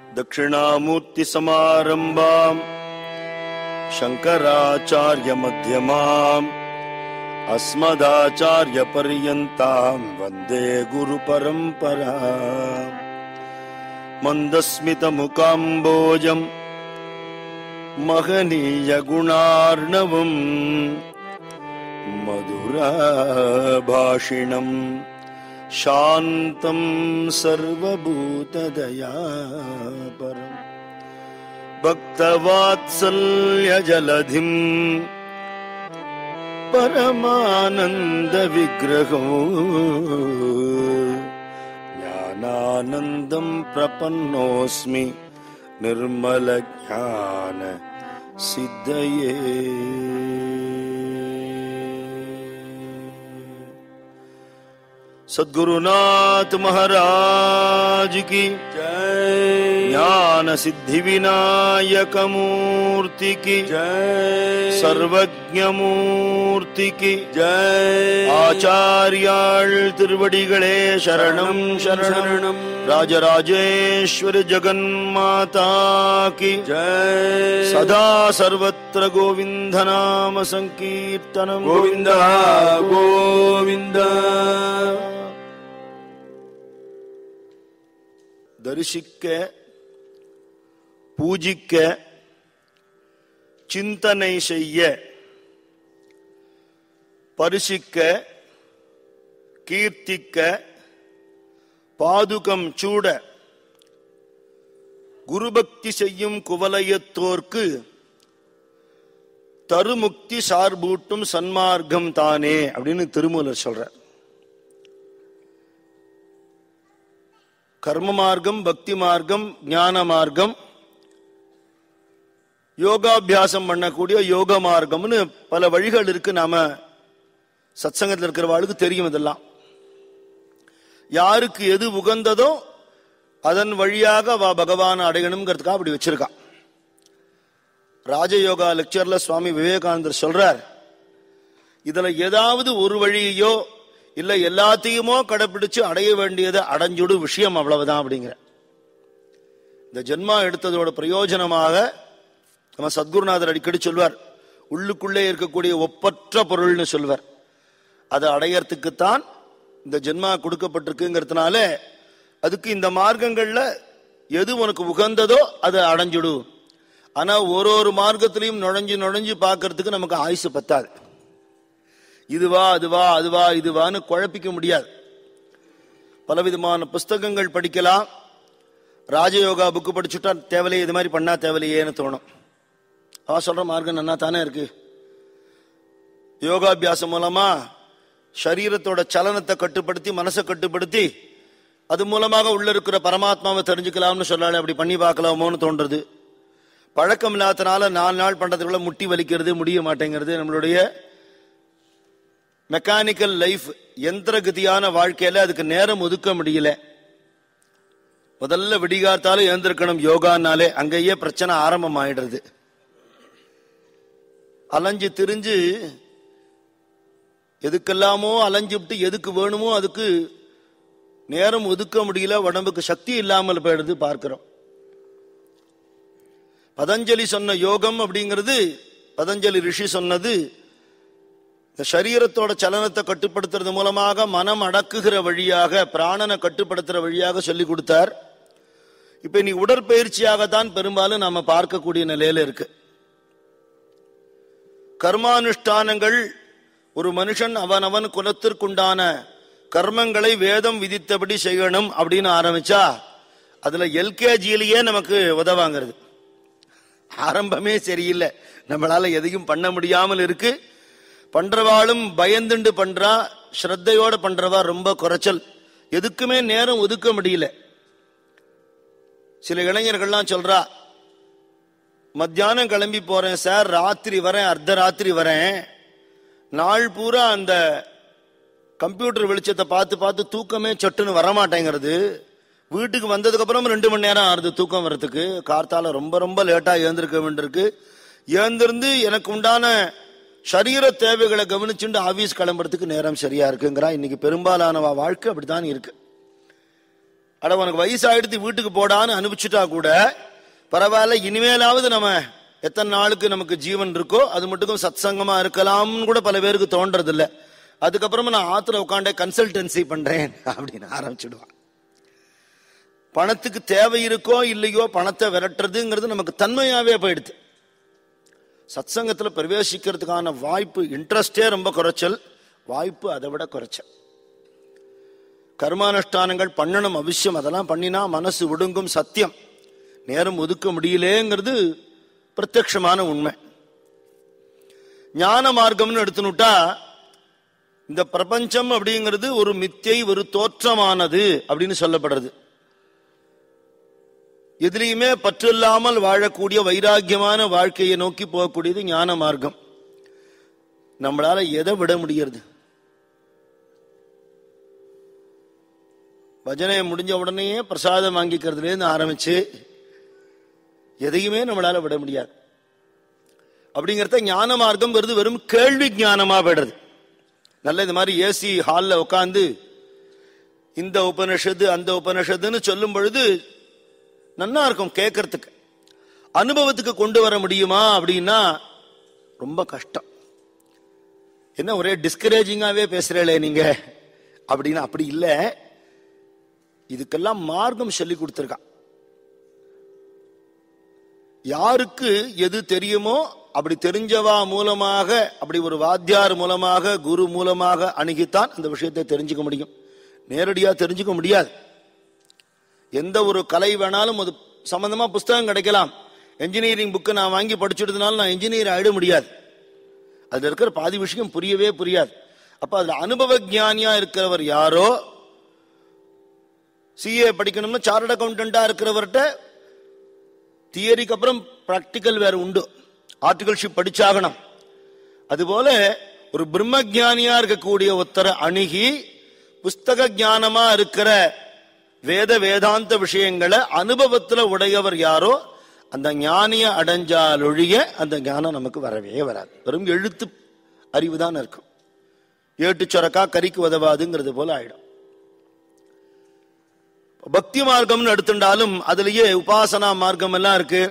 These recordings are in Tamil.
दक्षिणामूर्तिसमारम्भाम् शङ्कराचार्यमध्यमाम् अस्मदाचार्यपर्यन्ताम् वन्दे गुरुपरम्परा मन्दस्मितमुकाम्बोजम् महनीयगुणार्णवम् मधुराभाषिणम् शान्तम् सर्वभूतदयापरम् भक्तवात्सल्यजलधिम् परमानन्दविग्रहो ज्ञानानन्दम् प्रपन्नोऽस्मि निर्मलज्ञान सिद्धये सद्गुरुनाथ महाराज की जय ज्ञान सिद्धि विनायक मूर्ति की जय सर्वज्ञ मूर्ति की जय ஆச்சாரியாள் திருவடிகளே சரணம் சரணம் சரணம் ராஜராஜேஸ்வரி ஜெகன்மாதா கி जय சதா சர்வத்திர கோவிந்த நாம சங்கீர்த்தனம் गोविन्द गोविन्द தரிசிக்க பூஜிக்க சிந்தனை செய்ய பரிசிக்க கீர்த்திக்க பாதுகம் சூட குருபக்தி செய்யும் குவலயத்தோர்க்கு தருமுக்தி சார்பூட்டும் சன்மார்க்கம் தானே அப்படின்னு திருமூலர் சொல்றார் கர்ம மார்க்கம் பக்தி மார்க்கம் ஞான மார்க்கம் யோகாபியாசம் பண்ணக்கூடிய யோக மார்க்கம்னு பல வழிகள் இருக்கு நாம சத்சங்கத்தில் இருக்கிறவாளுக்கு தெரியும் இதெல்லாம் யாருக்கு எது உகந்ததோ அதன் வழியாக வா பகவான் அடையணுங்கிறதுக்காக அப்படி வச்சிருக்கான் ராஜயோகா லெக்சர்ல சுவாமி விவேகானந்தர் சொல்றார் இதுல ஏதாவது ஒரு வழியையோ இல்ல எல்லாத்தையுமோ கடைபிடிச்சு அடைய வேண்டியதை அடைஞ்சுடு விஷயம் அவ்வளவுதான் அப்படிங்கிற இந்த ஜென்மா எடுத்ததோட பிரயோஜனமாக நம்ம சத்குருநாதர் அடிக்கடி சொல்வார் உள்ளுக்குள்ளே இருக்கக்கூடிய ஒப்பற்ற பொருள்னு சொல்வார் அதை அடையறதுக்குத்தான் இந்த ஜென்மா கொடுக்கப்பட்டிருக்குங்கிறதுனால அதுக்கு இந்த மார்க்கங்கள்ல எது உனக்கு உகந்ததோ அதை அடைஞ்சுடு ஆனா ஒரு ஒரு மார்க்கத்திலையும் நுழைஞ்சு நுழைஞ்சு பார்க்கறதுக்கு நமக்கு ஆயுசு பத்தாது இதுவா அதுவா அதுவா இதுவான்னு குழப்பிக்க முடியாது பலவிதமான புஸ்தகங்கள் படிக்கலாம் ராஜயோகா புக்கு படிச்சுட்டா தேவையில்லையே இது மாதிரி பண்ணா தேவையில்லையேன்னு தோணும் அவ சொல்ற மார்க்கம் நன்னா தானே இருக்கு யோகாபியாசம் மூலமா சரீரத்தோட சலனத்தை கட்டுப்படுத்தி மனசை கட்டுப்படுத்தி அது மூலமாக உள்ள இருக்கிற பரமாத்மாவை தெரிஞ்சுக்கலாம்னு சொல்லாலே அப்படி பண்ணி பார்க்கலாமோன்னு தோன்றது பழக்கம் இல்லாதனால நாலு நாள் பண்றதுக்குள்ள முட்டி வலிக்கிறது முடிய மாட்டேங்கிறது நம்மளுடைய மெக்கானிக்கல் லைஃப் எந்திரகதியான வாழ்க்கையில அதுக்கு நேரம் ஒதுக்க முடியல முதல்ல விடிகாத்தாலும் எழுந்திருக்கணும் யோகானாலே அங்கேயே பிரச்சனை ஆரம்பம் ஆயிடுறது அலைஞ்சு திரிஞ்சு எதுக்கெல்லாமோ அலைஞ்சு விட்டு எதுக்கு வேணுமோ அதுக்கு நேரம் ஒதுக்க முடியல உடம்புக்கு சக்தி இல்லாமல் போயிடுது பார்க்கிறோம் பதஞ்சலி சொன்ன யோகம் அப்படிங்கிறது பதஞ்சலி ரிஷி சொன்னது இந்த சரீரத்தோட சலனத்தை கட்டுப்படுத்துறது மூலமாக மனம் அடக்குகிற வழியாக பிராணனை கட்டுப்படுத்துற வழியாக சொல்லி கொடுத்தார் இப்ப நீ உடற்பயிற்சியாகத்தான் பெரும்பாலும் நாம பார்க்கக்கூடிய நிலையில இருக்கு கர்மானுஷ்டானங்கள் ஒரு மனுஷன் அவனவன் குலத்திற்குண்டான கர்மங்களை வேதம் விதித்தபடி செய்யணும் அப்படின்னு ஆரம்பிச்சா அதுல எல்கேஜியிலேயே நமக்கு உதவாங்கிறது ஆரம்பமே சரியில்லை நம்மளால எதையும் பண்ண முடியாமல் இருக்கு பண்றவாளும் பயந்துண்டு பண்றா ஸ்ரத்தையோட பண்றவா ரொம்ப குறைச்சல் எதுக்குமே நேரம் ஒதுக்க முடியல சில இளைஞர்கள்லாம் சொல்றா மத்தியானம் கிளம்பி போறேன் சார் ராத்திரி வரேன் அர்த்த ராத்திரி வரேன் நாள் பூரா அந்த கம்ப்யூட்டர் வெளிச்சத்தை பார்த்து பார்த்து தூக்கமே சட்டுன்னு வரமாட்டேங்கிறது வீட்டுக்கு வந்ததுக்கு அப்புறம் ரெண்டு மணி நேரம் ஆறுது தூக்கம் வர்றதுக்கு கார்த்தால ரொம்ப ரொம்ப லேட்டா எழுந்திருக்க வேண்டியிருக்கு எழுந்திருந்து எனக்கு உண்டான சரீர தேவைகளை கவனிச்சுட்டு ஆபீஸ் கிளம்புறதுக்கு நேரம் சரியா இருக்குங்கிறா இன்னைக்கு பெரும்பாலான வா- வாழ்க்கை அப்படித்தான் இருக்கு அட உனக்கு வயசாயிடுத்து வீட்டுக்கு போடான்னு அனுப்பிச்சுட்டா கூட பரவாயில்ல இனிமேலாவது நம்ம எத்தனை நாளுக்கு நமக்கு ஜீவன் இருக்கோ அது மட்டுக்கும் சத் சங்கமா இருக்கலாம்னு கூட பல பேருக்கு தோன்றது இல்ல அதுக்கப்புறமா நான் ஆத்துல உட்காண்டே கன்சல்டன்சி பண்றேன் அப்படின்னு ஆரம்பிச்சுடுவான் பணத்துக்கு தேவை இருக்கோ இல்லையோ பணத்தை விரட்டுறதுங்கிறது நமக்கு தன்மையாவே போயிடுது சத்சங்கத்துல பிரவேசிக்கிறதுக்கான வாய்ப்பு இன்ட்ரெஸ்டே ரொம்ப குறைச்சல் வாய்ப்பு அதை விட குறைச்சல் கர்மானுஷ்டானங்கள் பண்ணணும் அவசியம் அதெல்லாம் பண்ணினா மனசு ஒடுங்கும் சத்தியம் நேரம் ஒதுக்க முடியலேங்கிறது பிரத்யக்ஷமான உண்மை ஞான மார்க்கம்னு எடுத்துனுட்டா இந்த பிரபஞ்சம் அப்படிங்கிறது ஒரு மித்தியை ஒரு தோற்றமானது அப்படின்னு சொல்லப்படுறது எதிலையுமே பற்றில்லாமல் வாழக்கூடிய வைராக்கியமான வாழ்க்கையை நோக்கி போகக்கூடியது ஞான மார்க்கம் நம்மளால எதை விட முடியறது பஜனை முடிஞ்ச உடனேயே பிரசாதம் வாங்கிக்கிறதுலேருந்து ஆரம்பிச்சு எதையுமே நம்மளால விட முடியாது அப்படிங்கிறத ஞான மார்க்கம் வருது வெறும் கேள்வி ஞானமா போயிடுறது நல்ல இந்த மாதிரி ஏசி ஹால்ல உட்காந்து இந்த உபனிஷத்து அந்த உபனிஷத்துன்னு சொல்லும் பொழுது நன்னா இருக்கும் கேட்கறதுக்கு அனுபவத்துக்கு கொண்டு வர முடியுமா அப்படின்னா ரொம்ப கஷ்டம் என்ன ஒரே டிஸ்கரேஜிங்காவே பேசுறீங்களே நீங்க அப்படின்னு அப்படி இல்லை இதுக்கெல்லாம் மார்க்கம் சொல்லி கொடுத்துருக்கான் யாருக்கு எது தெரியுமோ அப்படி தெரிஞ்சவா மூலமாக அப்படி ஒரு வாத்தியார் மூலமாக குரு மூலமாக அணுகித்தான் அந்த விஷயத்தை தெரிஞ்சுக்க முடியும் நேரடியா தெரிஞ்சுக்க முடியாது எந்த ஒரு கலை வேணாலும் அது சம்பந்தமா புஸ்தகம் கிடைக்கலாம் என்ஜினியரிங் புக்கு நான் வாங்கி படிச்சுட்டதுனால நான் என்ஜினியர் ஆயிட முடியாது அதுல இருக்கிற பாதி விஷயம் புரியவே புரியாது அப்ப அதுல அனுபவ ஞானியா இருக்கிறவர் யாரோ சிஏ படிக்கணும்னு சார்ட் அக்கௌண்டண்டா இருக்கிறவர்கிட்ட தியரிக்கு அப்புறம் பிராக்டிக்கல் வேற உண்டு ஆர்டிகல்ஷிப் படிச்சாகணும் அதுபோல ஒரு பிரம்ம ஞானியா இருக்கக்கூடிய ஒருத்தரை அணுகி புஸ்தக ஞானமா இருக்கிற வேத வேதாந்த விஷயங்களை அனுபவத்துல உடையவர் யாரோ அந்த ஞானிய அடைஞ்சாலொழிய அந்த ஞானம் நமக்கு வரவே வராது வெறும் எழுத்து அறிவு தான் இருக்கும் ஏட்டு சொரக்கா கறிக்கு உதவாதுங்கிறது போல ஆயிடும் பக்தி மார்க்கம்னு எடுத்துட்டாலும் அதுலயே உபாசனா மார்க்கம் எல்லாம் இருக்கு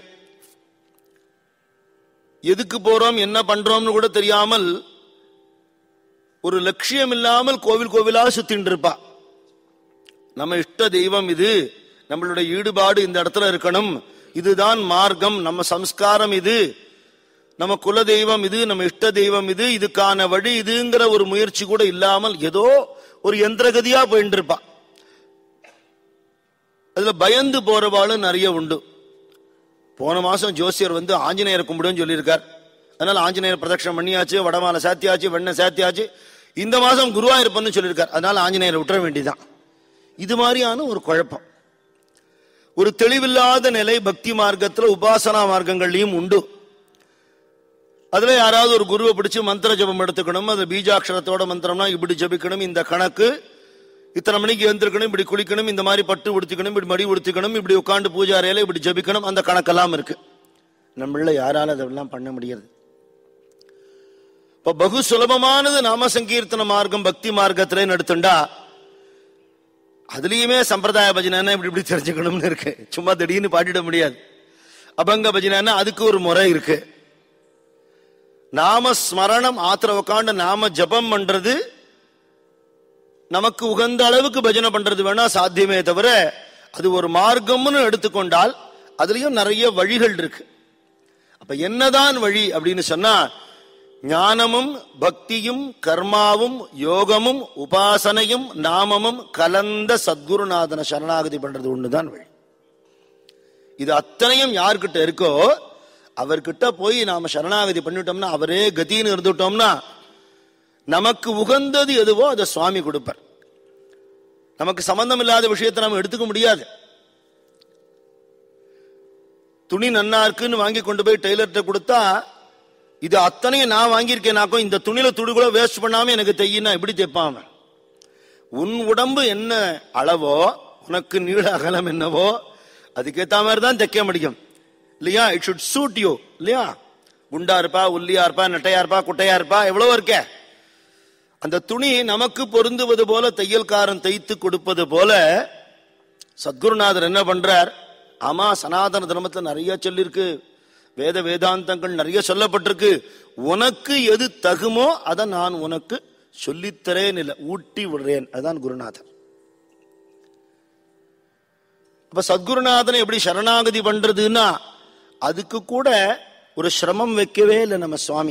எதுக்கு போறோம் என்ன பண்றோம்னு கூட தெரியாமல் ஒரு லட்சியம் இல்லாமல் கோவில் கோவிலா சுத்தின்னு இருப்பா நம்ம இஷ்ட தெய்வம் இது நம்மளுடைய ஈடுபாடு இந்த இடத்துல இருக்கணும் இதுதான் மார்க்கம் நம்ம சம்ஸ்காரம் இது நம்ம குல தெய்வம் இது நம்ம இஷ்ட தெய்வம் இது இதுக்கான வழி இதுங்கிற ஒரு முயற்சி கூட இல்லாமல் ஏதோ ஒரு எந்திரகதியா போயிட்டு இருப்பா அதுல பயந்து போறவாளும் நிறைய உண்டு போன மாசம் ஜோசியர் வந்து ஆஞ்சநேயர் கும்பிடுன்னு சொல்லியிருக்கார் அதனால ஆஞ்சநேயர் பிரதட்சணம் பண்ணியாச்சு வடமாலை சாத்தியாச்சு வெண்ணை சாத்தியாச்சு இந்த மாசம் குருவாயிருப்பன்னு சொல்லியிருக்கார் அதனால ஆஞ்சநேயரை விட்டுற வேண்டியதான் இது மாதிரியான ஒரு குழப்பம் ஒரு தெளிவில்லாத நிலை பக்தி மார்க்கத்துல உபாசனா மார்க்கங்கள்லயும் உண்டு அதுல யாராவது ஒரு குருவை பிடிச்சு மந்திர ஜபம் எடுத்துக்கணும் அது பீஜாட்சரத்தோட மந்திரம்னா இப்படி ஜபிக்கணும் இந்த கணக்கு இத்தனை மணிக்கு எழுந்திருக்கணும் இப்படி குளிக்கணும் இந்த மாதிரி பட்டு உடுத்திக்கணும் இப்படி மடி உடுத்திக்கணும் இப்படி உட்காந்து பூஜை அறையில இப்படி ஜபிக்கணும் அந்த கணக்கெல்லாம் இருக்கு நம்மள யாரால அதெல்லாம் பண்ண முடியாது இப்ப பகு சுலபமானது நாம சங்கீர்த்தன மார்க்கம் பக்தி மார்க்கத்திலே நடத்துண்டா அதுலயுமே சம்பிரதாய பஜனை இப்படி இப்படி தெரிஞ்சுக்கணும்னு இருக்கு சும்மா திடீர்னு பாடிட முடியாது அபங்க பஜனை அதுக்கு ஒரு முறை இருக்கு நாம ஸ்மரணம் ஆத்திர உட்காந்து நாம ஜபம் பண்றது நமக்கு உகந்த அளவுக்கு பஜனை பண்றது வேணா சாத்தியமே தவிர அது ஒரு மார்க்கம்னு எடுத்துக்கொண்டால் அதுலயும் நிறைய வழிகள் இருக்கு அப்ப என்னதான் வழி அப்படின்னு சொன்னா ஞானமும் பக்தியும் கர்மாவும் யோகமும் உபாசனையும் நாமமும் கலந்த சத்குருநாதன சரணாகதி பண்றது ஒண்ணுதான் வழி இது அத்தனையும் யார்கிட்ட இருக்கோ அவர்கிட்ட போய் நாம சரணாகதி பண்ணிட்டோம்னா அவரே கதின்னு இருந்துட்டோம்னா நமக்கு உகந்தது எதுவோ அதை சுவாமி கொடுப்பார் நமக்கு சம்பந்தம் இல்லாத விஷயத்தை நம்ம எடுத்துக்க முடியாது துணி நன்னா இருக்குன்னு வாங்கி கொண்டு போய் டெய்லர்கிட்ட கொடுத்தா இது அத்தனையும் நான் வாங்கியிருக்கேனாக்கும் இந்த துணியில துணி கூட வேஸ்ட் பண்ணாம எனக்கு தையினா எப்படி தைப்பான் அவன்? உன் உடம்பு என்ன அளவோ உனக்கு நீள அகலம் என்னவோ அதுக்கேத்த மாதிரி தான் தைக்க முடியும் இல்லையா இட் ஷுட் சூட் யூ இல்லையா குண்டா இருப்பா உள்ளியா இருப்பா நெட்டையா இருப்பா குட்டையா இருப்பா எவ்வளவோ இருக்கே அந்த துணி நமக்கு பொருந்துவது போல தையல்காரன் தைத்து கொடுப்பது போல சத்குருநாதர் என்ன பண்றார் ஆமா சனாதன தர்மத்துல நிறைய சொல்லிருக்கு வேத வேதாந்தங்கள் நிறைய சொல்லப்பட்டிருக்கு உனக்கு எது தகுமோ அதை நான் உனக்கு சொல்லித்தரேன் இல்லை ஊட்டி விடுறேன் அதுதான் குருநாதர் அப்ப சத்குருநாதனை எப்படி சரணாகதி பண்றதுன்னா அதுக்கு கூட ஒரு சிரமம் வைக்கவே இல்லை நம்ம சுவாமி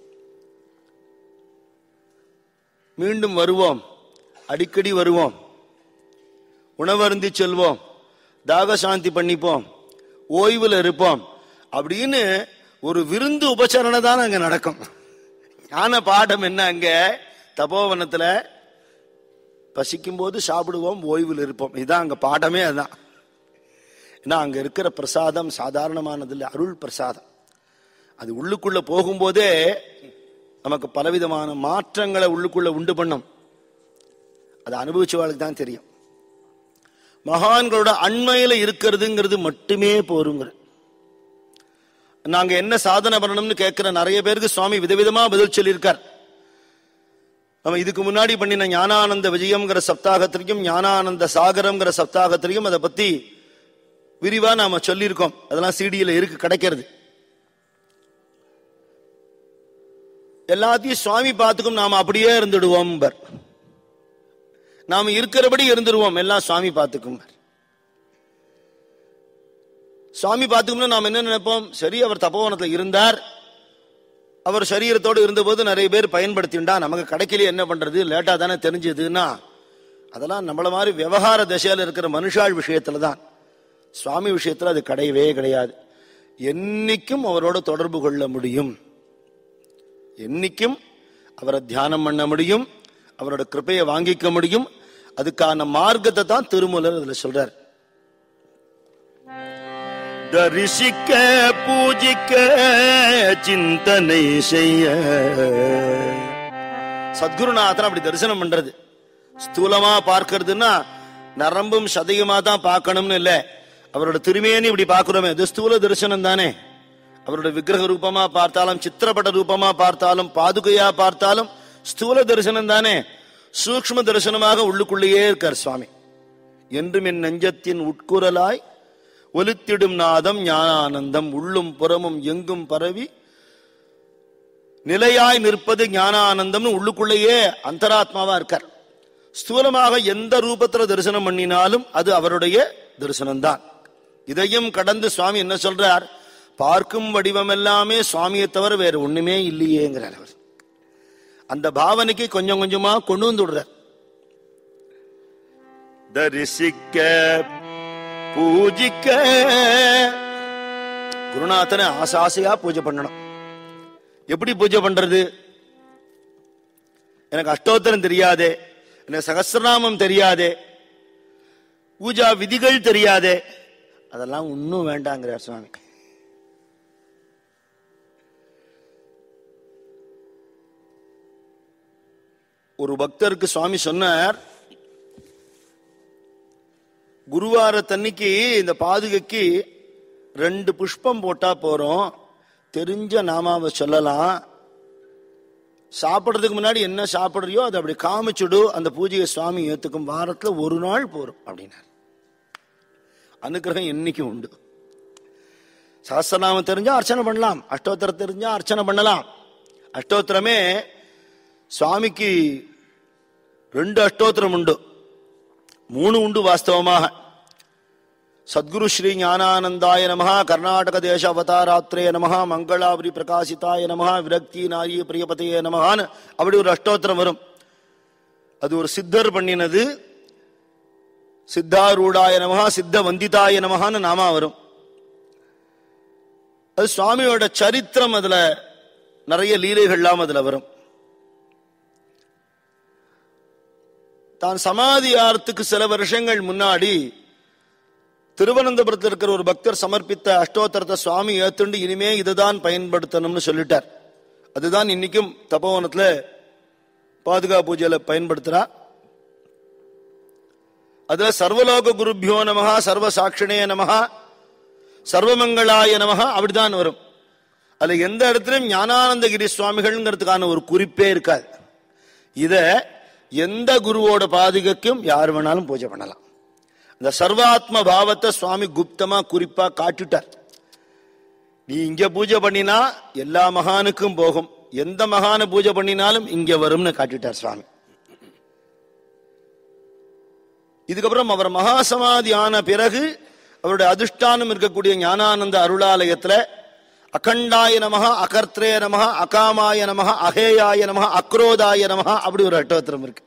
மீண்டும் வருவோம் அடிக்கடி வருவோம் உணவருந்தி செல்வோம் தாக சாந்தி பண்ணிப்போம் ஓய்வில் இருப்போம் அப்படின்னு ஒரு விருந்து உபசரணை தான் அங்க நடக்கும் ஞான பாடம் என்ன அங்க தபோவனத்துல பசிக்கும் போது சாப்பிடுவோம் ஓய்வில் இருப்போம் இதுதான் அங்க பாடமே அதுதான் ஏன்னா அங்க இருக்கிற பிரசாதம் சாதாரணமானது இல்லை அருள் பிரசாதம் அது உள்ளுக்குள்ள போகும்போதே நமக்கு பலவிதமான மாற்றங்களை உள்ளுக்குள்ள உண்டு பண்ணும் அதை அனுபவிச்சவாளுக்கு தான் தெரியும் மகான்களோட அண்மையில இருக்கிறதுங்கிறது மட்டுமே போருங்கிற நாங்க என்ன சாதனை பண்ணணும்னு கேட்கிற நிறைய பேருக்கு சுவாமி விதவிதமா பதில் சொல்லியிருக்கார் நம்ம இதுக்கு முன்னாடி பண்ணின ஞானானந்த விஜயம்ங்கிற சப்தாகத்திலையும் ஞானானந்த சாகரம்ங்கிற சப்தாகத்திலையும் அதை பத்தி விரிவா நாம சொல்லியிருக்கோம் அதெல்லாம் சிடியில இருக்கு கிடைக்கிறது எல்லாத்தையும் சுவாமி பார்த்துக்கும் நாம அப்படியே இருந்துடுவோம் பர் நாம இருக்கிறபடி இருந்துருவோம் எல்லாம் சுவாமி பார்த்துக்கும் பர் சுவாமி பார்த்துக்கும்னா நாம் என்ன நினைப்போம் சரி அவர் தபோவனத்தில் இருந்தார் அவர் சரீரத்தோடு இருந்தபோது நிறைய பேர் பயன்படுத்திண்டா நமக்கு கிடைக்கல என்ன பண்றது லேட்டா தானே தெரிஞ்சதுன்னா அதெல்லாம் நம்மள மாதிரி விவகார திசையில் இருக்கிற மனுஷாள் விஷயத்துல தான் சுவாமி விஷயத்துல அது கிடையவே கிடையாது என்னைக்கும் அவரோட தொடர்பு கொள்ள முடியும் என்னைக்கும் அவரை தியானம் பண்ண முடியும் அவரோட கிருப்பையை வாங்கிக்க முடியும் அதுக்கான மார்க்கத்தை தான் திருமூலர் அதுல சொல்றார் தரிசிக்க பூஜிக்க சிந்தனை செய்ய சத்குருநாதன் அப்படி தரிசனம் பண்றது ஸ்தூலமா பார்க்கறதுன்னா நரம்பும் சதையுமா தான் பார்க்கணும்னு இல்ல அவரோட திருமேனி இப்படி பார்க்கிறோமே அது ஸ்தூல தரிசனம் தானே அவரோட விக்கிரக ரூபமா பார்த்தாலும் சித்திரப்பட ரூபமா பார்த்தாலும் பாதுகையா பார்த்தாலும் ஸ்தூல தரிசனம் தானே சூக்ஷ்ம தரிசனமாக உள்ளுக்குள்ளேயே இருக்கார் சுவாமி என்றும் என் நெஞ்சத்தின் உட்குரலாய் ஒலித்திடும் நாதம் ஞானானந்தம் உள்ளும் புறமும் எங்கும் பரவி நிலையாய் நிற்பது ஞானானந்தம்னு உள்ளுக்குள்ளேயே அந்தராத்மாவா இருக்கார் ஸ்தூலமாக எந்த ரூபத்துல தரிசனம் பண்ணினாலும் அது அவருடைய தரிசனம்தான் இதையும் கடந்து சுவாமி என்ன சொல்றார் பார்க்கும் வடிவம் எல்லாமே சுவாமியை தவிர வேற ஒண்ணுமே இல்லையேங்கிறார் அவர் அந்த பாவனைக்கு கொஞ்சம் கொஞ்சமா கொண்டு வந்து விடுறார் தரிசிக்க பூஜிக்க குருநாதனை ஆசை ஆசையா பூஜை பண்ணணும் எப்படி பூஜை பண்றது எனக்கு அஷ்டோத்தரம் தெரியாதே எனக்கு சகசிரநாமம் தெரியாதே பூஜா விதிகள் தெரியாதே அதெல்லாம் ஒன்னும் வேண்டாங்கிறார் சுவாமி ஒரு பக்தருக்கு சுவாமி சொன்னார் குருவாரத்தன்னைக்கு இந்த பாதுகைக்கு ரெண்டு புஷ்பம் போட்டா போறோம் தெரிஞ்ச நாமாவை சொல்லலாம் சாப்பிட்றதுக்கு முன்னாடி என்ன சாப்பிடுறியோ அதை அப்படி காமிச்சுடு அந்த பூஜையை சுவாமி ஏத்துக்கும் வாரத்துல ஒரு நாள் போறோம் அப்படின்னார் அனுக்கிரகம் என்னைக்கும் உண்டு சஹசிரநாமம் தெரிஞ்சா அர்ச்சனை பண்ணலாம் அஷ்டோத்திரம் தெரிஞ்சா அர்ச்சனை பண்ணலாம் அஷ்டோத்திரமே சுவாமிக்கு ரெண்டு அஷ்டோத்திரம் உண்டு மூணு உண்டு வாஸ்தவமாக சத்குரு ஸ்ரீ ஞானானந்தாய நமஹ கர்நாடக தேச அவதாராத்ரே நமஹ மங்களாபுரி பிரகாசிதாய நமஹ விரக்தி நாயி பிரியபதையே நமஹான்னு அப்படி ஒரு அஷ்டோத்திரம் வரும் அது ஒரு சித்தர் பண்ணினது சித்தாரூடாய நமஹ சித்த வந்திதாய நமஹான்னு நாமா வரும் அது சுவாமியோட சரித்திரம் அதுல நிறைய லீலைகள்லாம் அதுல வரும் தான் சமாதி ஆறத்துக்கு சில வருஷங்கள் முன்னாடி திருவனந்தபுரத்தில் இருக்கிற ஒரு பக்தர் சமர்ப்பித்த அஷ்டோத்தரத்தை சுவாமி ஏத்துண்டு இனிமே இதுதான் பயன்படுத்தணும்னு சொல்லிட்டார் அதுதான் இன்னைக்கும் தபோவனத்துல பாதுகா பூஜையில பயன்படுத்துறா அதுல சர்வலோக குருபியோ நமஹா சர்வ சாட்சிணே நமஹா சர்வமங்களாய நமஹா அப்படிதான் வரும் அதுல எந்த இடத்துலயும் ஞானானந்தகிரி சுவாமிகள்ங்கிறதுக்கான ஒரு குறிப்பே இருக்காது இத எந்த குருவோட பாதுகைக்கும் யார் வேணாலும் பூஜை பண்ணலாம் இந்த சர்வாத்ம பாவத்தை சுவாமி குப்தமா குறிப்பா காட்டிட்டார் நீ இங்க பூஜை பண்ணினா எல்லா மகானுக்கும் போகும் எந்த மகான பூஜை பண்ணினாலும் இங்க வரும்னு காட்டிட்டார் சுவாமி இதுக்கப்புறம் அவர் மகாசமாதி ஆன பிறகு அவருடைய அதிஷ்டானம் இருக்கக்கூடிய ஞானானந்த அருளாலயத்துல அகண்டாய நமக அகர்த்ரே நமக அகாமாய நமக அகேயாய நமக அக்ரோதாய நமக அப்படி ஒரு அட்டோத்திரம் இருக்கு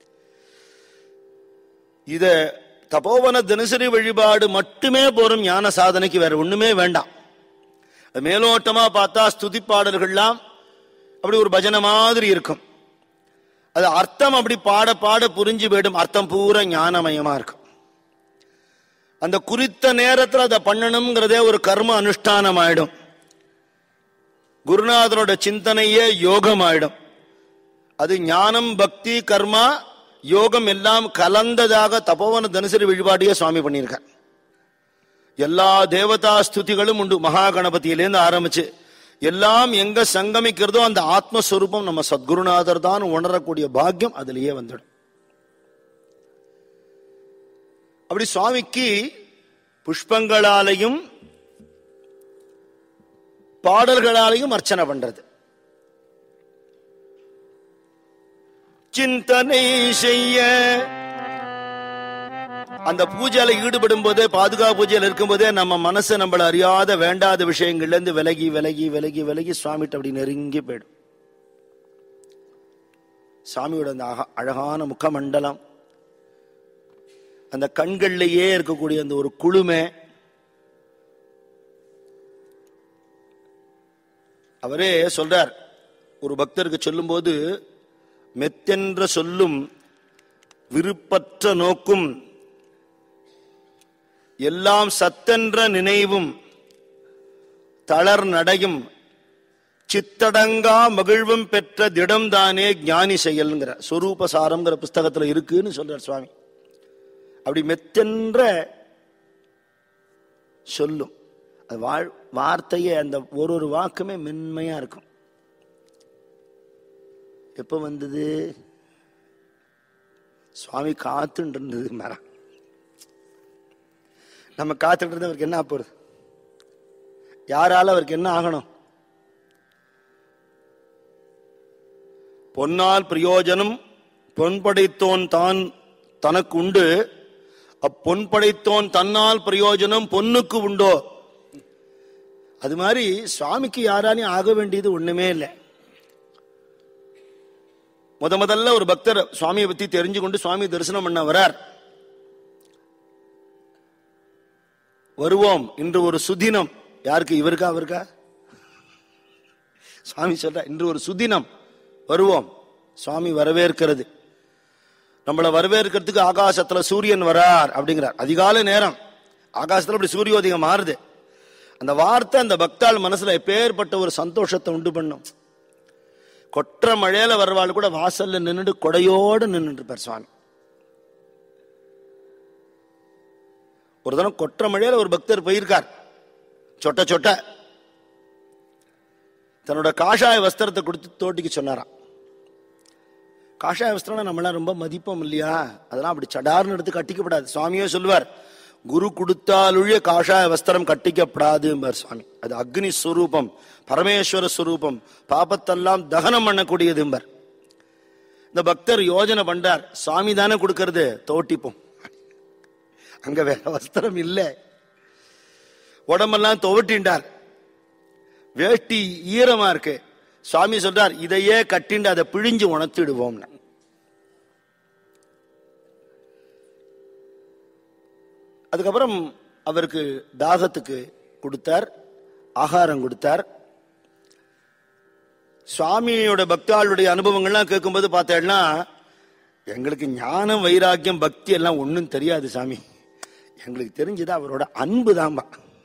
இத தபோவன தினசரி வழிபாடு மட்டுமே போரும் ஞான சாதனைக்கு வேற ஒண்ணுமே வேண்டாம் அது மேலோட்டமா பார்த்தா ஸ்துதி பாடல்கள்லாம் அப்படி ஒரு பஜனை மாதிரி இருக்கும் அது அர்த்தம் அப்படி பாட பாட புரிஞ்சு போயிடும் அர்த்தம் பூரா ஞானமயமா இருக்கும் அந்த குறித்த நேரத்துல அதை பண்ணணுங்கிறதே ஒரு கர்ம அனுஷ்டானம் ஆயிடும் குருநாதனோட சிந்தனையே யோகம் ஆயிடும் அது ஞானம் பக்தி கர்மா யோகம் எல்லாம் கலந்ததாக தபோவன தினசரி வழிபாடையே சுவாமி பண்ணியிருக்கார் எல்லா தேவதா ஸ்துதிகளும் உண்டு மகா கணபதியிலேருந்து ஆரம்பிச்சு எல்லாம் எங்க சங்கமிக்கிறதோ அந்த ஆத்மஸ்வரூபம் நம்ம சத்குருநாதர் தான் உணரக்கூடிய பாக்கியம் அதுலயே வந்துடும் அப்படி சுவாமிக்கு புஷ்பங்களாலையும் பாடல்களாலையும் அர்ச்சனை பண்றது சிந்தனை செய்ய அந்த பூஜையில ஈடுபடும் போதே பாதுகாப்பு பூஜையில இருக்கும் போதே நம்ம மனசு நம்மள அறியாத வேண்டாத விஷயங்கள்ல இருந்து விலகி விலகி விலகி விலகி சுவாமிகிட்ட அப்படி நெருங்கி போயிடும் சாமியோட அந்த அக- அழகான முகமண்டலம் அந்த கண்கள்லயே இருக்கக்கூடிய அந்த ஒரு குளுமை அவரே சொல்றார் ஒரு பக்தருக்கு சொல்லும்போது மெத்தென்ற சொல்லும் விருப்பற்ற நோக்கும் எல்லாம் சத்தென்ற நினைவும் தளர் நடையும் சித்தடங்கா மகிழ்வும் பெற்ற திடம்தானே ஞானி செயல்ங்கிற சொரூபசாரம்ங்கிற புஸ்தகத்துல இருக்குன்னு சொல்றார் சுவாமி அப்படி மெத்தென்ற சொல்லும் அது வாழ் வார்த்தையே அந்த ஒரு ஒரு வாக்குமே மென்மையா இருக்கும் எப்ப வந்தது சுவாமி காத்துட்டு இருந்தது மரம் நம்ம காத்துட்டு இருந்தா அவருக்கு என்ன ஆகப் போகுது யாரால அவருக்கு என்ன ஆகணும் பொன்னால் பிரயோஜனம் பொன் படைத்தோன் தான் தனக்கு உண்டு அப்பொன் படைத்தோன் தன்னால் பிரயோஜனம் பொன்னுக்கு உண்டோ அது மாதிரி சுவாமிக்கு யாராலையும் ஆக வேண்டியது ஒண்ணுமே இல்லை முத முதல்ல ஒரு பக்தர் சுவாமியை பத்தி தெரிஞ்சு கொண்டு சுவாமி தரிசனம் பண்ண வரார் வருவோம் இன்று ஒரு சுதினம் யாருக்கு இவருக்கா அவருக்கா சுவாமி சொல்ற இன்று ஒரு சுதினம் வருவோம் சுவாமி வரவேற்கிறது நம்மளை வரவேற்கிறதுக்கு ஆகாசத்துல சூரியன் வரார் அப்படிங்கிறார் அதிகாலை நேரம் ஆகாசத்துல அப்படி சூரியோதயம் மாறுது அந்த வார்த்தை அந்த பக்தாள் மனசுல எப்பேற்பட்ட ஒரு சந்தோஷத்தை உண்டு பண்ணும் கொற்ற மழையில வர்றவாள் கூட வாசல்ல நின்னுட்டு கொடையோடு நின்னுட்டு இருப்பார் சுவாமி ஒரு தினம் கொற்ற மழையில ஒரு பக்தர் போயிருக்கார் சொட்ட சொட்ட தன்னோட காஷாய வஸ்திரத்தை கொடுத்து தோட்டிக்கு சொன்னாராம் காஷாய வஸ்திரம் நம்மளாம் ரொம்ப மதிப்போம் இல்லையா அதெல்லாம் அப்படி சடார்னு எடுத்து கட்டிக்கப்படாது சுவாமியே சொல்லுவார் குரு கொடுத்தாலுழிய காஷாய வஸ்திரம் கட்டிக்கப்படாது என்பார் சுவாமி அது அக்னி ஸ்வரூபம் பரமேஸ்வர ஸ்வரூபம் பாபத்தெல்லாம் தகனம் பண்ணக்கூடியது என்பார் இந்த பக்தர் யோஜனை பண்றார் சுவாமி தானே கொடுக்கறது தோட்டிப்போம் அங்க வேற வஸ்திரம் இல்லை உடம்பெல்லாம் துவட்டின்றார் வேஷ்டி ஈரமா இருக்கு சுவாமி சொல்றார் இதையே கட்டிண்டு அதை பிழிஞ்சு உணர்த்திடுவோம்னு அதுக்கப்புறம் அவருக்கு தாகத்துக்கு கொடுத்தார் ஆகாரம் கொடுத்தார் சுவாமியோட பக்தாளுடைய அனுபவங்கள்லாம் கேட்கும்போது பார்த்தேன்னா எங்களுக்கு ஞானம் வைராக்கியம் பக்தி எல்லாம் ஒன்றும் தெரியாது சாமி எங்களுக்கு தெரிஞ்சது அவரோட அன்பு தான்பா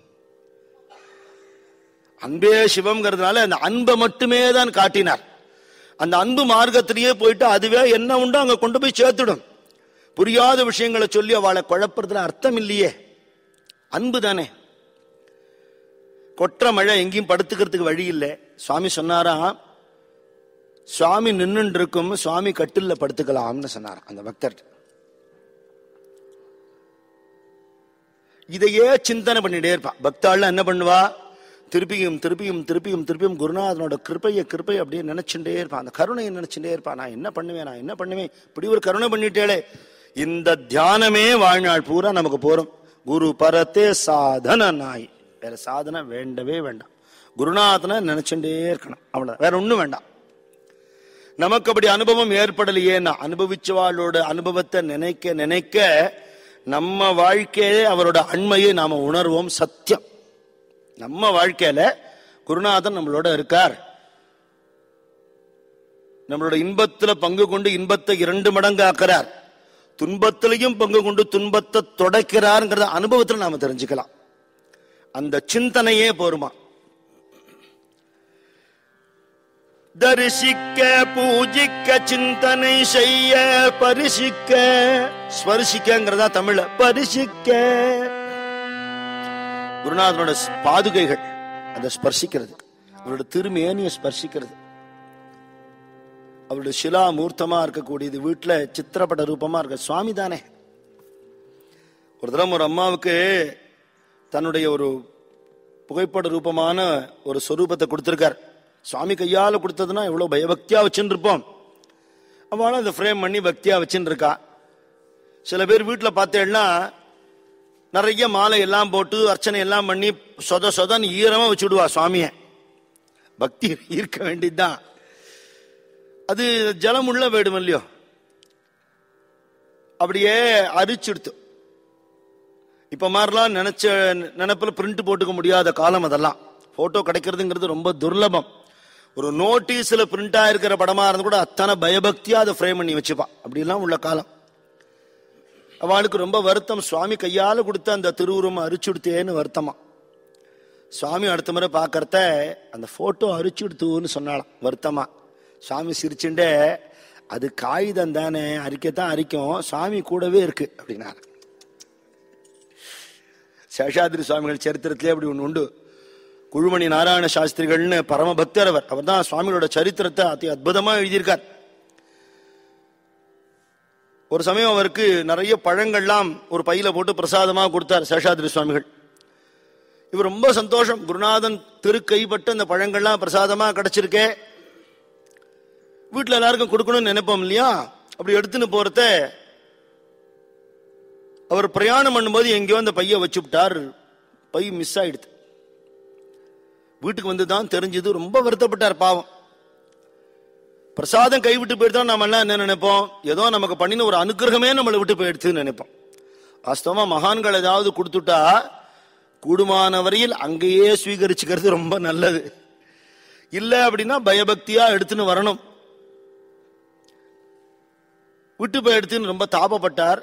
அன்பே சிவம்ங்கிறதுனால அந்த அன்பை மட்டுமே தான் காட்டினார் அந்த அன்பு மார்க்கத்திலேயே போயிட்டு அதுவே என்ன உண்டோ அங்க கொண்டு போய் சேர்த்துடும் புரியாத விஷயங்களை சொல்லி அவளை குழப்பறதுல அர்த்தம் இல்லையே அன்பு தானே கொற்ற மழை எங்கேயும் படுத்துக்கிறதுக்கு வழி இல்லை சுவாமி சொன்னாராம் சுவாமி நின்னுட்டு இருக்கும் சுவாமி கட்டில்ல படுத்துக்கலாம்னு சொன்னார் அந்த பக்தர் இதையே சிந்தனை பண்ணிட்டே இருப்பா பக்தாள் என்ன பண்ணுவா திருப்பியும் திருப்பியும் திருப்பியும் திருப்பியும் குருநாதனோட கிருப்பைய கிருப்பை அப்படியே நினைச்சுட்டே இருப்பான் அந்த கருணையை நினைச்சுட்டே இருப்பான் நான் என்ன பண்ணுவேன் நான் என்ன பண்ணுவேன் இப்படி ஒரு கருணை பண்ணிட்டேளே இந்த தியானமே வாழ்நாள் பூரா நமக்கு போறோம் குரு பரத்தே சாதன நாய் வேற சாதனை வேண்டவே வேண்டாம் குருநாதனை நினைச்சுட்டே இருக்கணும் அவ்வளவு வேற ஒண்ணும் வேண்டாம் நமக்கு அப்படி அனுபவம் ஏற்படலையேன்னா அனுபவிச்சவாளோட அனுபவத்தை நினைக்க நினைக்க நம்ம வாழ்க்கையிலே அவரோட அண்மையை நாம உணர்வோம் சத்தியம் நம்ம வாழ்க்கையில குருநாதன் நம்மளோட இருக்கார் நம்மளோட இன்பத்துல பங்கு கொண்டு இன்பத்தை இரண்டு மடங்கு ஆக்கிறார் துன்பத்திலையும் பங்கு கொண்டு துன்பத்தை தொடக்கிறார்ங்கிறத அனுபவத்துல நாம தெரிஞ்சுக்கலாம் அந்த சிந்தனையே போருமா தரிசிக்க பூஜிக்க சிந்தனை செய்ய பரிசிக்க ஸ்பரிசிக்கங்கிறதா தமிழ்ல பரிசிக்க குருநாதனோட பாதுகைகள் அதை ஸ்பர்சிக்கிறது அவரோட திருமேனியை ஸ்பர்சிக்கிறது அவருடைய சிலா மூர்த்தமா இருக்கக்கூடியது வீட்டுல சித்திரப்பட ரூபமா இருக்க சுவாமி தானே ஒரு தடவை ஒரு அம்மாவுக்கு தன்னுடைய ஒரு புகைப்பட ரூபமான ஒரு சொரூபத்தை கொடுத்திருக்கார் சுவாமி கையால கொடுத்ததுன்னா எவ்வளவு பயபக்தியா வச்சுட்டு இருப்போம் அவளும் அதை ஃப்ரேம் பண்ணி பக்தியா வச்சுட்டு இருக்கா சில பேர் வீட்டுல பார்த்தேன்னா நிறைய மாலை எல்லாம் போட்டு அர்ச்சனை எல்லாம் பண்ணி சொத சொதன்னு ஈரமா வச்சுடுவா சுவாமிய பக்தி ஈர்க்க வேண்டியதுதான் அது ஜலம் உள்ள வேடும் இல்லையோ அப்படியே அரிச்சுடுத்து இப்ப மாதிரிலாம் நினைச்ச நினைப்புல பிரிண்ட் போட்டுக்க முடியாத காலம் அதெல்லாம் போட்டோ கிடைக்கிறதுங்கிறது ரொம்ப துர்லபம் ஒரு நோட்டீஸ்ல பிரிண்ட் ஆயிருக்கிற படமா இருந்து கூட அத்தனை பயபக்தியா அதை ஃப்ரேம் பண்ணி வச்சுப்பா அப்படிலாம் உள்ள காலம் அவளுக்கு ரொம்ப வருத்தம் சுவாமி கையால கொடுத்த அந்த திருவுருவம் அரிச்சுடுத்தேன்னு வருத்தமா சுவாமி அடுத்த முறை பார்க்கறத அந்த போட்டோ அரிச்சுடுத்துன்னு சொன்னாலாம் வருத்தமா சுவாமி சிரிச்சுண்டே அது காகிதம் தானே அரிக்கத்தான் அரிக்கும் சுவாமி கூடவே இருக்கு அப்படின்னாரு சேஷாதிரி சுவாமிகள் சரித்திரத்திலே அப்படி ஒன்று உண்டு குழுமணி நாராயண சாஸ்திரிகள்னு பரமபக்தர் அவர் அவர் தான் சுவாமிகளோட சரித்திரத்தை அதி அற்புதமா எழுதியிருக்கார் ஒரு சமயம் அவருக்கு நிறைய பழங்கள்லாம் ஒரு பையில போட்டு பிரசாதமா கொடுத்தார் சேஷாதிரி சுவாமிகள் இவர் ரொம்ப சந்தோஷம் குருநாதன் திருக்கைப்பட்டு அந்த பழங்கள்லாம் பிரசாதமா கிடைச்சிருக்கே வீட்டுல எல்லாருக்கும் கொடுக்கணும்னு நினைப்போம் இல்லையா அப்படி எடுத்துன்னு போறத அவர் பிரயாணம் பண்ணும்போது எங்கேயோ அந்த பைய வச்சுவிட்டார் பை மிஸ் ஆயிடுது வீட்டுக்கு வந்து தான் தெரிஞ்சது ரொம்ப வருத்தப்பட்டார் பாவம் பிரசாதம் கைவிட்டு போயிடுதா நம்ம எல்லாம் என்ன நினைப்போம் ஏதோ நமக்கு பண்ணின ஒரு அனுகிரகமே நம்மளை விட்டு போயிடுச்சுன்னு நினைப்போம் வாஸ்தவமா மகான்கள் ஏதாவது கொடுத்துட்டா கூடுமான வரையில் அங்கேயே ஸ்வீகரிச்சுக்கிறது ரொம்ப நல்லது இல்ல அப்படின்னா பயபக்தியா எடுத்துன்னு வரணும் விட்டு போய் எடுத்துன்னு ரொம்ப தாபப்பட்டார்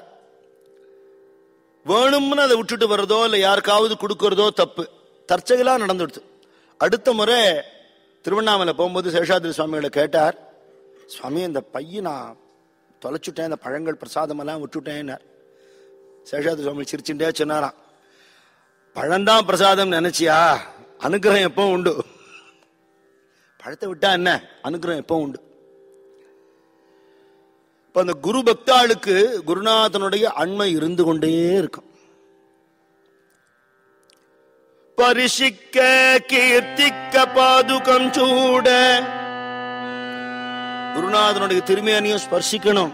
வேணும்னு அதை விட்டுட்டு வர்றதோ இல்லை யாருக்காவது கொடுக்கறதோ தப்பு தற்செயலா நடந்துடுது அடுத்த முறை திருவண்ணாமலை போகும்போது சேஷாதிரி சுவாமிகளை கேட்டார் சுவாமி இந்த பைய நான் தொலைச்சுட்டேன் இந்த பழங்கள் பிரசாதம் எல்லாம் விட்டுட்டேன்னார் சேஷாதிரி சுவாமி சிரிச்சுட்டே சொன்னாராம் பழம்தான் பிரசாதம் நினைச்சியா அனுகிரகம் எப்போ உண்டு பழத்தை விட்டா என்ன அனுகிரகம் எப்போ உண்டு இப்ப அந்த குரு பக்தாளுக்கு குருநாதனுடைய அண்மை இருந்து கொண்டே இருக்கும் பரிசிக்க கீர்த்திக்க பாதுகம் சூட குருநாதனுடைய திருமேனியும் ஸ்பர்சிக்கணும்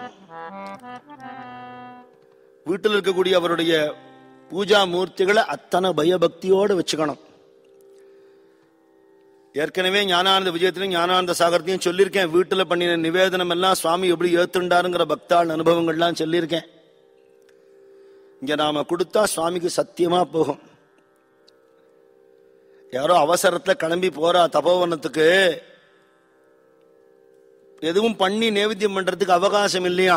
வீட்டில் இருக்கக்கூடிய அவருடைய பூஜா மூர்த்திகளை அத்தனை பயபக்தியோட வச்சுக்கணும் ஏற்கனவே ஞானானந்த விஜயத்திலையும் ஞானானந்த சாகரத்தையும் சொல்லியிருக்கேன் வீட்டுல பண்ணின நிவேதனம் எல்லாம் சுவாமி எப்படி ஏத்துண்டாருங்கிற பக்தாள் அனுபவங்கள்லாம் சொல்லியிருக்கேன் இங்க நாம கொடுத்தா சுவாமிக்கு சத்தியமா போகும் யாரோ அவசரத்துல கிளம்பி போறா தபோவனத்துக்கு எதுவும் பண்ணி நேவேத்தியம் பண்றதுக்கு அவகாசம் இல்லையா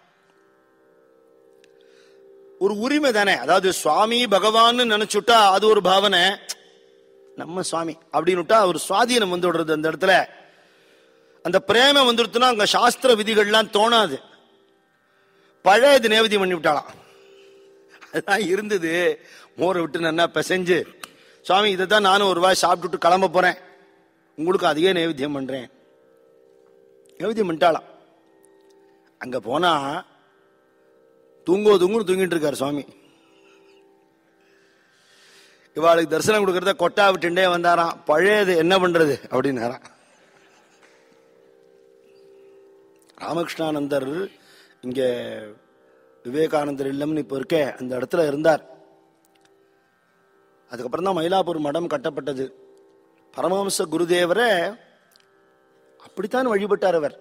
ஒரு உரிமை தானே அதாவது சுவாமி பகவான் நினைச்சுட்டா அது ஒரு பாவனை நம்ம சுவாமி அப்படின்னுட்டா ஒரு சுவாதீனம் வந்து விடுறது அந்த இடத்துல அந்த பிரேம வந்துடுத்துனா அங்க சாஸ்திர விதிகள்லாம் தோணாது பழைய இது நேவதி பண்ணி விட்டாளாம் அதுதான் இருந்தது மோரை விட்டு நல்லா பிசைஞ்சு சுவாமி இதை தான் நானும் ஒரு வாய் சாப்பிட்டுட்டு கிளம்ப போறேன் உங்களுக்கு அதையே நைவேத்தியம் பண்றேன் நைவேத்தியம் பண்ணிட்டாளாம் அங்க போனா தூங்கோ தூங்குன்னு தூங்கிட்டு இருக்காரு சுவாமி இவாளுக்கு தரிசனம் கொடுக்கறத கொட்டா விட்டுண்டே வந்தாராம் பழையது என்ன பண்றது அப்படின்னாராம் ராமகிருஷ்ணானந்தர் இங்க விவேகானந்தர் இல்லம்னு இப்ப இருக்கே அந்த இடத்துல இருந்தார் அதுக்கப்புறம் தான் மயிலாப்பூர் மடம் கட்டப்பட்டது பரமஹம்ச குருதேவரை அப்படித்தான் வழிபட்டார் அவர்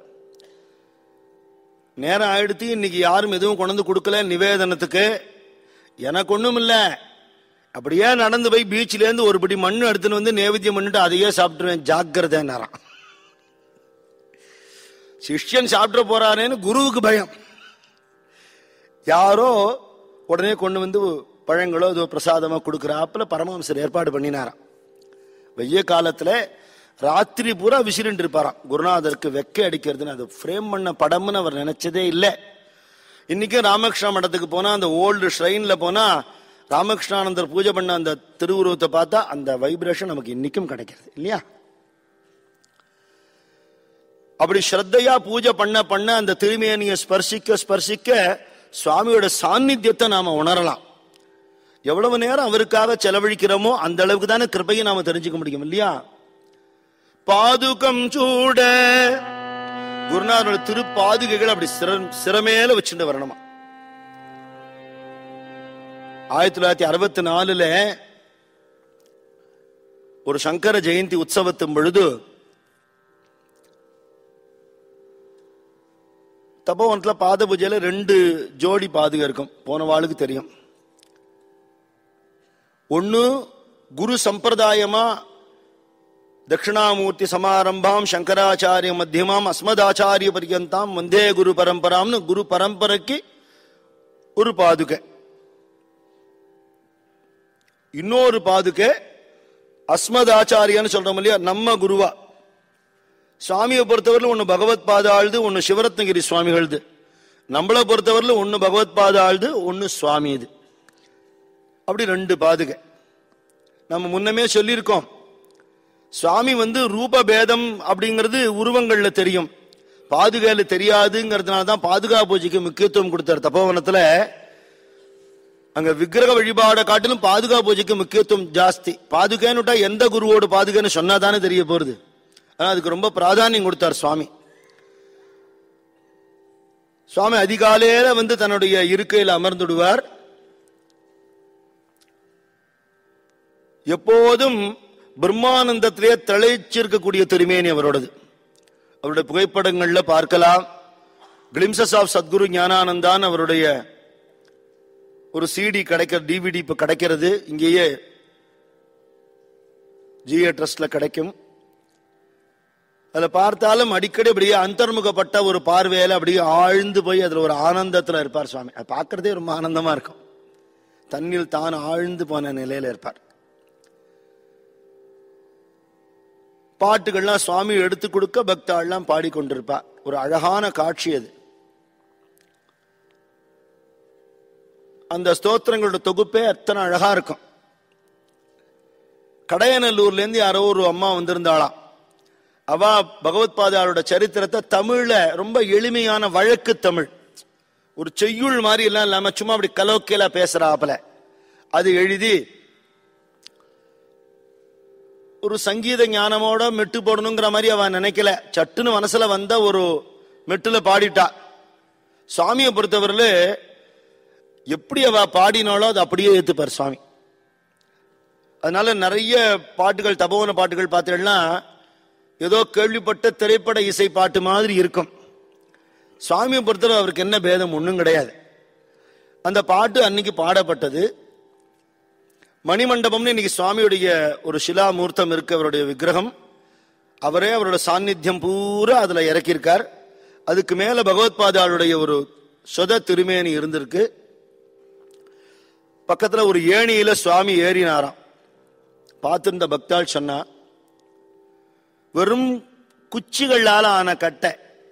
நேரம் ஆயிடுத்து இன்னைக்கு யாரும் எதுவும் கொண்டு வந்து கொடுக்கல நிவேதனத்துக்கு எனக்கு ஒண்ணும் இல்ல அப்படியே நடந்து போய் பீச்ல இருந்து ஒரு படி மண்ணு எடுத்துன்னு வந்து நேவேத்தியம் பண்ணிட்டு அதையே சாப்பிட்டுருவேன் ஜாக்கிரதைன்னாராம் சிஷ்யன் சாப்பிட போறானேன்னு குருவுக்கு பயம் யாரோ உடனே கொண்டு வந்து பழங்களோ ஏதோ பிரசாதமா கொடுக்குறாப்புல பரமஹம்சர் ஏற்பாடு பண்ணினாராம் வெய்ய காலத்துல ராத்திரி பூரா விசிறிட்டு இருப்பாராம் குருநாதருக்கு வெக்கை அடிக்கிறதுன்னு அது ஃப்ரேம் பண்ண படம்னு அவர் நினைச்சதே இல்லை இன்னைக்கும் ராமகிருஷ்ண மடத்துக்கு போனா அந்த ஓல்டு ஷ்ரைன்ல போனா ராமகிருஷ்ணானந்தர் பூஜை பண்ண அந்த திருவுருவத்தை பார்த்தா அந்த வைப்ரேஷன் நமக்கு இன்னைக்கும் கிடைக்கிறது இல்லையா அப்படி ஸ்ரத்தையா பூஜை பண்ண பண்ண அந்த திருமேனியை ஸ்பர்சிக்க ஸ்பர்சிக்க சுவாமியோட சாநித்தியத்தை நாம உணரலாம் எவ்வளவு நேரம் அவருக்காக செலவழிக்கிறோமோ அந்த அளவுக்கு தானே கிருபையை நாம தெரிஞ்சுக்க முடியும் இல்லையா பாதுகம் சூட குருநாதரோட திருப்பாதுகைகள் அப்படி சிற சிறமேல வச்சுட்டு வரணுமா ஆயிரத்தி தொள்ளாயிரத்தி அறுபத்தி நாலுல ஒரு சங்கர ஜெயந்தி உற்சவத்தின் பொழுது தபோவனத்துல பாத பூஜையில ரெண்டு ஜோடி பாதுகை இருக்கும் போன வாளுக்கு தெரியும் ஒன்னு குரு சம்பிரதாயமா தட்சிணாமூர்த்தி சமாரம்பாம் சங்கராச்சாரிய மத்தியமாம் அஸ்மதாச்சாரிய பரியந்தாம் வந்தே குரு பரம்பராம்னு குரு பரம்பரைக்கு ஒரு பாதுகை இன்னொரு பாதுகை அஸ்மதாச்சாரியான்னு சொல்றோம் இல்லையா நம்ம குருவா சுவாமியை பொறுத்தவரையில ஒன்னு பகவத் பாத ஆழ்து ஒன்னு சிவரத்னகிரி சுவாமிகள்து நம்மளை பொறுத்தவரையில ஒன்னு பகவத் பாத ஆழ்து ஒன்னு சுவாமி இது அப்படி ரெண்டு பாதுகை நம்ம முன்னமே சொல்லியிருக்கோம் சுவாமி வந்து ரூப பேதம் அப்படிங்கிறது உருவங்கள்ல தெரியும் பாதுகையில தெரியாதுங்கிறதுனால தான் பாதுகா பூஜைக்கு முக்கியத்துவம் கொடுத்தார் தப்போவனத்துல அங்க விக்கிரக வழிபாடை காட்டிலும் பாதுகா பூஜைக்கு முக்கியத்துவம் ஜாஸ்தி பாதுகைன்னு எந்த குருவோட பாதுகைன்னு சொன்னாதானே தெரிய போறது ஆனா அதுக்கு ரொம்ப பிராதானியம் கொடுத்தார் சுவாமி சுவாமி அதிகாலையில வந்து தன்னுடைய இருக்கையில் அமர்ந்துடுவார் எப்போதும் பிரம்மானந்தத்திலே திளைச்சிருக்கக்கூடிய திருமேனி அவரோடது அவருடைய புகைப்படங்கள்ல பார்க்கலாம் கிளிம்சஸ் ஆஃப் சத்குரு ஞானானந்தான் அவருடைய ஒரு சிடி கிடைக்கிற டிவிடி இப்ப கிடைக்கிறது இங்கேயே ஜிஏ ட்ரஸ்ட்ல கிடைக்கும் அதுல பார்த்தாலும் அடிக்கடி அப்படியே அந்தர்முகப்பட்ட ஒரு பார்வையில அப்படியே ஆழ்ந்து போய் அதுல ஒரு ஆனந்தத்துல இருப்பார் சுவாமி அது பார்க்கறதே ரொம்ப ஆனந்தமா இருக்கும் தண்ணில் தான் ஆழ்ந்து போன நிலையில இருப்பார் பாட்டுகள்லாம் சுவாமி எடுத்து கொடுக்க பக்தாள்லாம் பாடிக்கொண்டிருப்பா ஒரு அழகான காட்சி அது அந்த ஸ்தோத்திரங்களோட தொகுப்பே அத்தனை அழகா இருக்கும் கடையநல்லூர்ல இருந்து யாரோ ஒரு அம்மா வந்திருந்தாளாம் அவ பகவத் பாதாரோட சரித்திரத்தை தமிழ்ல ரொம்ப எளிமையான வழக்கு தமிழ் ஒரு செய்யுள் மாதிரி எல்லாம் இல்லாம சும்மா அப்படி கலோக்கியலா பேசுறாப்புல அது எழுதி ஒரு சங்கீத ஞானமோட மெட்டு போடணுங்கிற மாதிரி அவ நினைக்கல சட்டுன்னு மனசுல வந்த ஒரு மெட்டுல பாடிட்டா சுவாமியை பொறுத்தவரையில எப்படி அவ பாடினாலோ அது அப்படியே ஏத்துப்பார் சுவாமி அதனால நிறைய பாட்டுகள் தபோவன பாட்டுகள் பார்த்தீங்கன்னா ஏதோ கேள்விப்பட்ட திரைப்பட இசை பாட்டு மாதிரி இருக்கும் சுவாமியை பொறுத்தவரை அவருக்கு என்ன பேதம் ஒன்றும் கிடையாது அந்த பாட்டு அன்னைக்கு பாடப்பட்டது மணிமண்டபம்னு இன்னைக்கு சுவாமியுடைய ஒரு சிலாமூர்த்தம் இருக்கு அவருடைய விக்கிரகம் அவரே அவரோட சாநித்தியம் பூரா அதுல இறக்கியிருக்கார் அதுக்கு மேல பகவத்பாதாளுடைய ஒரு சொத திருமேனி இருந்திருக்கு பக்கத்துல ஒரு ஏணியில சுவாமி ஏறினாராம் பார்த்திருந்த பக்தாள் சொன்னா வெறும் குச்சிகளால ஆன கட்டை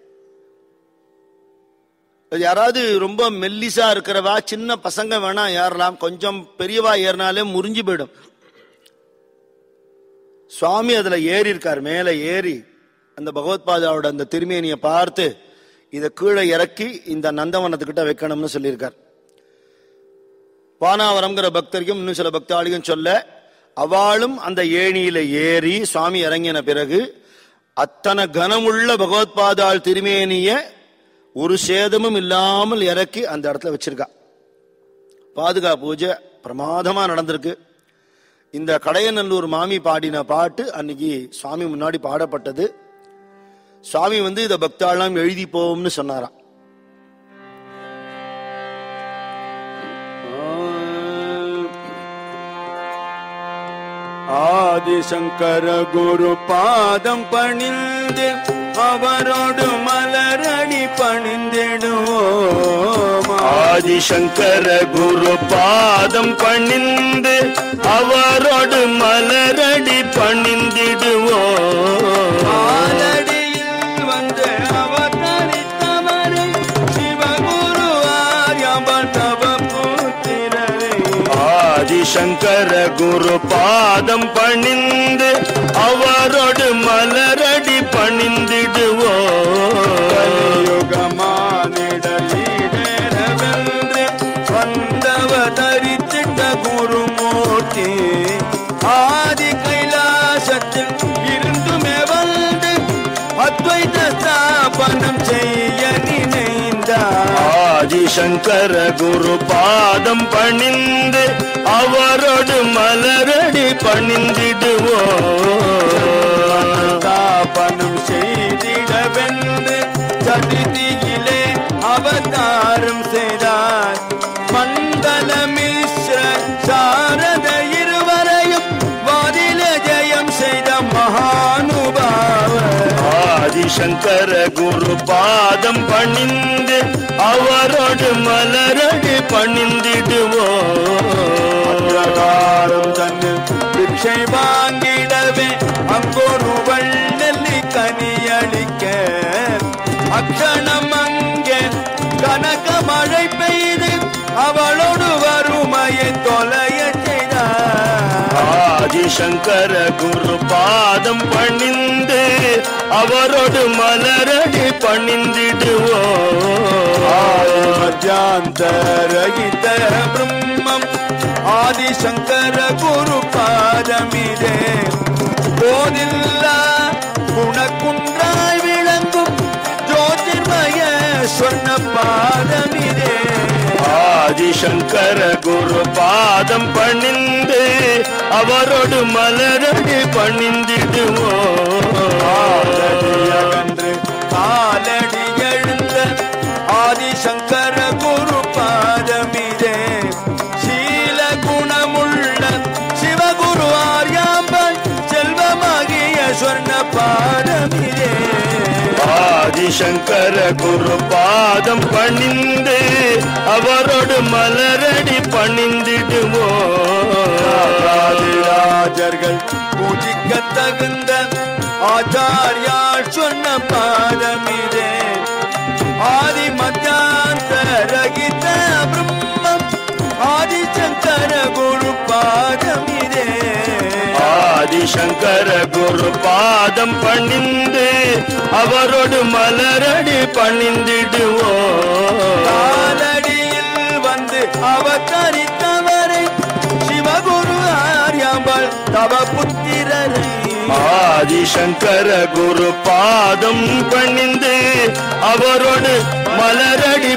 அது யாராவது ரொம்ப மெல்லிசா இருக்கிறவா சின்ன பசங்க வேணா ஏறலாம் கொஞ்சம் பெரியவா ஏறினாலே முறிஞ்சு போயிடும் சுவாமி அதுல ஏறி இருக்கார் மேல ஏறி அந்த பகவத்பாதாவோட அந்த திருமேனியை பார்த்து இதை கீழே இறக்கி இந்த நந்தவனத்துக்கிட்ட வைக்கணும்னு சொல்லியிருக்கார் வானாவரம்ங்கிற பக்தருக்கும் இன்னும் சில பக்தாளியும் சொல்ல அவளும் அந்த ஏணியில ஏறி சுவாமி இறங்கின பிறகு அத்தனை கனமுள்ள பகவத்பாதாள் திருமேனிய ஒரு சேதமும் இல்லாமல் இறக்கி அந்த இடத்துல வச்சிருக்கா பாதுகா பூஜை பிரமாதமா நடந்திருக்கு இந்த கடையநல்லூர் மாமி பாடின பாட்டு அன்னைக்கு சுவாமி முன்னாடி பாடப்பட்டது சுவாமி வந்து இதை பக்தாளாம் எழுதி போவோம்னு சொன்னாராம் ஆதிசங்கர குரு பாதம் பணிந்து அவரோடு மலரடி பணிந்திடுவோம் ஆதிசங்கர குரு பாதம் பணிந்து அவரோடு மலரடி பணிந்திடுவோம் ஆலடியில் வந்து அவதரித்தவரை சிவகுரு ஆரியம்பல் தவ புத்திரரை ஆதிசங்கர குரு பாதம் பணிந்து அவரோடு மலரடி பணிந்திடுவோம் கலியுகமானிடலீடேரவென்று வந்தவதரித்திட்ட குருமூர்த்தி ஆதி கைலாசத்தில் இருந்துமே வந்து அத்வைத ஸ்தாபனம் செய்ய நினைந்தார் ஆதிசங்கர குரு பாதம் பணிந்து அவரோடு மலரடி பணிந்திடுவோம் ஸ்தாபனம் செய்திடவென்று சதுர்த்தியிலே அவதாரம் செய்தார் மண்டல மிஸ்ர சாரத இருவரையும் வாதில ஜெயம் செய்த மகானுபாவர் ஆதிசங்கர குரு பாதம் பணிந்து அவரோடு மலரடி பணிந்திடுவோம் பிரகாரம் தன்னில் பிக்ஷை வாங்கிடவே அங்கொரு வள்ளி கனியளிக்க அக்ஷணம் அங்கே கனக மழை பெய்து அவளோடு வறுமையை தொலைய செய்தார் ஆதிசங்கர குரு பாதம் பணிந்து அவரோடு மலரடி பணிந்திடுவோம் மத்தியாந்தரகித பிரம்மம் ஆதிசங்கர குரு பாதமிதே போதில்லா குணக்குன்றாய் விளங்கும் ஜோதிர்மய சொன்ன பாதமிதே ஆதிசங்கர குரு பாதம் பணிந்து அவரோடு மலரடி பணிந்திடுவோம் அகன்று காலடி எழுந்த ஆதிசங்கர குரு பாதமிதே சீல குணமுள்ள சிவகுரு ஆர்யாம்பல் செல்வமாகிய சொன்ன பாதமிதே ஆதிசங்கர குரு பாதம் பணிந்து அவரோடு மலரடி பணிந்திடுவோம் ராஜராஜர்கள் பூஜிக்க தகுந்த ஆச்சாரியால் சொன்ன பாதமிதே ஆதி மத்தியாந்தரகித பிரம்மம் ஆதிசங்கர குரு பாதமிதே ஆதிசங்கர குரு பாதம் பணிந்து அவரோடு மலரடி பணிந்திடுவோம் காலடியில் வந்து அவதரித்தவரை சிவகுரு ஆரியம்பல் தவ புத்திரரை ஆதிசங்கர குரு பாதம் பணிந்து அவரோடு மலரடி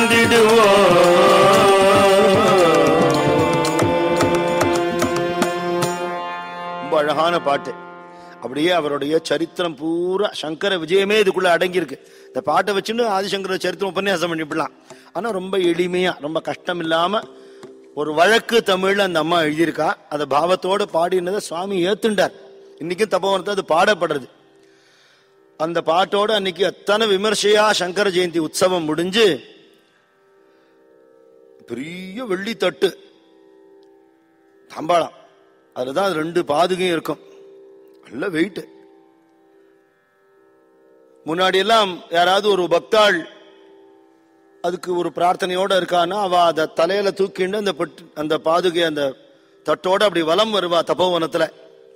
பணிந்திடுவோம் ரொம்ப அழகான பாட்டு அப்படியே அவருடைய சரித்திரம் பூரா சங்கர விஜயமே இதுக்குள்ள அடங்கியிருக்கு இந்த பாட்டை வச்சுன்னு ஆதிசங்கர சரித்திரம் உபன்யாசம் பண்ணிவிடலாம் ஆனா ரொம்ப எளிமையா ரொம்ப கஷ்டம் இல்லாம ஒரு வழக்கு தமிழ்ல அந்த அம்மா எழுதியிருக்கா அதை பாவத்தோட பாடினதை சுவாமி ஏத்துண்டார் இன்னைக்கும் தபோவனத்தை அது பாடப்படுறது அந்த பாட்டோட அன்னைக்கு அத்தனை விமர்சையா சங்கர ஜெயந்தி உற்சவம் முடிஞ்சு பெரிய வெள்ளி தட்டு தம்பாளம் அதுலதான் ரெண்டு பாதுகையும் இருக்கும் நல்ல வெயிட் முன்னாடி எல்லாம் யாராவது ஒரு பக்தாள் அதுக்கு ஒரு பிரார்த்தனையோட இருக்கான்னா அவ அத தலையில தூக்கிண்டு அந்த பட்டு அந்த பாதுகை அந்த தட்டோட அப்படி வலம் வருவா தபோவனத்துல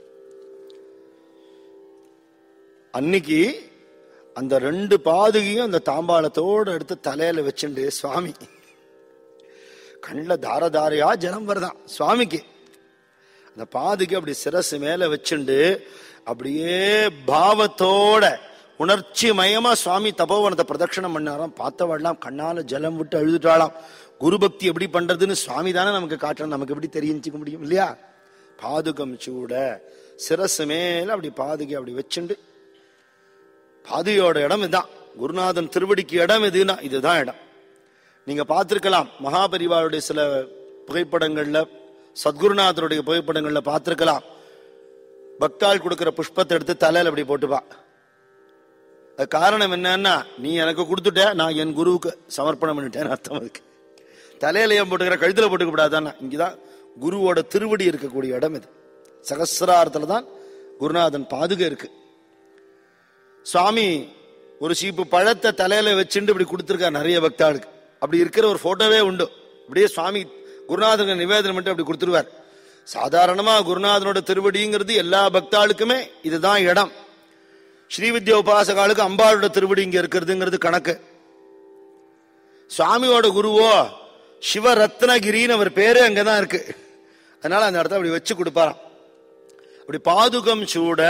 அன்னைக்கு அந்த ரெண்டு பாதுகையும் அந்த தாம்பாளத்தோட எடுத்து தலையில வச்சுண்டு சுவாமி கண்ணில் தார தாரையா ஜலம் வருதான் சுவாமிக்கு இந்த பாதுகை அப்படி சிரசு மேல வச்சுண்டு அப்படியே பாவத்தோட உணர்ச்சி மயமா சுவாமி தபோவனத்தை பிரதட்சணம் பண்ணாராம் பார்த்தவாடலாம் கண்ணால ஜலம் விட்டு அழுதுட்டாளாம் குரு பக்தி எப்படி பண்றதுன்னு சுவாமி தானே நமக்கு காட்டணும் நமக்கு எப்படி தெரிஞ்சுக்க முடியும் இல்லையா பாதுகம் சூட சிரசு மேல அப்படி பாதுகை அப்படி வச்சுண்டு பாதுகையோட இடம் இதுதான் குருநாதன் திருவடிக்கு இடம் எதுனா இதுதான் இடம் நீங்க பார்த்திருக்கலாம் மகாபரிவாருடைய சில புகைப்படங்கள்ல சத்குருநாதருடைய புகைப்படங்கள்ல பார்த்திருக்கலாம் பக்தாள் கொடுக்கிற புஷ்பத்தை எடுத்து தலையில அப்படி போட்டுப்பா அது காரணம் என்னன்னா நீ எனக்கு கொடுத்துட்ட நான் என் குருவுக்கு சமர்ப்பணம் பண்ணிட்டேன்னு அர்த்தம் அதுக்கு தலையில ஏன் போட்டுக்கிற கழுத்துல போட்டுக்க கூடாதான்னா இங்கதான் குருவோட திருவடி இருக்கக்கூடிய இடம் இது சகசிராரத்துல தான் குருநாதன் பாதுகை இருக்கு சுவாமி ஒரு சீப்பு பழத்தை தலையில வச்சுட்டு இப்படி கொடுத்துருக்கார் நிறைய பக்தாளுக்கு அப்படி இருக்கிற ஒரு போட்டோவே உண்டு அப்படியே சுவாமி குருநாதனுக்கு நிவேதனம் பண்ணிட்டு அப்படி கொடுத்துருவார் சாதாரணமா குருநாதனோட திருவடிங்கிறது எல்லா பக்தாளுக்குமே இதுதான் இடம் ஸ்ரீவித்யா உபாசகாலுக்கு அம்பாளோட திருவடி இங்க இருக்கிறதுங்கிறது கணக்கு சுவாமியோட குருவோ சிவரத்னகிரின்னு அவர் பேரே அங்கதான் இருக்கு அதனால அந்த இடத்த அப்படி வச்சு கொடுப்பாராம் அப்படி பாதுகம் சூட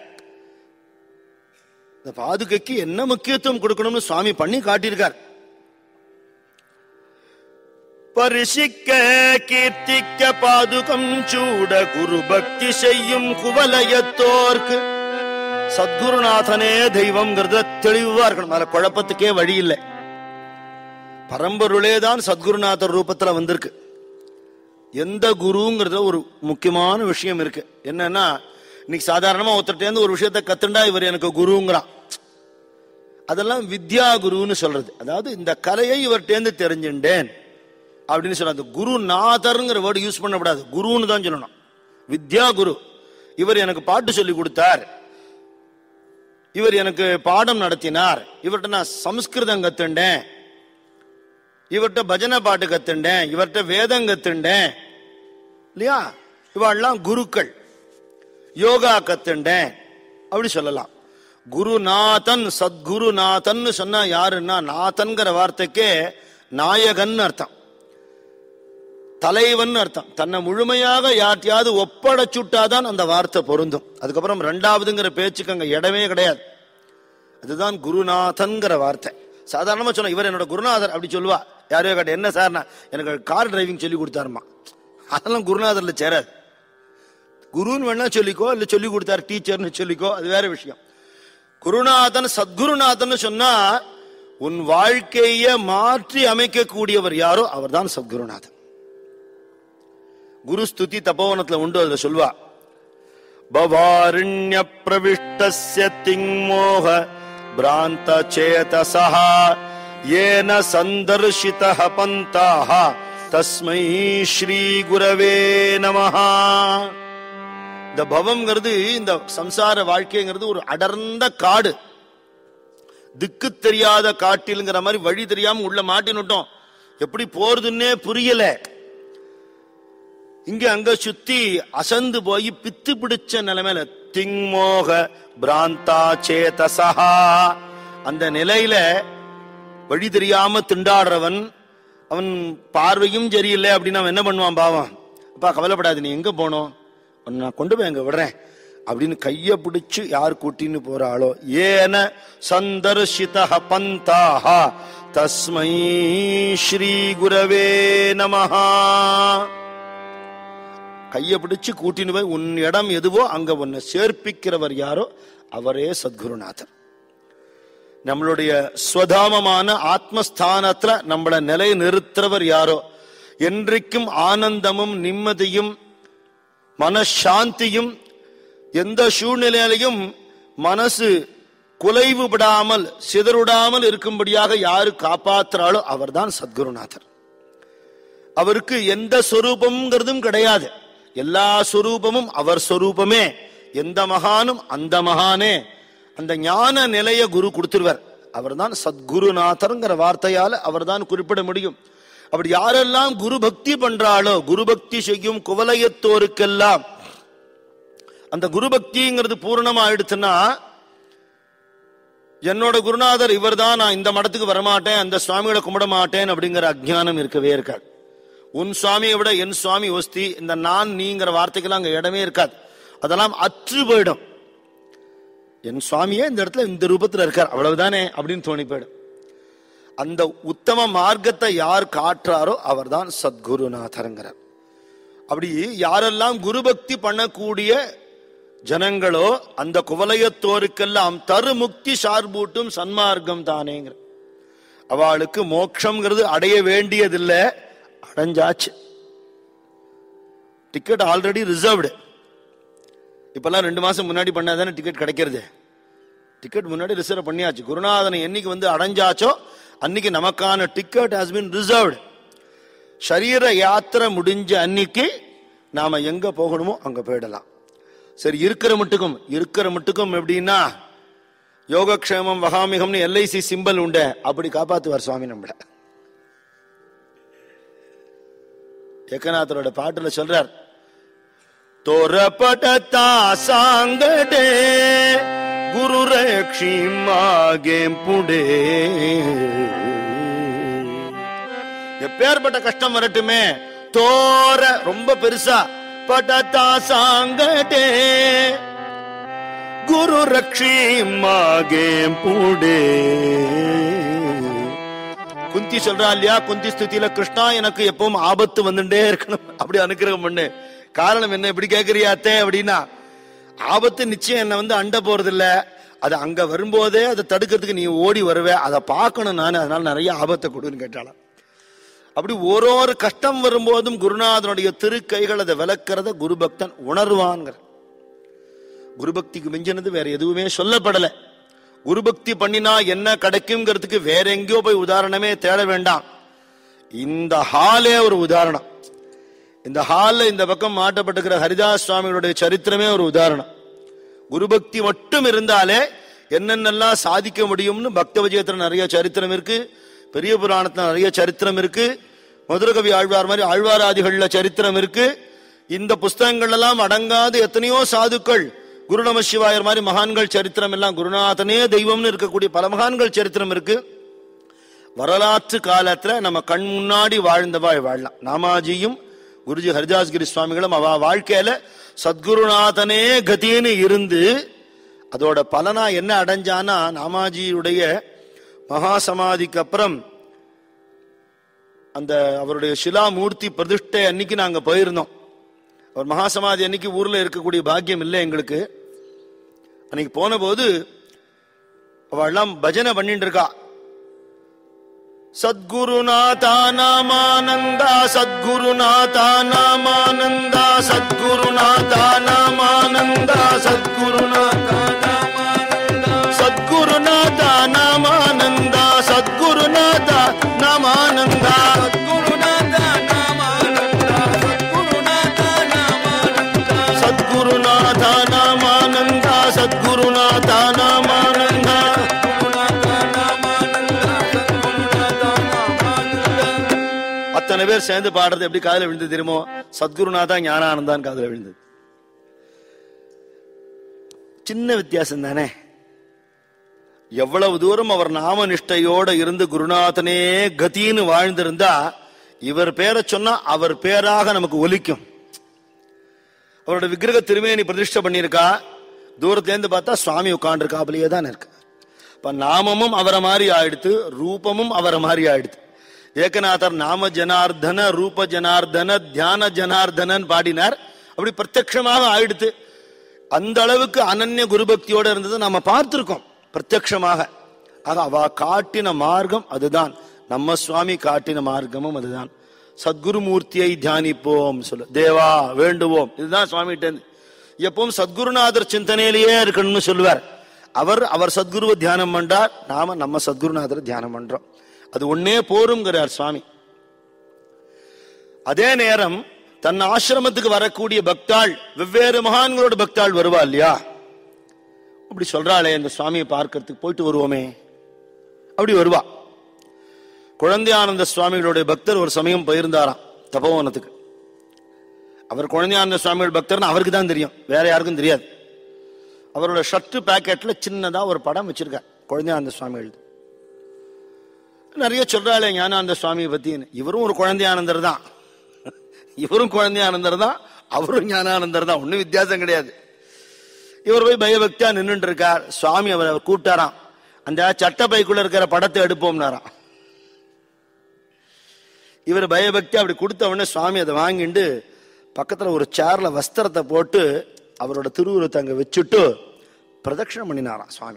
இந்த பாதுகைக்கு என்ன முக்கியத்துவம் கொடுக்கணும்னு சுவாமி பண்ணி காட்டியிருக்கார் பரிசிக்க கீர்த்திக்க பாதுகம் சூட குரு பக்தி செய்யும் குவலயத்தோர்க்கு சத்குருநாதனே தெய்வம்ங்கிறத தெளிவா இருக்கணும் அதுல குழப்பத்துக்கே வழி இல்லை பரம்பொருளே தான் சத்குருநாதர் ரூபத்துல வந்திருக்கு எந்த குருங்கிறத ஒரு முக்கியமான விஷயம் இருக்கு என்னன்னா இன்னைக்கு சாதாரணமா ஒருத்தர்ட்டேருந்து ஒரு விஷயத்த கத்துண்டா இவர் எனக்கு குருங்கிறான் அதெல்லாம் வித்யா குருன்னு சொல்றது அதாவது இந்த கலையை இவர்கிட்டேருந்து தெரிஞ்சுட்டேன் அப்படின்னு சொல்ல அந்த குருநாதர்ங்கிற வேர்டு யூஸ் பண்ணக்கூடாது குருன்னு தான் சொல்லணும் வித்யா குரு இவர் எனக்கு பாட்டு சொல்லி கொடுத்தார் இவர் எனக்கு பாடம் நடத்தினார் இவர்கிட்ட நான் சம்ஸ்கிருதம் கத்துண்டேன் இவர்கிட்ட பஜனை பாட்டு கத்துண்டேன் இவர்கிட்ட வேதம் கத்துண்டேன் இல்லையா இவாள்லாம் குருக்கள் யோகா கத்துண்டேன் அப்படி சொல்லலாம் குருநாதன் சத்குருநாதன் சொன்னா யாருன்னா நாதன்கிற வார்த்தைக்கே நாயகன் அர்த்தம் தலைவன் அர்த்தம் தன்னை முழுமையாக யார்ட்டையாவது ஒப்படைச்சுட்டாதான் அந்த வார்த்தை பொருந்தும் அதுக்கப்புறம் ரெண்டாவதுங்கிற பேச்சுக்கு அங்க இடமே கிடையாது அதுதான் குருநாதன்கிற வார்த்தை சாதாரணமா சொன்ன இவர் என்னோட குருநாதர் அப்படி சொல்லுவா யாரையோ கேட்ட என்ன சார் நான் எனக்கு கார் டிரைவிங் சொல்லி கொடுத்தாருமா அதெல்லாம் குருநாதர்ல சேராது குருன்னு வேணா சொல்லிக்கோ இல்ல சொல்லி கொடுத்தாரு டீச்சர்னு சொல்லிக்கோ அது வேற விஷயம் குருநாதன் சத்குருநாதன் சொன்னா உன் வாழ்க்கைய மாற்றி அமைக்கக்கூடியவர் யாரோ அவர்தான் சத்குருநாதன் குரு ஸ்துதி தபோவனத்துல உண்டு அதுல சொல்வா பவாரண்ய பிரவிஷ்டஸ்ய திங்மோக பிராந்த சேதசா ஏன சந்தர்ஷிதः பந்தாः தஸ்மை ஸ்ரீ குரவே நமஹா இந்த பவம்ங்கிறது இந்த சம்சார வாழ்க்கைங்கிறது ஒரு அடர்ந்த காடு திக்கு தெரியாத காட்டில்ங்கிற மாதிரி வழி தெரியாம உள்ள மாட்டினுட்டோம் எப்படி போறதுன்னே புரியல இங்க அங்க சுத்தி அசந்து போய் பித்து பிடிச்ச நிலைமையில திங்மோக பிராந்தா சேதசா அந்த நிலையில வழி தெரியாம திண்டாடுறவன் அவன் பார்வையும் சரியில்லை அப்படின்னு அவன் என்ன பண்ணுவான் பாவம் அப்பா கவலைப்படாது நீ எங்க போனோம் உன்னை நான் கொண்டு போய் அங்க விடுறேன் அப்படின்னு கைய பிடிச்சு யார் கூட்டின்னு போறாளோ ஏன சந்தர்ஷித பந்தாக தஸ்மை ஸ்ரீ குரவே நமஹா கைய பிடிச்சு கூட்டின்னு போய் உன் இடம் எதுவோ அங்க உன்னை சேர்ப்பிக்கிறவர் யாரோ அவரே சத்குருநாதர் நம்மளுடைய ஸ்வதாமமான ஆத்மஸ்தானத்துல நம்மள நிலை நிறுத்துறவர் யாரோ என்றைக்கும் ஆனந்தமும் நிம்மதியும் மனசாந்தியும் எந்த சூழ்நிலையிலையும் மனசு குலைவுபடாமல் சிதறுடாமல் இருக்கும்படியாக யாரு காப்பாத்துறாளோ அவர்தான் சத்குருநாதர் அவருக்கு எந்த சொரூபம்ங்கிறதும் கிடையாது எல்லா சொரூபமும் அவர் சொரூபமே எந்த மகானும் அந்த மகானே அந்த ஞான நிலைய குரு கொடுத்துருவார் அவர்தான் சத்குருநாதர்ங்கிற வார்த்தையால அவர்தான் குறிப்பிட முடியும் அப்படி யாரெல்லாம் குரு பக்தி பண்றாளோ குரு பக்தி செய்யும் குவலயத்தோருக்கெல்லாம் அந்த குரு பக்திங்கிறது பூரணமா ஆயிடுச்சுன்னா என்னோட குருநாதர் இவர்தான் நான் இந்த மடத்துக்கு வரமாட்டேன் அந்த சுவாமிகளை கும்பிட மாட்டேன் அப்படிங்கிற அஜ்ஞானம் இருக்கவே இருக்காது உன் சுவாமியை விட என் சுவாமி ஒஸ்தி இந்த நான் நீங்கிற வார்த்தைக்கெல்லாம் அங்க இடமே இருக்காது அதெல்லாம் அற்று போயிடும் என் சுவாமியே இந்த இடத்துல இந்த ரூபத்துல இருக்கார் அவ்வளவுதானே அப்படின்னு தோணி போயிடும் அந்த உத்தம மார்க்கத்தை யார் காட்டுறாரோ அவர்தான் சத்குருநாதருங்கிறார் அப்படி யாரெல்லாம் குருபக்தி பண்ணக்கூடிய ஜனங்களோ அந்த குவலயத்தோருக்கெல்லாம் தருமுக்தி சார்பூட்டும் சன்மார்க்கம் தானேங்கிற அவளுக்கு மோட்சம்ங்கிறது அடைய வேண்டியதில்லை அடைஞ்சாச்சு டிக்கெட் ஆல்ரெடி ரிசர்வ்டு இப்பெல்லாம் ரெண்டு மாசம் முன்னாடி பண்ணாதானே டிக்கெட் கிடைக்கிறது டிக்கெட் முன்னாடி ரிசர்வ் பண்ணியாச்சு குருநாதனை என்னைக்கு வந்து அடைஞ்சாச்சோ அன்னைக்கு நமக்கான டிக்கெட் ஹாஸ் பின் ரிசர்வ்டு சரீர யாத்திரை முடிஞ்ச அன்னைக்கு நாம எங்க போகணுமோ அங்க போயிடலாம் சரி இருக்கிற மட்டுக்கும் இருக்கிற மட்டுக்கும் எப்படின்னா யோகக்ஷேமம் வகாமிகம்னு எல்ஐசி சிம்பல் உண்டு அப்படி காப்பாத்துவார் சுவாமி நம்மள ஏக்கநாதரோட பாட்டுல சொல்றார் தோரப்படத்தா சாங்கடே குரு ரேக்ஷிமாகேம் புடே எப்பேற்பட்ட கஷ்டம் வரட்டுமே தோர ரொம்ப பெருசா படத்தா சாங்கடே குரு ரக்ஷி மாகேம் பூடே குந்தி சொல்றா இல்லையா குந்தி ஸ்துதியில கிருஷ்ணா எனக்கு எப்பவும் ஆபத்து வந்துட்டே இருக்கணும் அப்படி அனுக்கிரகம் பண்ணு காரணம் என்ன இப்படி கேக்குறியாத்தே அப்படின்னா ஆபத்து நிச்சயம் என்ன வந்து அண்ட போறது இல்ல அது அங்க வரும்போதே அதை தடுக்கிறதுக்கு நீ ஓடி வருவே அதை பார்க்கணும் நான் அதனால நிறைய ஆபத்தை கொடுன்னு கேட்டாலாம் அப்படி ஒரு ஒரு கஷ்டம் வரும்போதும் குருநாதனுடைய திருக்கைகள் அதை விளக்கிறத குருபக்தன் உணர்வான்ங்கிற குருபக்திக்கு மிஞ்சினது வேற எதுவுமே சொல்லப்படல குருபக்தி பண்ணினா என்ன கிடைக்குங்கிறதுக்கு வேற எங்கேயோ போய் உதாரணமே தேட வேண்டாம் இந்த ஹாலே ஒரு உதாரணம் இந்த ஹால்ல இந்த பக்கம் மாட்டப்பட்டிருக்கிற ஹரிதாஸ் சுவாமிகளுடைய சரித்திரமே ஒரு உதாரணம் குருபக்தி மட்டும் இருந்தாலே என்னென்னலாம் சாதிக்க முடியும்னு பக்த விஜயத்துல நிறைய சரித்திரம் இருக்கு பெரிய புராணத்துல நிறைய சரித்திரம் இருக்கு மதுரகவி ஆழ்வார் மாதிரி ஆழ்வாராதிகள்ல சரித்திரம் இருக்கு இந்த புஸ்தகங்கள் எல்லாம் அடங்காத எத்தனையோ சாதுக்கள் குரு நம சிவாயர் மாதிரி மகான்கள் சரித்திரம் எல்லாம் குருநாதனே தெய்வம்னு இருக்கக்கூடிய பல மகான்கள் சரித்திரம் இருக்கு வரலாற்று காலத்துல நம்ம கண் முன்னாடி வாழ்ந்தவா வாழலாம் நாமாஜியும் குருஜி ஹரிதாஸ்கிரி சுவாமிகளும் அவ வாழ்க்கையில சத்குருநாதனே கதின்னு இருந்து அதோட பலனா என்ன அடைஞ்சானா நாமாஜியுடைய மகா சமாதிக்கு அப்புறம் அந்த அவருடைய சிலாமூர்த்தி பிரதிஷ்டை அன்னைக்கு நாங்க போயிருந்தோம் அவர் மகா சமாதி அன்னைக்கு ஊர்ல இருக்கக்கூடிய பாக்கியம் இல்லை எங்களுக்கு அன்னைக்கு போன போது அவெல்லாம் பஜனை பண்ணிட்டு இருக்கா சத்குருநாதா நாமானந்தா சத்குருநாதா நாமானந்தா சத்குருநாதா நாமானந்தா சத்குருநாதா சத்குருநாதா நாமானந்தா சத்குருநாதா நாமானந்தா சத்குருநாதா நாமானந்தா சத்குருநாதா நாமானந்தா அத்தனை பேர் சேர்ந்து பாடுறது எப்படி காதுல விழுந்து தெரியுமோ சத்குருநாதா ஞானானந்தான் காதுல விழுந்தது சின்ன வித்தியாசம் தானே எவ்வளவு தூரம் அவர் நாம நிஷ்டையோட இருந்து குருநாதனே கதின்னு வாழ்ந்திருந்தா இவர் பேரை சொன்னா அவர் பேராக நமக்கு ஒலிக்கும் அவரோட விக்கிரக திருமேனி பிரதிஷ்டை பண்ணியிருக்கா தூரத்துல இருந்து பார்த்தா சுவாமி உட்காண்டிருக்காப்புலயே தான் இருக்கு இப்ப நாமமும் அவரை மாதிரி ஆயிடுத்து ரூபமும் அவரை மாதிரி ஆயிடுத்து ஏகநாதர் நாம ஜனார்தன ரூப ஜனார்தன தியான ஜனார்தனன் பாடினார் அப்படி பிரத்யட்சமாக ஆயிடுத்து அந்த அளவுக்கு அனன்ய குருபக்தியோட இருந்தது நாம பார்த்திருக்கோம் பிரத்யட்சமாக ஆக அவ காட்டின மார்க்கம் அதுதான் நம்ம சுவாமி காட்டின மார்க்கமும் அதுதான் சத்குருமூர்த்தியை தியானிப்போம் சொல்லு தேவா வேண்டுவோம் இதுதான் சுவாமிகிட்ட இருந்து. எப்பவும் சத்குருநாதர் சிந்தனையிலேயே இருக்கணும்னு சொல்லுவார் அவர் அவர் சத்குருவை தியானம் பண்றார் நாம நம்ம சத்குருநாதரை தியானம் பண்றோம் அது ஒன்னே போருங்கிறார் சுவாமி அதே நேரம் தன் ஆசிரமத்துக்கு வரக்கூடிய பக்தாள் வெவ்வேறு மகான்களோட பக்தாள் வருவா இல்லையா அப்படி சொல்றாளே இந்த சுவாமியை பார்க்கறதுக்கு போயிட்டு வருவோமே அப்படி வருவா குழந்தையானந்த சுவாமிகளுடைய பக்தர் ஒரு சமயம் போயிருந்தாராம் தபோவனத்துக்கு அவர் குழந்தையானந்த சுவாமிகள் பக்தர்னு அவருக்கு தான் தெரியும் வேற யாருக்கும் தெரியாது அவரோட ஷர்ட் பாக்கெட்ல சின்னதா ஒரு படம் வச்சிருக்கார் குழந்தையானந்த சுவாமிகள் நிறைய சொல்றாளே ஞானானந்த சுவாமியை பத்தி இவரும் ஒரு குழந்தையானந்தர் தான் இவரும் குழந்தையானந்தர் தான் அவரும் ஞானானந்தர் தான் ஒன்னும் வித்தியாசம் கிடையாது இவர் போய் பயபக்தியா நின்னுட்டு இருக்கார் சுவாமி அவர் அவர் கூப்பிட்டாராம் அந்த சட்டப்பைக்குள்ள இருக்கிற படத்தை எடுப்போம்னாராம் இவர் பயபக்தி அப்படி கொடுத்த உடனே சுவாமி அதை வாங்கிட்டு பக்கத்துல ஒரு சேர்ல வஸ்திரத்தை போட்டு அவரோட திருவுருவத்தை அங்க வச்சுட்டு பிரதட்சணம் பண்ணினாராம் சுவாமி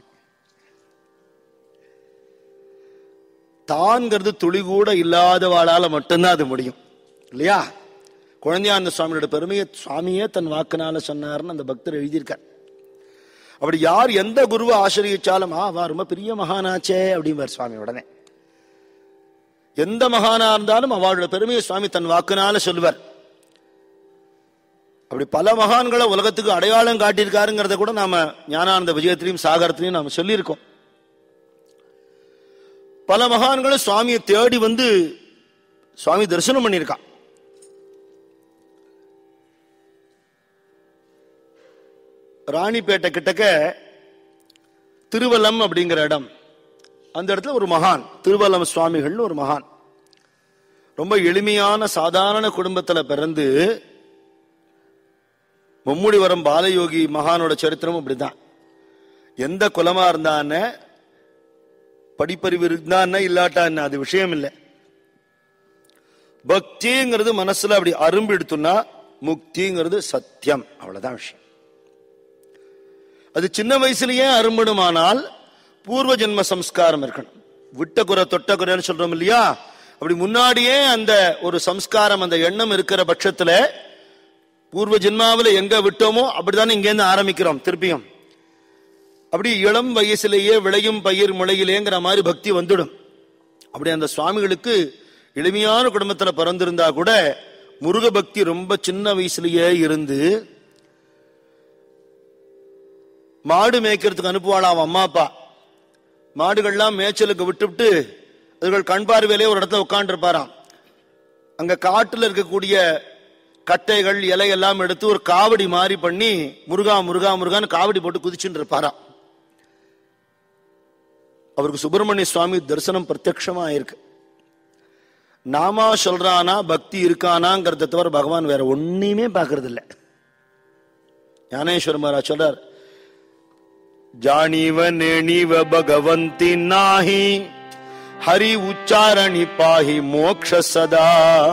தான்ங்கிறது துளி கூட இல்லாதவாளால மட்டும்தான் அது முடியும் இல்லையா குழந்தையானந்த சுவாமியோட பெருமையை சுவாமியே தன் வாக்குனால சொன்னார்னு அந்த பக்தர் எழுதியிருக்கார் அப்படி யார் எந்த குருவை ஆசிரியச்சாலும் ஆ வா ரொம்ப பெரிய மகானாச்சே அப்படிம்பார் சுவாமி உடனே எந்த மகானா இருந்தாலும் அவளோட பெருமையை சுவாமி தன் வாக்குனால சொல்லுவார் அப்படி பல மகான்களை உலகத்துக்கு அடையாளம் காட்டியிருக்காருங்கிறத கூட நாம ஞானானந்த விஜயத்திலையும் சாகரத்திலையும் நாம சொல்லியிருக்கோம் பல மகான்களும் சுவாமியை தேடி வந்து சுவாமி தரிசனம் பண்ணியிருக்கான் ராணிப்பேட்டை கிட்டக்க திருவல்லம் அப்படிங்கிற இடம் அந்த இடத்துல ஒரு மகான் திருவல்லம் சுவாமிகள்னு ஒரு மகான் ரொம்ப எளிமையான சாதாரண குடும்பத்துல பிறந்து மும்முடிவரம் பாலயோகி மகானோட சரித்திரமும் அப்படிதான் எந்த குலமா இருந்தான்னு படிப்பறிவு இருந்தான்னா இல்லாட்டான்னு அது விஷயம் இல்லை பக்திங்கிறது மனசுல அப்படி அரும்பு எடுத்துனா முக்திங்கிறது சத்தியம் அவ்வளவுதான் விஷயம் அது சின்ன வயசுலயே அரும்பணுமானால் பூர்வ ஜென்ம சம்ஸ்காரம் இருக்கணும் விட்ட குறை தொட்ட குறைன்னு சொல்றோம் இல்லையா அப்படி முன்னாடியே அந்த ஒரு சம்ஸ்காரம் அந்த எண்ணம் இருக்கிற பட்சத்துல பூர்வ ஜென்மாவில எங்க விட்டோமோ அப்படித்தானே இங்கேருந்து ஆரம்பிக்கிறோம் திருப்பியும் அப்படி இளம் வயசுலேயே விளையும் பயிர் முளையிலேங்கிற மாதிரி பக்தி வந்துடும் அப்படி அந்த சுவாமிகளுக்கு எளிமையான குடும்பத்துல பிறந்திருந்தா கூட முருக பக்தி ரொம்ப சின்ன வயசுலயே இருந்து மாடு மேய்க்கிறதுக்கு அனுப்புவாளாம் அம்மா அப்பா மாடுகள்லாம் மேய்ச்சலுக்கு விட்டுவிட்டு அதுகள் கண் பார்வையிலே ஒரு இடத்துல உட்காந்துருப்பாராம் அங்க காட்டுல இருக்கக்கூடிய கட்டைகள் இலை எல்லாம் எடுத்து ஒரு காவடி மாதிரி பண்ணி முருகா முருகா முருகான்னு காவடி போட்டு குதிச்சுட்டு இருப்பாராம் அவருக்கு சுப்பிரமணிய சுவாமி தரிசனம் பிரத்யட்சமா இருக்கு நாமா சொல்றானா பக்தி இருக்கானாங்கிறத தவிர பகவான் வேற ஒன்னையுமே பார்க்கறது இல்ல ஞானேஸ்வர மகாராஜ் சொல்றார் ಜಾಣಿವ ನೇಣಿವ ಭಗವಂತಿ ನಾಹಿ ஹரி உச்சாரணி பாஹி மோக்ஷ சதா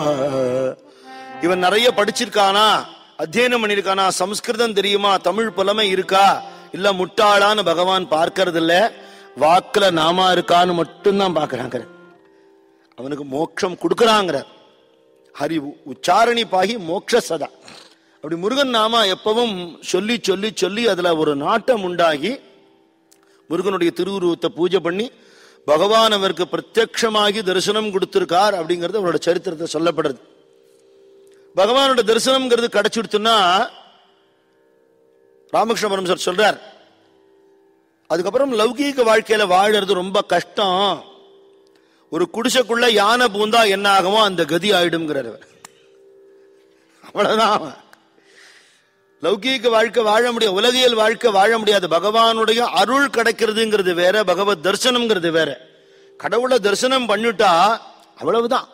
இவன் நிறைய படிச்சிருக்கானா அத்தியனம் பண்ணிருக்கானா சம்ஸ்கிருதம் தெரியுமா தமிழ் புலமை இருக்கா இல்ல முட்டாளான்னு பகவான் பார்க்கறது இல்ல வாக்குல நாமா இருக்கான்னு மட்டும்தான் பாக்குறாங்க அவனுக்கு மோட்சம் கொடுக்கறாங்கிற ஹரி உ- உச்சாரணி பாகி மோக்ஷ சதா அப்படி முருகன் நாமா எப்பவும் சொல்லி சொல்லி சொல்லி அதுல ஒரு நாட்டம் உண்டாகி முருகனுடைய திருவுருவத்தை பூஜை பண்ணி பகவான் அவருக்கு பிரத்யட்சமாகி தரிசனம் கொடுத்திருக்கார் அப்படிங்கிறது அவரோட சரித்திரத்தை சொல்லப்படுறது பகவானோட தரிசனம்ங்கிறது கிடைச்சிடுத்துன்னா ராமகிருஷ்ண பரமசர் சொல்றார் அதுக்கப்புறம் லௌகீக வாழ்க்கையில வாழறது ரொம்ப கஷ்டம் ஒரு குடிசைக்குள்ள யானை பூந்தா என்ன ஆகுமோ அந்த கதி ஆயிடுங்கிறார் அவர். அவ்வளவுதான் லௌகீக வாழ்க்கை வாழ முடியாது உலகியல் வாழ்க்கை வாழ முடியாது பகவானுடைய அருள் கிடைக்கிறதுங்கிறது வேற பகவத் தரிசனம்ங்கிறது வேற கடவுளை தரிசனம் பண்ணிட்டா அவ்வளவுதான்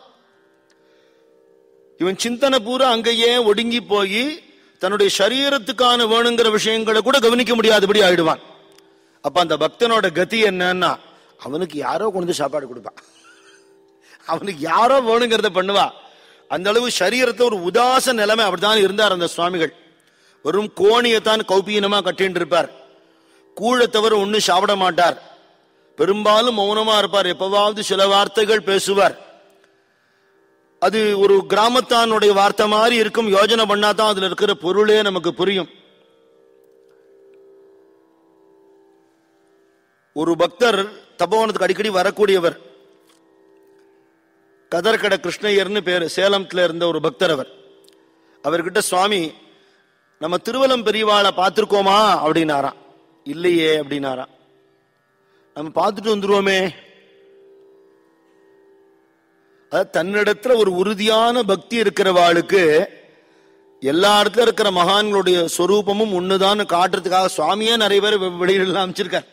இவன் சிந்தனை பூரா அங்கேயே ஒடுங்கி போய் தன்னுடைய சரீரத்துக்கான வேணுங்கிற விஷயங்களை கூட கவனிக்க முடியாதபடி ஆயிடுவான் அப்ப அந்த பக்தனோட கதி என்னன்னா அவனுக்கு யாரோ கொண்டு வந்து சாப்பாடு கொடுப்பான் அவனுக்கு யாரோ வேணுங்கிறத பண்ணுவா அந்த அளவு சரீரத்தை ஒரு உதாச நிலைமை அப்படித்தான் இருந்தார் அந்த சுவாமிகள் வெறும் கோணியத்தான் கௌபீனமா கட்டின்னு இருப்பார் கூழை தவிர ஒன்னும் சாப்பிட மாட்டார் பெரும்பாலும் மௌனமா இருப்பார் எப்பவாவது சில வார்த்தைகள் பேசுவார் அது ஒரு கிராமத்தானுடைய வார்த்தை மாதிரி இருக்கும் யோஜனை பண்ணாதான் அதுல இருக்கிற பொருளே நமக்கு புரியும் ஒரு பக்தர் தபோவனத்துக்கு அடிக்கடி வரக்கூடியவர் கதர்கட கிருஷ்ணய்யர்னு பேரு சேலத்துல இருந்த ஒரு பக்தர் அவர் அவர்கிட்ட சுவாமி நம்ம திருவலம் பெரியவாளை பார்த்திருக்கோமா அப்படின்னாராம் இல்லையே அப்படின்னாராம் நம்ம பார்த்துட்டு வந்துருவோமே அதாவது தன்னிடத்துல ஒரு உறுதியான பக்தி இருக்கிறவாளுக்கு எல்லா இடத்துல இருக்கிற மகான்களுடைய சொரூபமும் ஒண்ணுதான் காட்டுறதுக்காக சுவாமியே நிறைய பேர் வெ- வெளியில அமைச்சிருக்கார்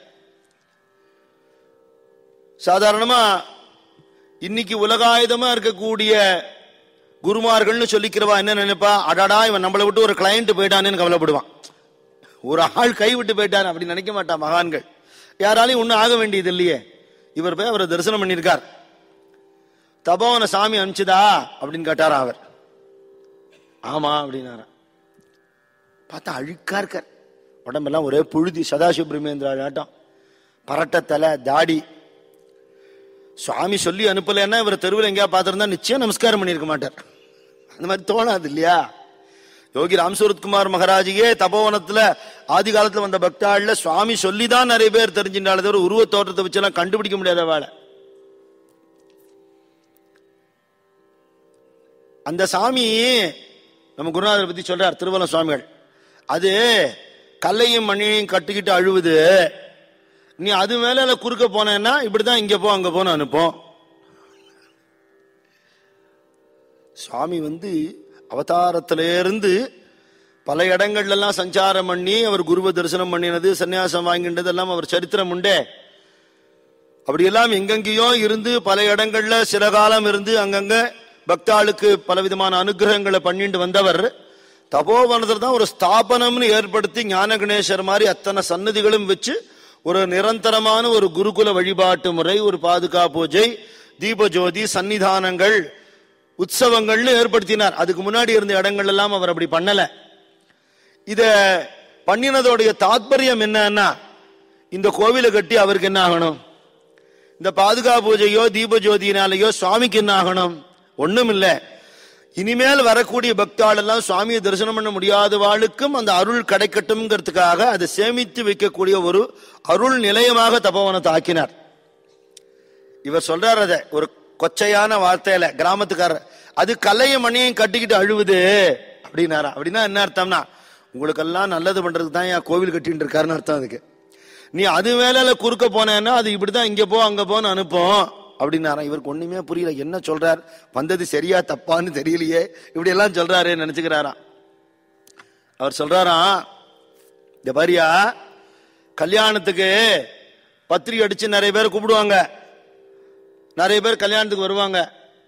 சாதாரணமா இன்னைக்கு உலகாயுதமா இருக்கக்கூடிய குருமார்கள்னு சொல்லிக்கிறவா என்ன நினைப்பா அடாடா இவன் நம்மளை விட்டு ஒரு கிளையண்ட் போயிட்டானேன்னு கவலைப்படுவான் ஒரு ஆள் கை விட்டு போயிட்டான் அப்படி நினைக்க மாட்டான் மகான்கள் யாராலையும் ஒன்றும் ஆக வேண்டியது இல்லையே இவர் போய் அவரை தரிசனம் பண்ணியிருக்கார் தபோவன சாமி அனுப்பிச்சுதா அப்படின்னு கேட்டாரா அவர் ஆமா அப்படின்னாரா பார்த்தா அழுக்கா இருக்கார் உடம்பெல்லாம் ஒரே புழுதி சதாசிவ பிரமேந்திரா ஆட்டம் பரட்ட தலை தாடி சுவாமி சொல்லி அனுப்பலைன்னா இவர் தெருவில் எங்கேயா பார்த்திருந்தா நிச்சயம் நமஸ்காரம் பண்ணியிருக்க மாட்டார் அந்த மாதிரி தோணாது இல்லையா யோகி ராம் சூரத்குமார் மகாராஜியே தபோவனத்துல ஆதி காலத்துல வந்த பக்தாள்ல சுவாமி சொல்லிதான் நிறைய பேர் தெரிஞ்சின்றாலே தவிர உருவ தோற்றத்தை வச்செல்லாம் கண்டுபிடிக்க முடியாத வேலை அந்த சாமி நம்ம குருநாதரை பத்தி சொல்றார் திருவலம் சுவாமிகள் அது கல்லையும் மண்ணையும் கட்டிக்கிட்டு அழுவுது நீ அது மேல குறுக்க போனேன்னா இப்படிதான் இங்க போ அங்க போன்னு அனுப்போம் சுவாமி வந்து அவதாரத்திலிருந்து பல இடங்கள்ல எல்லாம் சஞ்சாரம் பண்ணி அவர் குருவ தரிசனம் பண்ணினது சன்னியாசம் வாங்கினது எல்லாம் அவர் சரித்திரம் உண்டே அப்படியெல்லாம் எங்கெங்கேயோ இருந்து பல இடங்கள்ல சில காலம் இருந்து அங்கங்க பக்தாளுக்கு பலவிதமான அனுகிரகங்களை பண்ணிட்டு வந்தவர் தபோவனத்தில் தான் ஒரு ஸ்தாபனம்னு ஏற்படுத்தி ஞான கணேசர் மாதிரி அத்தனை சன்னதிகளும் வச்சு ஒரு நிரந்தரமான ஒரு குருகுல வழிபாட்டு முறை ஒரு பாதுகா பூஜை தீபஜோதி சன்னிதானங்கள் உற்சவங்கள்னு ஏற்படுத்தினார் அதுக்கு முன்னாடி இருந்த இடங்கள் எல்லாம் அவர் அப்படி பண்ணல இத பண்ணினதோடைய தாத்பரியம் என்னன்னா இந்த கோவிலை கட்டி அவருக்கு என்ன ஆகணும் இந்த பாதுகா பூஜையோ தீப ஜோதியினாலேயோ சுவாமிக்கு என்ன ஆகணும் ஒண்ணும் இல்ல இனிமேல் வரக்கூடிய பக்தாள் எல்லாம் சுவாமியை தரிசனம் பண்ண முடியாதவாளுக்கும் அந்த அருள் கிடைக்கட்டும்ங்கிறதுக்காக அதை சேமித்து வைக்கக்கூடிய ஒரு அருள் நிலையமாக தபோவனத்தை ஆக்கினார் இவர் சொல்றார் அத ஒரு கொச்சையான வார்த்தையில கிராமத்துக்காரர் அது கல்லையும் மணியையும் கட்டிக்கிட்டு அழுவுது அப்படின்னாரா அப்படின்னா என்ன அர்த்தம்னா உங்களுக்கெல்லாம் நல்லது பண்றதுக்கு தான் என் கோவில் கட்டிட்டு இருக்காருன்னு அர்த்தம் அதுக்கு நீ அது மேல குறுக்க போனேன்னா அது இப்படிதான் இங்க போ அங்க போன்னு அனுப்பும் அப்படின்னாரா இவருக்கு ஒண்ணுமே புரியல என்ன சொல்றார் வந்தது சரியா தப்பான்னு தெரியலையே இப்படி எல்லாம் சொல்றாரு நினைச்சுக்கிறாராம் அவர் சொல்றாராம் இந்த பாரியா கல்யாணத்துக்கு பத்திரிகை அடிச்சு நிறைய பேர் கூப்பிடுவாங்க நிறைய பேர் கல்யாணத்துக்கு வருவாங்க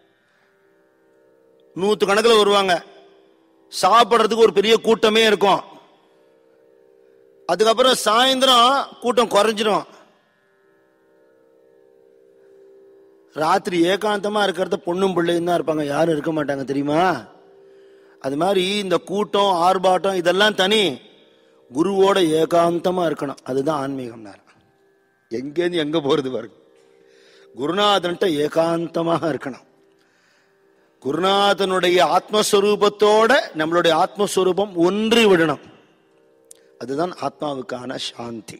நூத்து கணக்கில் வருவாங்க சாப்பிட்றதுக்கு ஒரு பெரிய கூட்டமே இருக்கும் அதுக்கப்புறம் சாயந்தரம் கூட்டம் குறைஞ்சிரும் ராத்திரி ஏகாந்தமா இருக்கிறத பொண்ணும் பிள்ளையும் தான் இருப்பாங்க யாரும் இருக்க மாட்டாங்க தெரியுமா அது மாதிரி இந்த கூட்டம் ஆர்ப்பாட்டம் இதெல்லாம் தனி குருவோட ஏகாந்தமா இருக்கணும் அதுதான் ஆன்மீகம் எங்கேருந்து எங்க போறது பாருங்க குருநாதன்ட்ட ஏகாந்தமாக இருக்கணும் குருநாதனுடைய ஆத்மஸ்வரூபத்தோட நம்மளுடைய ஆத்மஸ்வரூபம் ஒன்றி விடணும் அதுதான் ஆத்மாவுக்கான சாந்தி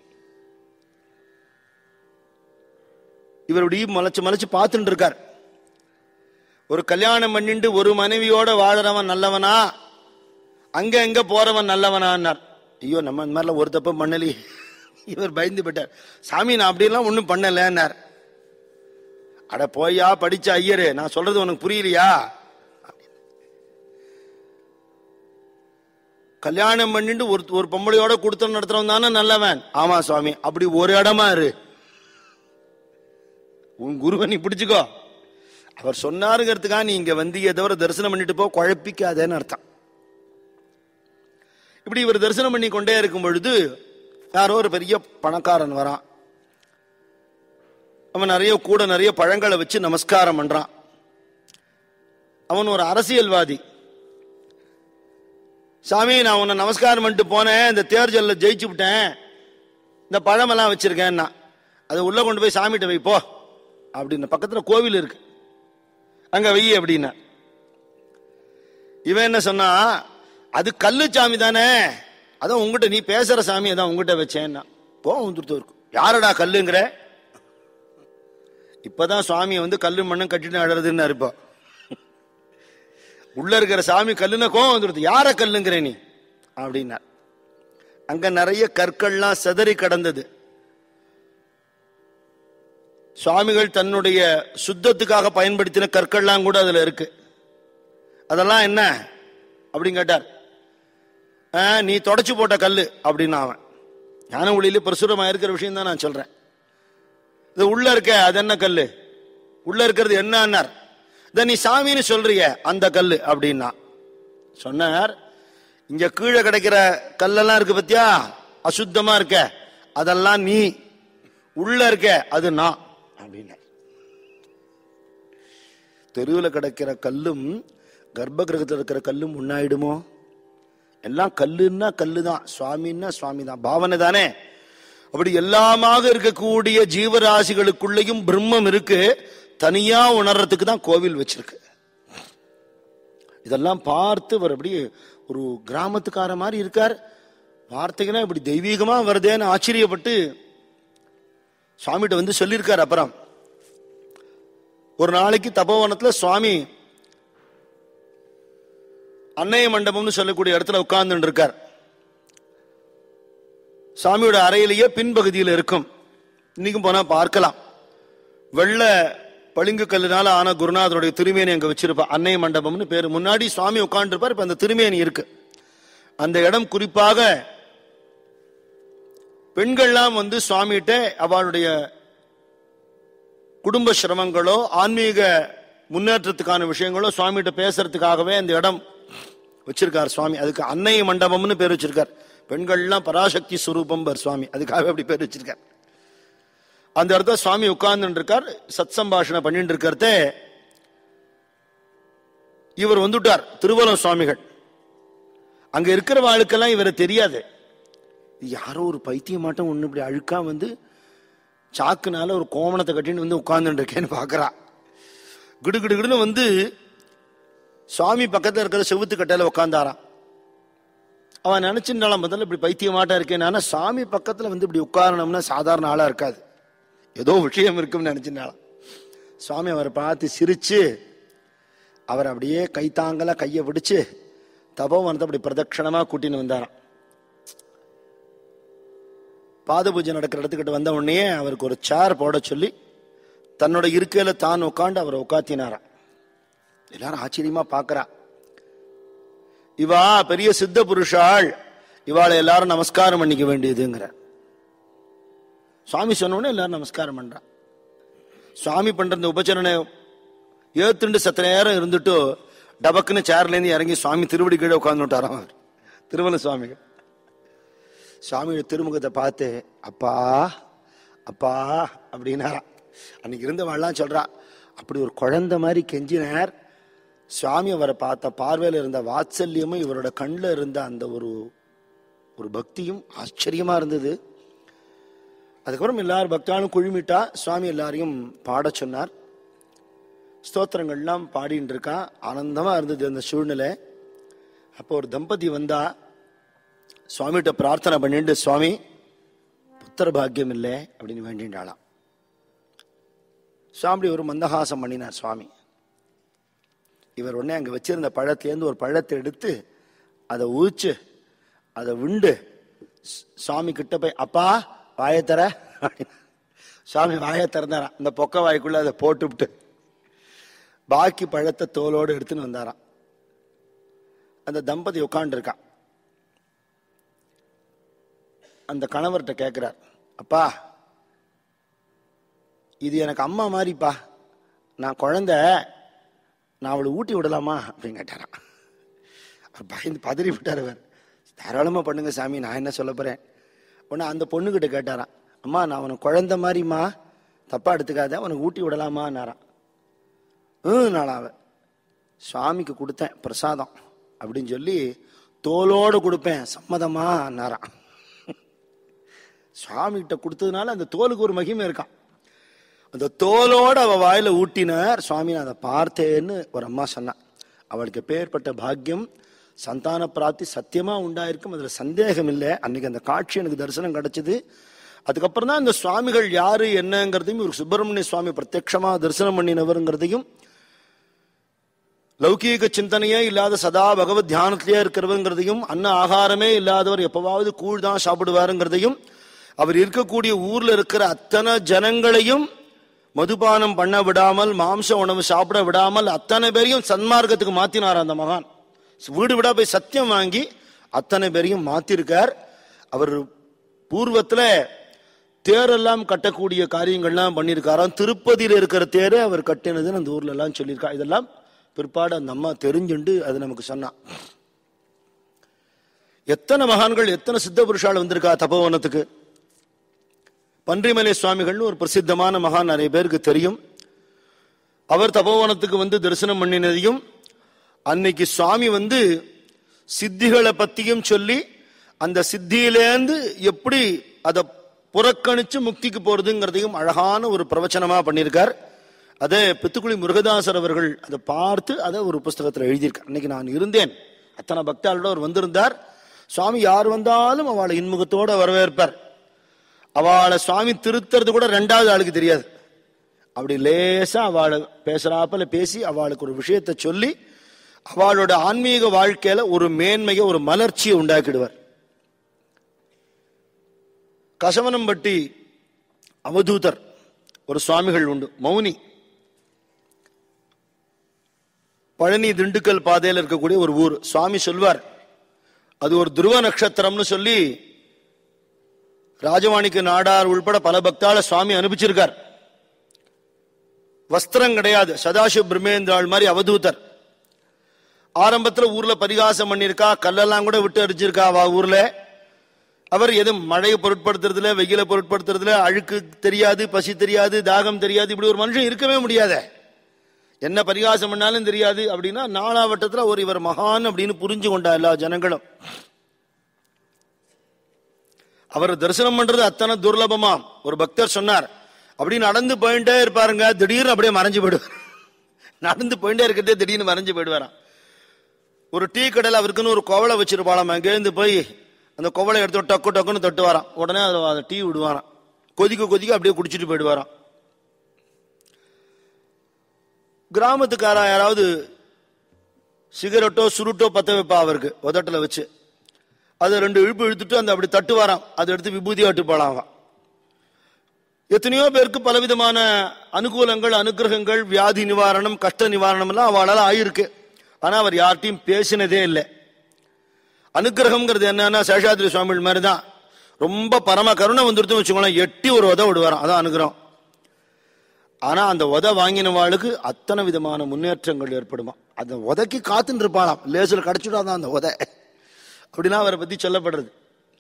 இவருடைய மலைச்சு மலைச்சு பார்த்துட்டு இருக்கார் ஒரு கல்யாணம் பண்ணிட்டு ஒரு மனைவியோட வாழறவன் நல்லவனா அங்க எங்க போறவன் நல்லவனான்னார் ஐயோ நம்ம இந்த மாதிரிலாம் ஒரு தப்பு பண்ணலையே இவர் பயந்து போயிட்டார் சாமி நான் அப்படியெல்லாம் ஒன்றும் பண்ணலன்னார் அட போயா படிச்ச ஐயரு நான் சொல்றது உனக்கு புரியலையா கல்யாணம் பண்ணிட்டு ஒரு ஒரு பொம்பளையோட கொடுத்து நடத்துறவன் தானே நல்லவன் ஆமா சுவாமி அப்படி ஒரு இடமா இரு உன் குருவை நீ பிடிச்சுக்கோ அவர் சொன்னாருங்கிறதுக்காக நீ இங்க வந்தியே தவிர தரிசனம் பண்ணிட்டு போ குழப்பிக்காதேன்னு அர்த்தம் இப்படி இவர் தரிசனம் பண்ணி கொண்டே இருக்கும் பொழுது யாரோ ஒரு பெரிய பணக்காரன் வரான் அவன் நிறைய கூட நிறைய பழங்களை வச்சு நமஸ்காரம் பண்றான் அவன் ஒரு அரசியல்வாதி சாமி நான் உன்னை நமஸ்காரம் பண்ணிட்டு போனேன் இந்த தேர்தலில் ஜெயிச்சு விட்டேன் இந்த பழமெல்லாம் வச்சிருக்கேன்னா அதை உள்ள கொண்டு போய் சாமிகிட்ட வை போ அப்படின்னு பக்கத்துல கோவில் இருக்கு அங்க வை அப்படின்னா இவன் என்ன சொன்னா அது கல்லு சாமி தானே அதான் உங்ககிட்ட நீ பேசுற சாமி அதான் உங்ககிட்ட வச்சேன்னா கோவம் வந்துட்டு இருக்கும் யாரடா கல்லுங்கிற இப்பதான் சுவாமியை வந்து கல்லு மண்ணும் கட்டிட்டு அழறதுன்னு இருப்போம் உள்ள இருக்கிற சாமி கல்லுன்னா கோவம் வந்துடுது யார கல்லுங்கிற நீ அப்படின்னா அங்க நிறைய கற்கள்லாம் செதறி கடந்தது சுவாமிகள் தன்னுடைய சுத்தத்துக்காக பயன்படுத்தின கற்கள்லாம் கூட அதுல இருக்கு அதெல்லாம் என்ன அப்படின்னு கேட்டார் "ஆ, நீ தொடச்சு போட்ட கல்லு அப்படின்னு அவன் ஞான ஒளியில பிரசுரமா இருக்கிற விஷயம் தான் நான் சொல்றேன் இது உள்ள இருக்க அது என்ன கல்லு உள்ள இருக்கிறது என்னன்னார் இத நீ சாமின்னு சொல்றிய அந்த கல்லு அப்படின்னா சொன்னார் இங்க கீழே கிடைக்கிற கல்லெல்லாம் இருக்கு பத்தியா அசுத்தமா இருக்க அதெல்லாம் நீ உள்ள இருக்க அது நான் அப்படின்னு தெருவில் கிடக்கிற கல்லும் கர்ப்ப கிரகத்தில் இருக்கிற கல்லும் உண்ணாயிடுமோ எல்லாம் கல்லுன்னா கல்லு தான் சுவாமின்னா சுவாமி தான் பாவனை தானே அப்படி எல்லாமாக இருக்கக்கூடிய ஜீவராசிகளுக்குள்ளேயும் பிரம்மம் இருக்கு தனியா உணர்றதுக்கு தான் கோவில் வச்சிருக்கு இதெல்லாம் பார்த்து அவர் அப்படியே ஒரு கிராமத்துக்கார மாதிரி இருக்கார் வார்த்தைகள்லாம் இப்படி தெய்வீகமா வருதேன்னு ஆச்சரியப்பட்டு சுவாமிகிட்ட வந்து சொல்லியிருக்கார் அப்புறம் ஒரு நாளைக்கு தபோவனத்துல சுவாமி அன்னைய மண்டபம்னு சொல்லக்கூடிய இடத்துல உட்கார்ந்து இருக்கார் சாமியோட அறையிலேயே பின்பகுதியில் இருக்கும் இன்னைக்கும் போனா பார்க்கலாம் வெள்ள பளிங்கு கல்லுனால ஆன குருநாதருடைய திருமேனி அங்க வச்சிருப்பா அன்னை மண்டபம்னு பேரு முன்னாடி சுவாமி உட்கார்ந்துருப்பார் இப்ப அந்த திருமேனி இருக்கு அந்த இடம் குறிப்பாக பெண்கள்லாம் வந்து சுவாமிகிட்ட அவளுடைய குடும்ப சிரமங்களோ ஆன்மீக முன்னேற்றத்துக்கான விஷயங்களோ சுவாமிகிட்ட பேசுறதுக்காகவே அந்த இடம் வச்சிருக்கார் சுவாமி அதுக்கு அன்னை மண்டபம்னு பேர் வச்சிருக்கார் பெண்கள்லாம் பராசக்தி சுரூபம் பர் சுவாமி அதுக்காக அப்படி பேர் வச்சிருக்கார் அந்த இடத்துல சுவாமி உட்கார்ந்து இருக்கார் சத் சம்பாஷணை பண்ணிட்டு இருக்கிறத இவர் வந்துட்டார் திருவலம் சுவாமிகள் அங்க இருக்கிற வாழ்க்கெல்லாம் இவரை தெரியாது இது யாரோ ஒரு பைத்தியமாட்டம் ஒண்ணு இப்படி அழுக்கா வந்து சாக்குனால ஒரு கோமணத்தை கட்டின்னு வந்து உட்கார்ந்துட்டு இருக்கேன்னு பாக்குறா கிடு கிடு கிடுன்னு வந்து சுவாமி பக்கத்துல இருக்கிற செவுத்து கட்டையில உட்காந்தாராம் அவன் நினைச்சிருந்தாலும் முதல்ல இப்படி பைத்தியமாட்டா இருக்கேன் ஆனா சாமி பக்கத்துல வந்து இப்படி உட்காரணும்னா சாதாரண ஆளா இருக்காது ஏதோ விஷயம் இருக்கும்னு நினைச்சிருந்தாலும் சுவாமி அவரை பார்த்து சிரிச்சு அவர் அப்படியே கைத்தாங்கல கையை பிடிச்சு தபோவனத்தை அப்படி பிரதட்சணமா கூட்டின்னு வந்தாராம் பாத பூஜை நடக்கிற இடத்துக்கிட்ட வந்த உடனே அவருக்கு ஒரு சேர் போட சொல்லி தன்னோட இருக்கையில தான் உட்காந்து அவரை உட்காத்தினாராம் எல்லாரும் ஆச்சரியமா பார்க்கறா இவா பெரிய சித்த புருஷாள் இவாளை எல்லாரும் நமஸ்காரம் பண்ணிக்க வேண்டியதுங்கிற சுவாமி சொன்ன உடனே எல்லாரும் நமஸ்காரம் பண்றா சுவாமி பண்ற இந்த உபச்சரணை ஏத்துண்டு சத்த நேரம் இருந்துட்டு டபக்குன்னு சேர்ல இருந்து இறங்கி சுவாமி திருவடி கீழே உட்கார்ந்து விட்டாராம் அவர் திருவள்ள சுவாமிகள் சுவாமியோட திருமுகத்தை பார்த்து அப்பா அப்பா அப்படின்னாராம் அன்னைக்கு இருந்தவெல்லாம் சொல்றா அப்படி ஒரு குழந்தை மாதிரி கெஞ்சினார் சுவாமி அவரை பார்த்த பார்வையில் இருந்த வாத்சல்யமும் இவரோட கண்ணில் இருந்த அந்த ஒரு ஒரு பக்தியும் ஆச்சரியமா இருந்தது அதுக்கப்புறம் எல்லாரும் பக்தாலும் குழுமிட்டா சுவாமி எல்லாரையும் பாட சொன்னார் ஸ்தோத்திரங்கள்லாம் பாடிட்டு இருக்கா ஆனந்தமா இருந்தது அந்த சூழ்நிலை அப்போ ஒரு தம்பதி வந்தா சுவாமிகிட்ட பிரார்த்தனை பண்ணிட்டு சுவாமி புத்திர பாக்கியம் இல்லை அப்படின்னு வேண்டின்றாளாம் சுவாமி ஒரு மந்தகாசம் பண்ணினார் சுவாமி இவர் உடனே அங்க வச்சிருந்த பழத்திலேருந்து ஒரு பழத்தை எடுத்து அதை ஊச்சு அதை விண்டு ஸ்- சுவாமி கிட்ட போய் அப்பா வாயை தர அப்படின்னா. சுவாமி வாயை திறந்தாராம் அந்த பொக்க வாய்க்குள்ள அதை போட்டுவிட்டு பாக்கி பழத்தை தோலோடு எடுத்துன்னு வந்தாராம் அந்த தம்பதி உட்காந்துருக்கான் அந்த கணவர்கிட்ட கேட்கிறார் அப்பா இது எனக்கு அம்மா மாதிரிப்பா நான் குழந்தை நான் அவளை ஊட்டி விடலாமா அப்படின்னு கேட்டாராம் அவர் பயந்து பதறி விட்டார் அவர் தாராளமா பண்ணுங்க சாமி நான் என்ன சொல்ல போறேன் உடனே அந்த பொண்ணுகிட்ட கேட்டாராம் அம்மா நான் அவனுக்கு குழந்தை மாதிரிம்மா தப்பா எடுத்துக்காத அவனுக்கு ஊட்டி விடலாமான்னாராம் ம் நாளாவ சுவாமிக்கு கொடுத்தேன் பிரசாதம் அப்படின்னு சொல்லி தோலோடு கொடுப்பேன் சம்மதமான்னாராம் சுவாமி கிட்ட கொடுத்ததுனால அந்த தோலுக்கு ஒரு மகிமை இருக்கான் அந்த தோலோட அவ வாயில ஊட்டினார் சுவாமி நான் அதை பார்த்தேன்னு ஒரு அம்மா சொன்னான் அவளுக்கு பேர்பட்ட பாக்கியம் சந்தான பிராப்தி சத்தியமா உண்டாயிருக்கும் அதுல சந்தேகம் இல்லை அன்னைக்கு அந்த காட்சி எனக்கு தரிசனம் கிடைச்சது அதுக்கப்புறம் தான் இந்த சுவாமிகள் யாரு என்னங்கிறதையும் ஒரு சுப்பிரமணிய சுவாமி பிரத்யட்சமா தரிசனம் பண்ணினவருங்கிறதையும் லௌகீக சிந்தனையே இல்லாத சதா பகவத் தியானத்திலேயே இருக்கிறவங்கிறதையும் அன்ன ஆகாரமே இல்லாதவர் எப்பவாவது கூழ் தான் சாப்பிடுவாருங்கிறதையும் அவர் இருக்கக்கூடிய ஊர்ல இருக்கிற அத்தனை ஜனங்களையும் மதுபானம் பண்ண விடாமல் மாம்ச உணவு சாப்பிட விடாமல் அத்தனை பேரையும் சன்மார்க்கத்துக்கு மாத்தினார் அந்த மகான் வீடு விடா போய் சத்தியம் வாங்கி அத்தனை பேரையும் மாத்திருக்கார் அவர் பூர்வத்துல தேரெல்லாம் கட்டக்கூடிய காரியங்கள்லாம் பண்ணியிருக்காராம் திருப்பதியில் இருக்கிற தேரை அவர் கட்டினதுன்னு அந்த ஊர்ல எல்லாம் சொல்லியிருக்கா இதெல்லாம் பிற்பாடு அந்த அம்மா தெரிஞ்சுண்டு அது நமக்கு சொன்னான் எத்தனை மகான்கள் எத்தனை சித்த புருஷால் வந்திருக்கா தபோவனத்துக்கு பன்றிமலை சுவாமிகள்னு ஒரு பிரசித்தமான மகான் நிறைய பேருக்கு தெரியும் அவர் தபோவனத்துக்கு வந்து தரிசனம் பண்ணினதையும் அன்னைக்கு சுவாமி வந்து சித்திகளை பத்தியும் சொல்லி அந்த சித்தியிலேந்து எப்படி அதை புறக்கணிச்சு முக்திக்கு போறதுங்கிறதையும் அழகான ஒரு பிரவச்சனமா பண்ணியிருக்கார் அதை பித்துக்குளி முருகதாசர் அவர்கள் அதை பார்த்து அதை ஒரு புஸ்தகத்தில் எழுதியிருக்கார் அன்னைக்கு நான் இருந்தேன் அத்தனை பக்தாளோட அவர் வந்திருந்தார் சுவாமி யார் வந்தாலும் அவளை இன்முகத்தோட வரவேற்பார் அவளை சுவாமி திருத்துறது கூட ரெண்டாவது ஆளுக்கு தெரியாது அப்படி லேசா அவளை பேசுறாப்புல பேசி அவளுக்கு ஒரு விஷயத்தை சொல்லி அவளோட ஆன்மீக வாழ்க்கையில ஒரு மேன்மையை ஒரு மலர்ச்சியை உண்டாக்கிடுவார் கசவனம்பட்டி அவதூதர் ஒரு சுவாமிகள் உண்டு மௌனி பழனி திண்டுக்கல் பாதையில் இருக்கக்கூடிய ஒரு ஊர் சுவாமி சொல்வார் அது ஒரு துருவ நட்சத்திரம்னு சொல்லி ராஜவாணிக்கு நாடார் உள்பட பல பக்தால சுவாமி அனுப்பிச்சிருக்கார் வஸ்திரம் கிடையாது சதாசிவ பிரம்மேந்திராள் மாதிரி அவதூதர் ஆரம்பத்துல ஊர்ல பரிகாசம் பண்ணியிருக்கா கல்லெல்லாம் கூட விட்டு அடிச்சிருக்கா அவ ஊர்ல அவர் எதுவும் மழையை பொருட்படுத்துறதுல வெயில பொருட்படுத்துறதுல அழுக்கு தெரியாது பசி தெரியாது தாகம் தெரியாது இப்படி ஒரு மனுஷன் இருக்கவே முடியாத என்ன பரிகாசம் பண்ணாலும் தெரியாது அப்படின்னா நாலாவட்டத்துல ஒரு இவர் மகான் அப்படின்னு புரிஞ்சு கொண்டா எல்லா ஜனங்களும் அவர் தரிசனம் பண்றது அத்தனை துர்லபமாம் ஒரு பக்தர் சொன்னார் அப்படி நடந்து போயிட்டே இருப்பாருங்க திடீர்னு அப்படியே மறைஞ்சு போயிடுவார் நடந்து போயிட்டே இருக்கிறதே திடீர்னு மறைஞ்சு போயிடுவாராம் ஒரு டீ கடையில் அவருக்குன்னு ஒரு கோவலை வச்சிருப்பாளாம் அங்கேருந்து போய் அந்த கோவலை எடுத்து டக்கு டக்குன்னு தட்டு வரான் உடனே அதில் அதை டீ விடுவாராம் கொதிக்க கொதிக்க அப்படியே குடிச்சிட்டு போயிடுவாராம் கிராமத்துக்காரா யாராவது சிகரெட்டோ சுருட்டோ பத்த வைப்பா அவருக்கு உதட்டில் வச்சு அதை ரெண்டு இழுப்பு இழுத்துட்டு அந்த அப்படி தட்டு வரான் அதை எடுத்து விபூதி ஆட்டு போலாம் அவன் எத்தனையோ பேருக்கு பலவிதமான அனுகூலங்கள் அனுகிரகங்கள் வியாதி நிவாரணம் கஷ்ட நிவாரணம் எல்லாம் அவளால ஆயிருக்கு ஆனா அவர் யார்ட்டையும் பேசினதே இல்லை அனுகிரகம்ங்கிறது என்னன்னா சேஷாத்ரி சுவாமிகள் மாதிரி தான் ரொம்ப பரம கருணை வந்துருத்து வச்சுக்கோங்களேன் எட்டி ஒரு உத விடுவாராம் அதான் அனுகிரகம் ஆனா அந்த உத வாங்கினவாளுக்கு அத்தனை விதமான முன்னேற்றங்கள் ஏற்படுமா அந்த உதைக்கு காத்துன்னு இருப்பாளாம் லேசில் கிடைச்சிடாதான் அந்த உதை அப்படின்னா அவரை பத்தி சொல்லப்படுறது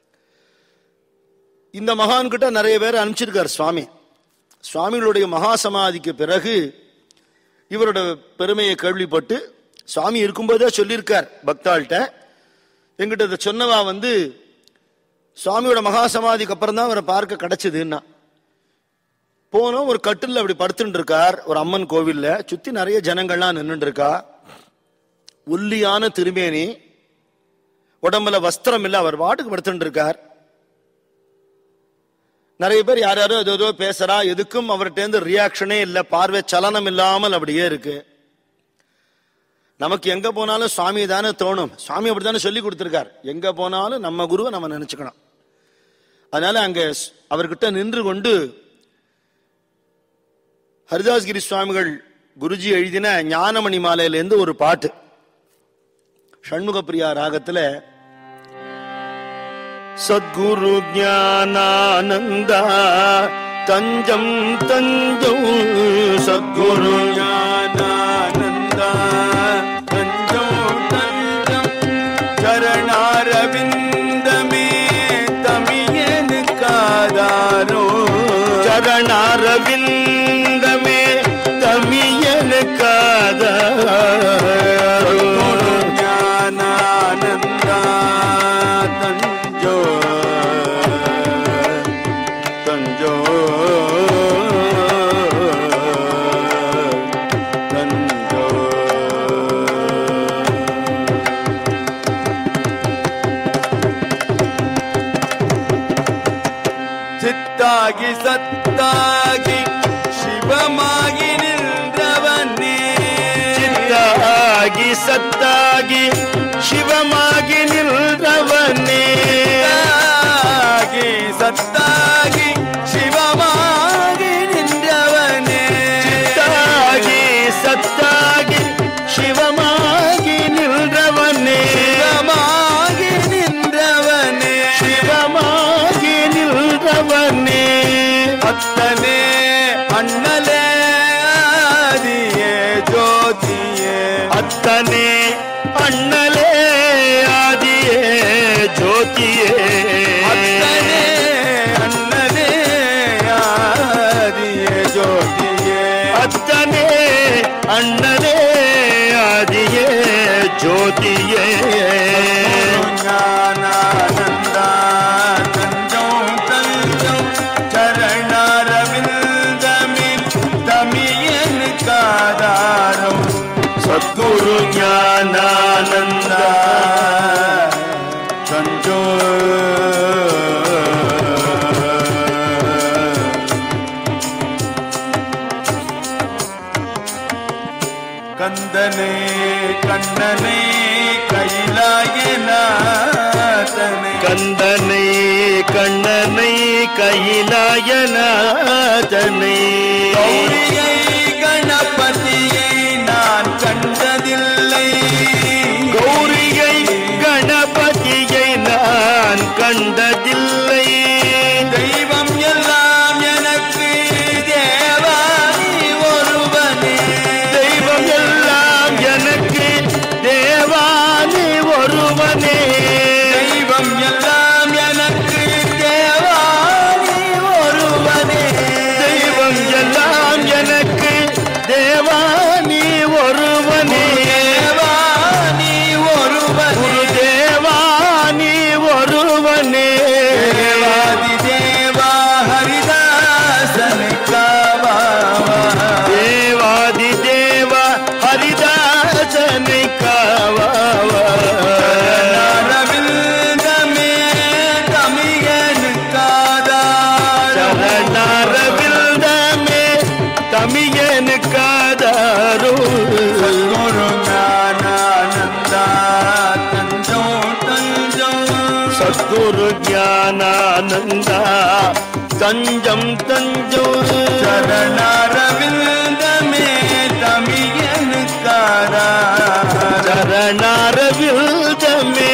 இந்த மகான் கிட்ட நிறைய பேர் அனுப்பிச்சிருக்கார் சுவாமி சுவாமிகளுடைய மகா சமாதிக்கு பிறகு இவரோட பெருமையை கேள்விப்பட்டு சுவாமி இருக்கும்போதே சொல்லியிருக்கார் பக்தாள்கிட்ட எங்கிட்ட இதை சொன்னவா வந்து சுவாமியோட மகா சமாதிக்கு அப்புறம் தான் அவரை பார்க்க கிடைச்சதுன்னா போனோம் ஒரு கட்டில் அப்படி படுத்துட்டு இருக்கார் ஒரு அம்மன் கோவில்ல சுத்தி நிறைய ஜனங்கள்லாம் நின்றுட்டு இருக்கா ஒல்லியான திருமேனி உடம்புல வஸ்திரம் இல்ல அவர் வாட்டுக்கு படுத்துட்டு இருக்கார் நிறைய பேர் யார் யாரோ ஏதோ ஏதோ பேசுறா எதுக்கும் அவர்கிட்ட இருந்து ரியாக்ஷனே இல்ல பார்வை சலனம் இல்லாமல் அப்படியே இருக்கு நமக்கு எங்க போனாலும் சுவாமி தானே தோணும் சுவாமி அப்படித்தானே சொல்லி கொடுத்திருக்கார் எங்க போனாலும் நம்ம குருவை நம்ம நினைச்சுக்கணும் அதனால அங்க ஸ்- அவர்கிட்ட நின்று கொண்டு ஹரிதாஸ்கிரி சுவாமிகள் குருஜி எழுதின ஞானமணி மாலையிலேருந்து ஒரு பாட்டு ஷண்முகப்பிரியா ராகத்துல சத்குரு ஞானானந்த தஞ்சம் தஞ்சம் சத்குரு ஞானானந்த தஞ்சம் தஞ்சம் சரணாரவிந்தமே தமியனுக்காதாரோ சரணாரவிந்தமே தமியனுக்காத ஞானானந்த தஞ்சோ தஞ்சோ தஞ்சோ சித்தாகி சத்தாகி சிவமாகி நின்றவனே சித்தாகி சத்தாகி சிவமாகி நின்றவனே சித்தாகி சத்தாகி சிவமாகி நின்றவனே சித்தாகி சத்தாகி சிவமாகி நின்றவனே சிவமாகி நின்றவனே சிவமாகி நின்றவனே அத்தனே அண்ணலே ஆதியே ஜோதியே அத்தனே அண்ணலே ஆதியே ஜோதியே அத்தனே அண்ணலே ஆதியே ஜோதியே அத்தனே அண்ணலே ஆதியே ஜோதியே ஞானானந்தா தஞ்சம் தஞ்சம் சரணாரவிந்தமின் தமியன் காதாரம் சத்குரு ஞானானந்தா தஞ்சோ கந்தனே கண்ணனே கைலாயநாதனே கந்தனை கண்ணனை கையிலாயநாதனை கௌரியை கணபதியை நான் கண்டதில்லை கௌரியை கணபதியை நான் கண்டதில்லை தெய்வம் எல்லாம் எனக்கு தேவாதி ஒருவனே தெய்வம் எல்லாம் எனக்கு தேவானி ஒருவனே தெய்வம் எல்லாம் எனக்கு தேவாதி ஒருவனே தெய்வம் எல்லாம் எனக்கு தேவானி ஒருவனே தேவாதி ஒருவனே குரு தேவானி ஒருவனே தேவாதி தேவா ஹரிதாசனை காவாவா தேவாதி தேவ ஹரிதாசனை காவாவா அரவிந்தமே தமிழனுக்காதாரம் சரணாரவிந்தமே தமியனுக்காதாரோ குரு ஞானானந்தா தஞ்சோ தஞ்சோ சத்குரு ஞானானந்தா தஞ்சம் தஞ்சோ சரணாரவிந்தமே தமிழனுக்காதாரம் சரணாரவிந்தமே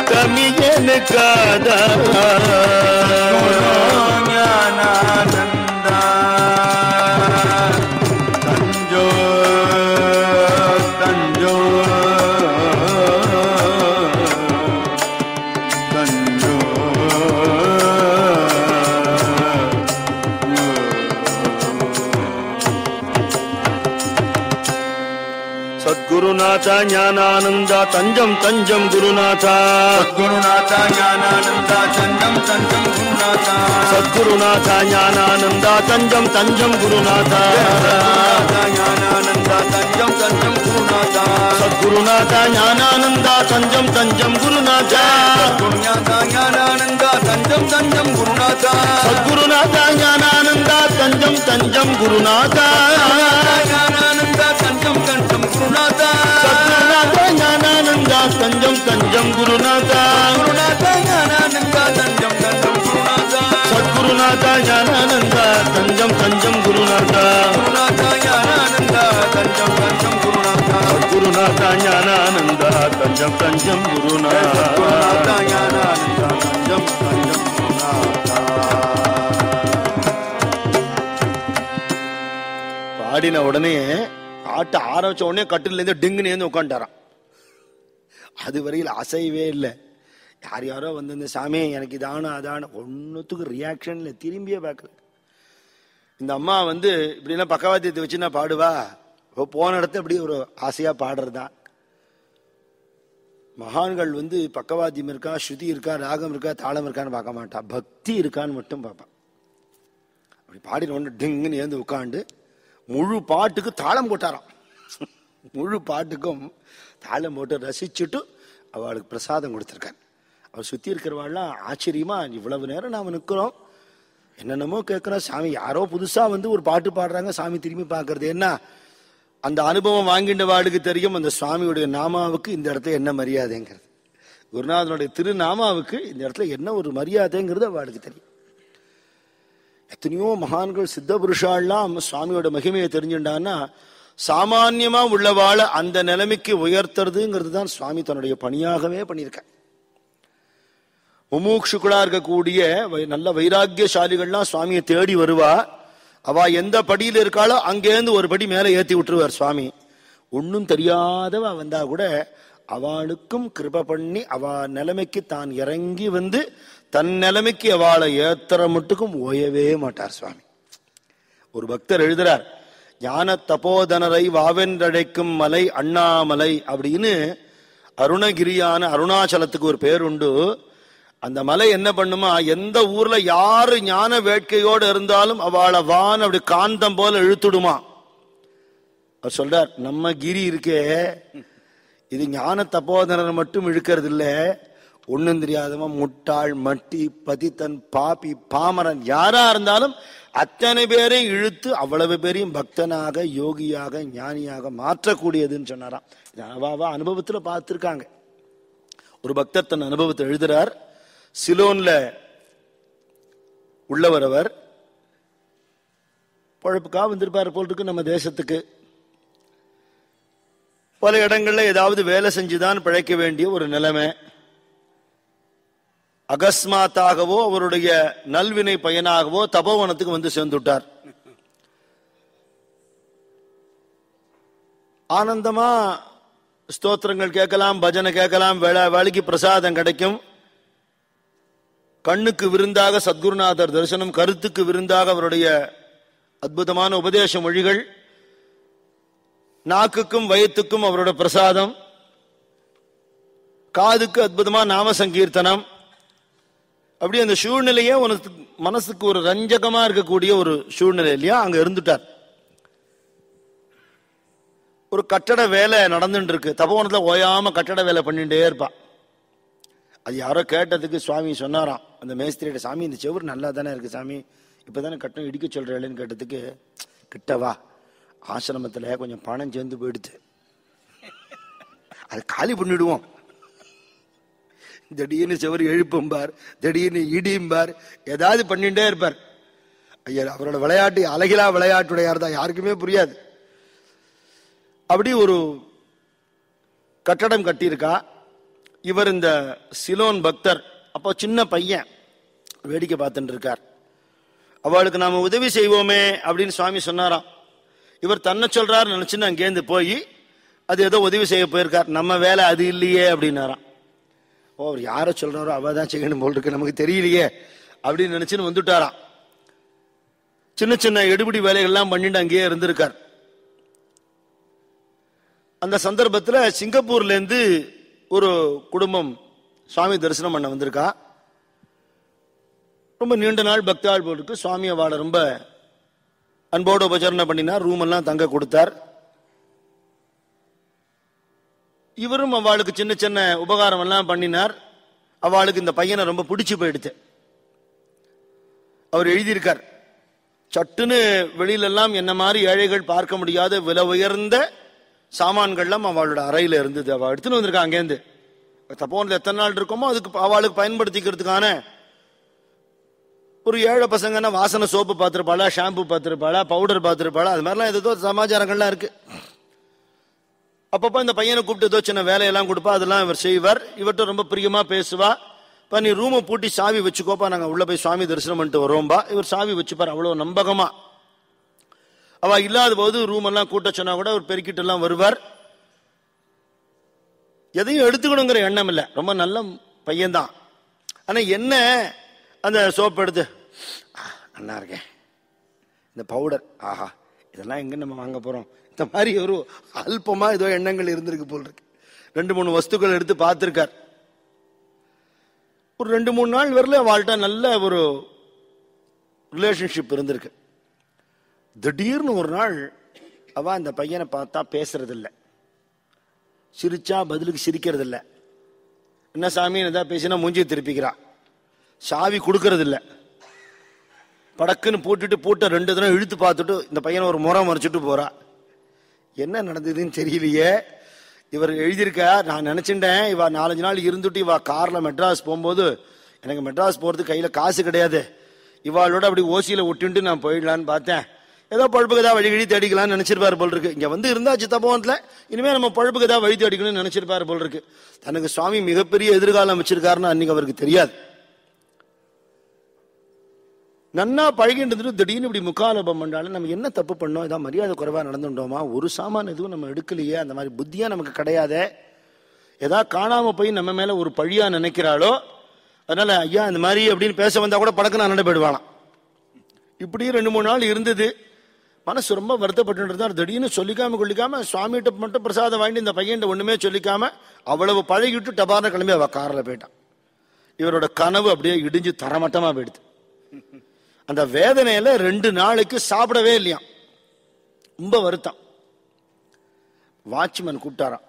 தமியனுக்காதாரோ குரு ஞானானந்தா தஞ்சோ தஞ்சோ தஞ்சோ சத்குருநாத ஞானானந்தா தஞ்சம் தஞ்சம் குருநாதா சத்குருநாத ஞானானந்தா தஞ்சம் தஞ்சம் குருநாதா சத்குருநாத ஞானானந்தா தஞ்சம் தஞ்சம் குருநாதா ஞானானந்தா தஞ்சம் தஞ்சம் குருநாதா சத்குருநாத ஞானானந்தா தஞ்சம் தஞ்சம் குருநாதா குருநாதா ஞானானந்தா தஞ்சம் தஞ்சம் குருநாதா சத்குருநாத ஞானானந்தா தஞ்சம் தஞ்சம் குருநாதா ஞானானந்தா தஞ்சம் தஞ்சம் குருநாதா சத்குருநாத ஞானானந்தா தஞ்சம் தஞ்சம் குருநாதா குருநாதா ஞானானந்தா தஞ்சம் தஞ்சம் குருநாதா சத்குருநாத ஞானானந்தா தஞ்சம் தஞ்சம் குருநாதா குருநாதா ஞானானந்தா தஞ்சம் தஞ்சம் குருநாதா சத்குருநாத ஞானானந்தா தஞ்சம் தஞ்சம் குருநாதா குருநாதா ஞானானந்தா தஞ்சம் தஞ்சம் குருநாதா பாடின உடனே ஆட்ட ஆரம்பிச்ச உடனே கட்டில இருந்து டிங்குன்னு ஏந்து உட்காந்துட்டாராம் அது வரையில் அசைவே இல்லை யார் யாரோ வந்து இந்த சாமி எனக்கு இதான அதான ஒன்றுத்துக்கு ரியாக்ஷன் இல்லை திரும்பியே பார்க்கல இந்த அம்மா வந்து இப்படிலாம் பக்கவாத்தியத்தை வச்சு நான் பாடுவா இப்போ போன இடத்த இப்படி ஒரு ஆசையா பாடுறது தான் மகான்கள் வந்து பக்கவாத்தியம் இருக்கா ஸ்ருதி இருக்கா ராகம் இருக்கா தாளம் இருக்கான்னு பார்க்க மாட்டா பக்தி இருக்கான்னு மட்டும் பார்ப்பான் அப்படி பாடின உடனே டிங்குன்னு ஏந்து உட்காந்து முழு பாட்டுக்கு தாளம் போட்டாராம் முழு பாட்டுக்கும் தாளம் போட்டு ரசிச்சுட்டு அவளுக்கு பிரசாதம் கொடுத்துருக்கார் அவர் சுத்தி இருக்கிறவாள்லாம் ஆச்சரியமா இவ்வளவு நேரம் நாம நிற்கிறோம் என்னென்னமோ கேட்குறோம் சாமி யாரோ புதுசா வந்து ஒரு பாட்டு பாடுறாங்க சாமி திரும்பி பார்க்கறது என்ன அந்த அனுபவம் வாங்கின்ற வாளுக்கு தெரியும் அந்த சுவாமியுடைய நாமாவுக்கு இந்த இடத்துல என்ன மரியாதைங்கிறது குருநாதனுடைய திருநாமாவுக்கு இந்த இடத்துல என்ன ஒரு மரியாதைங்கிறது அவளுக்கு தெரியும் எத்தனையோ மகான்கள் சித்த புருஷாலாம் சுவாமியோட மகிமையை தெரிஞ்சுட்டான்னா சாமான்யமா உள்ளவாளை அந்த நிலைமைக்கு உயர்த்துறதுங்கிறது தான் சுவாமி தன்னுடைய பணியாகவே பண்ணியிருக்க முமூக்ஷுக்களா இருக்கக்கூடிய வை- நல்ல வைராக்கியசாலிகள்லாம் சுவாமியை தேடி வருவா அவ எந்த படியில இருக்காளோ அங்கேருந்து ஒரு படி மேல ஏத்தி விட்டுருவார் சுவாமி ஒன்னும் தெரியாதவ வந்தா கூட அவளுக்கும் கிருப பண்ணி அவ நிலைமைக்கு தான் இறங்கி வந்து தன் நிலைமைக்கு அவளை ஏத்துற மட்டுக்கும் ஓயவே மாட்டார் சுவாமி ஒரு பக்தர் எழுதுறார் ஞான தபோதனரை வாவென்றழைக்கும் மலை அண்ணாமலை அப்படின்னு அருணகிரியான அருணாச்சலத்துக்கு ஒரு பேர் உண்டு அந்த மலை என்ன பண்ணுமா எந்த ஊர்ல யாரு ஞான வேட்கையோடு இருந்தாலும் அவளை வான் அப்படி காந்தம் போல இழுத்துடுமா அவர் சொல்றார் நம்ம கிரி இருக்கே இது ஞான தப்போதனர் மட்டும் இழுக்கிறது இல்ல ஒண்ணும் தெரியாதவன் முட்டாள் மட்டி பதித்தன் பாப்பி பாமரன் யாரா இருந்தாலும் அத்தனை பேரையும் இழுத்து அவ்வளவு பேரையும் பக்தனாக யோகியாக ஞானியாக மாற்றக்கூடியதுன்னு சொன்னாராம் இது அவாவா அனுபவத்துல பார்த்திருக்காங்க ஒரு பக்தர் தன் அனுபவத்தை எழுதுறார் சிலோன்ல உள்ளவர் அவர் பொழப்புக்காக வந்திருப்பார் போல் இருக்கு நம்ம தேசத்துக்கு பல இடங்கள்ல ஏதாவது வேலை செஞ்சுதான் பிழைக்க வேண்டிய ஒரு நிலைமை அகஸ்மாத்தாகவோ அவருடைய நல்வினை பயனாகவோ தபோவனத்துக்கு வந்து சேர்ந்துட்டார் ஆனந்தமா ஸ்தோத்திரங்கள் கேட்கலாம் பஜனை கேட்கலாம் வேளா வேலைக்கு பிரசாதம் கிடைக்கும் கண்ணுக்கு விருந்தாக சத்குருநாதர் தரிசனம் கருத்துக்கு விருந்தாக அவருடைய அற்புதமான உபதேச மொழிகள் நாக்குக்கும் வயத்துக்கும் அவரோட பிரசாதம் காதுக்கு அற்புதமா நாம சங்கீர்த்தனம் அப்படி அந்த சூழ்நிலையே உனக்கு மனசுக்கு ஒரு ரஞ்சகமா இருக்கக்கூடிய ஒரு சூழ்நிலை இல்லையா அங்க இருந்துட்டார் ஒரு கட்டட வேலை நடந்துட்டு இருக்கு தபோவனத்துல ஓயாம கட்டட வேலை பண்ணிட்டே இருப்பா அது யாரோ கேட்டதுக்கு சுவாமி சொன்னாராம் அந்த மேஸ்திரியோட சாமி இந்த செவுரு நல்லா தானே இருக்கு சாமி இப்பதானே கட்டணம் இடிக்க சொல்றேன்னு கேட்டதுக்கு கிட்டவா ஆசிரமத்துல கொஞ்சம் பணம் சேர்ந்து போயிடுது அது காலி பண்ணிடுவோம் திடீர்னு செவரு எழுப்பும்பார் திடீர்னு இடியும்பார் ஏதாவது பண்ணிட்டே இருப்பார் ஐயா அவரோட விளையாட்டு அழகிலா விளையாட்டுடையார் தான் யாருக்குமே புரியாது அப்படி ஒரு கட்டடம் கட்டியிருக்கா இவர் இந்த சிலோன் பக்தர் அப்போ சின்ன பையன் வேடிக்கை பார்த்துட்டு இருக்கார் அவளுக்கு நாம உதவி செய்வோமே அப்படின்னு சுவாமி சொன்னாராம் இவர் தன்னை சொல்றாரு நினைச்சுன்னு அங்கேருந்து போய் அது ஏதோ உதவி செய்ய போயிருக்கார் நம்ம வேலை அது இல்லையே அப்படின்னாராம் ஓ அவர் யாரை சொல்றாரோ அவ தான் செய்யணும் போல் இருக்கு நமக்கு தெரியலையே அப்படின்னு நினைச்சுன்னு வந்துட்டாராம் சின்ன சின்ன எடுபிடி வேலைகள்லாம் பண்ணிட்டு அங்கேயே இருந்திருக்கார் அந்த சந்தர்ப்பத்துல சிங்கப்பூர்ல இருந்து ஒரு குடும்பம் சுவாமி தரிசனம் பண்ண வந்திருக்கா ரொம்ப நீண்ட நாள் பக்தாள் போல் இருக்கு சுவாமி அவளை ரொம்ப அன்போடு உபச்சரணை பண்ணினார் ரூம் எல்லாம் தங்க கொடுத்தார் இவரும் அவளுக்கு சின்ன சின்ன உபகாரம் எல்லாம் பண்ணினார் அவளுக்கு இந்த பையனை ரொம்ப பிடிச்சு போயிடுச்சு அவர் எழுதியிருக்கார் சட்டுன்னு வெளியில எல்லாம் என்ன மாதிரி ஏழைகள் பார்க்க முடியாத விலை உயர்ந்த சாமான்கள்லாம் அவளோட அறையில இருந்தது அவள் எடுத்துன்னு வந்திருக்கா அங்கேருந்து தப்போன்ல எத்தனை நாள் இருக்கோமோ அதுக்கு அவளுக்கு பயன்படுத்திக்கிறதுக்கான ஒரு ஏழை பசங்கன்னா வாசனை சோப்பு பார்த்துருப்பாளா ஷாம்பு பார்த்துருப்பாளா பவுடர் பார்த்துருப்பாளா அது மாதிரிலாம் ஏதோ சமாச்சாரங்கள்லாம் இருக்கு அப்பப்போ இந்த பையனை கூப்பிட்டு ஏதோ சின்ன வேலையெல்லாம் கொடுப்பா அதெல்லாம் இவர் செய்வார் இவர்கிட்ட ரொம்ப பிரியமா பேசுவா இப்போ நீ ரூமை பூட்டி சாவி வச்சுக்கோப்பா நாங்கள் உள்ள போய் சுவாமி தரிசனம் பண்ணிட்டு வரோம்பா இவர் சாவி வச்சுப்பார் அவ்வளோ நம்பகமா அவ இல்லாத போது ரூம் எல்லாம் கூட்ட சொன்னா கூட அவர் பெருக்கிட்டு எல்லாம் வருவார் எதையும் எடுத்துக்கணுங்கிற எண்ணம் இல்லை ரொம்ப நல்ல பையன்தான் ஆனா என்ன அந்த சோப் எடுத்து "ஆ, நல்லா இருக்கேன் இந்த பவுடர் ஆஹா இதெல்லாம் எங்க நம்ம வாங்க போறோம் இந்த மாதிரி ஒரு அல்பமா ஏதோ எண்ணங்கள் இருந்திருக்கு போல் இருக்கு ரெண்டு மூணு வஸ்துக்கள் எடுத்து பார்த்திருக்கார் ஒரு ரெண்டு மூணு நாள் வரல அவள்கிட்ட நல்ல ஒரு ரிலேஷன்ஷிப் இருந்திருக்கு திடீர்னு ஒரு நாள் அவ அந்த பையனை பார்த்தா பேசுறது இல்ல சிரிச்சா பதிலுக்கு சிரிக்கிறது இல்ல என்ன சாமின்னு ஏதாவது பேசினா மூஞ்சி திருப்பிக்கிறா சாவி கொடுக்கறது இல்ல படக்குன்னு போட்டுட்டு பூட்டை ரெண்டு தடவை இழுத்து பார்த்துட்டு இந்த பையனை ஒரு முறை மறைச்சிட்டு போறா என்ன நடந்ததுன்னு தெரியலையே இவர் எழுதியிருக்கா நான் நினைச்சிட்டேன் இவ நாலஞ்சு நாள் இருந்துட்டு இவ கார்ல மெட்ராஸ் போகும்போது எனக்கு மெட்ராஸ் போறதுக்கு கையில காசு கிடையாது இவாளோட அப்படி ஓசியில ஒட்டின்ட்டு நான் போயிடலான்னு பார்த்தேன் ஏதோ பழுப்புக்கு ஏதாவது வழி வழி தேடிக்கலாம்னு நினைச்சிருப்பாரு போல் இருக்கு இங்க வந்து இருந்தா சித்தப்போனத்துல இனிமே நம்ம பழுப்புக்கு ஏதாவது வழி தேடிக்கணும்னு நினைச்சிருப்பாரு போல் இருக்கு தனக்கு சுவாமி மிகப்பெரிய எதிர்காலம் வச்சிருக்காருன்னு அன்னைக்கு அவருக்கு தெரியாது நன்னா பழகிட்டு இருந்துட்டு திடீர்னு இப்படி முக்காலபம் பண்ணாலும் நம்ம என்ன தப்பு பண்ணோம் ஏதாவது மரியாதை குறைவா நடந்துட்டோமா ஒரு சாமான் எதுவும் நம்ம எடுக்கலையே அந்த மாதிரி புத்தியா நமக்கு கிடையாதே ஏதாவது காணாம போய் நம்ம மேல ஒரு பழியா நினைக்கிறாளோ அதனால ஐயா இந்த மாதிரி அப்படின்னு பேச வந்தா கூட பழக்கம் நான் போயிடுவானாம் இப்படி ரெண்டு மூணு நாள் இருந்தது மனசு ரொம்ப வருத்தப்பட்டு இருந்தார் திடீர்னு சொல்லிக்காம கொள்ளிக்காம சுவாமிகிட்ட மட்டும் பிரசாதம் வாங்கிட்டு இந்த பையன் ஒண்ணுமே சொல்லிக்காம அவ்வளவு பழகிட்டு டபார்னு கிளம்பி அவ கார்ல போயிட்டான் இவரோட கனவு அப்படியே இடிஞ்சு தரமட்டமா போயிடுது அந்த வேதனையில ரெண்டு நாளைக்கு சாப்பிடவே இல்லையாம் ரொம்ப வருத்தம் வாட்ச்மேன் கூப்பிட்டாராம்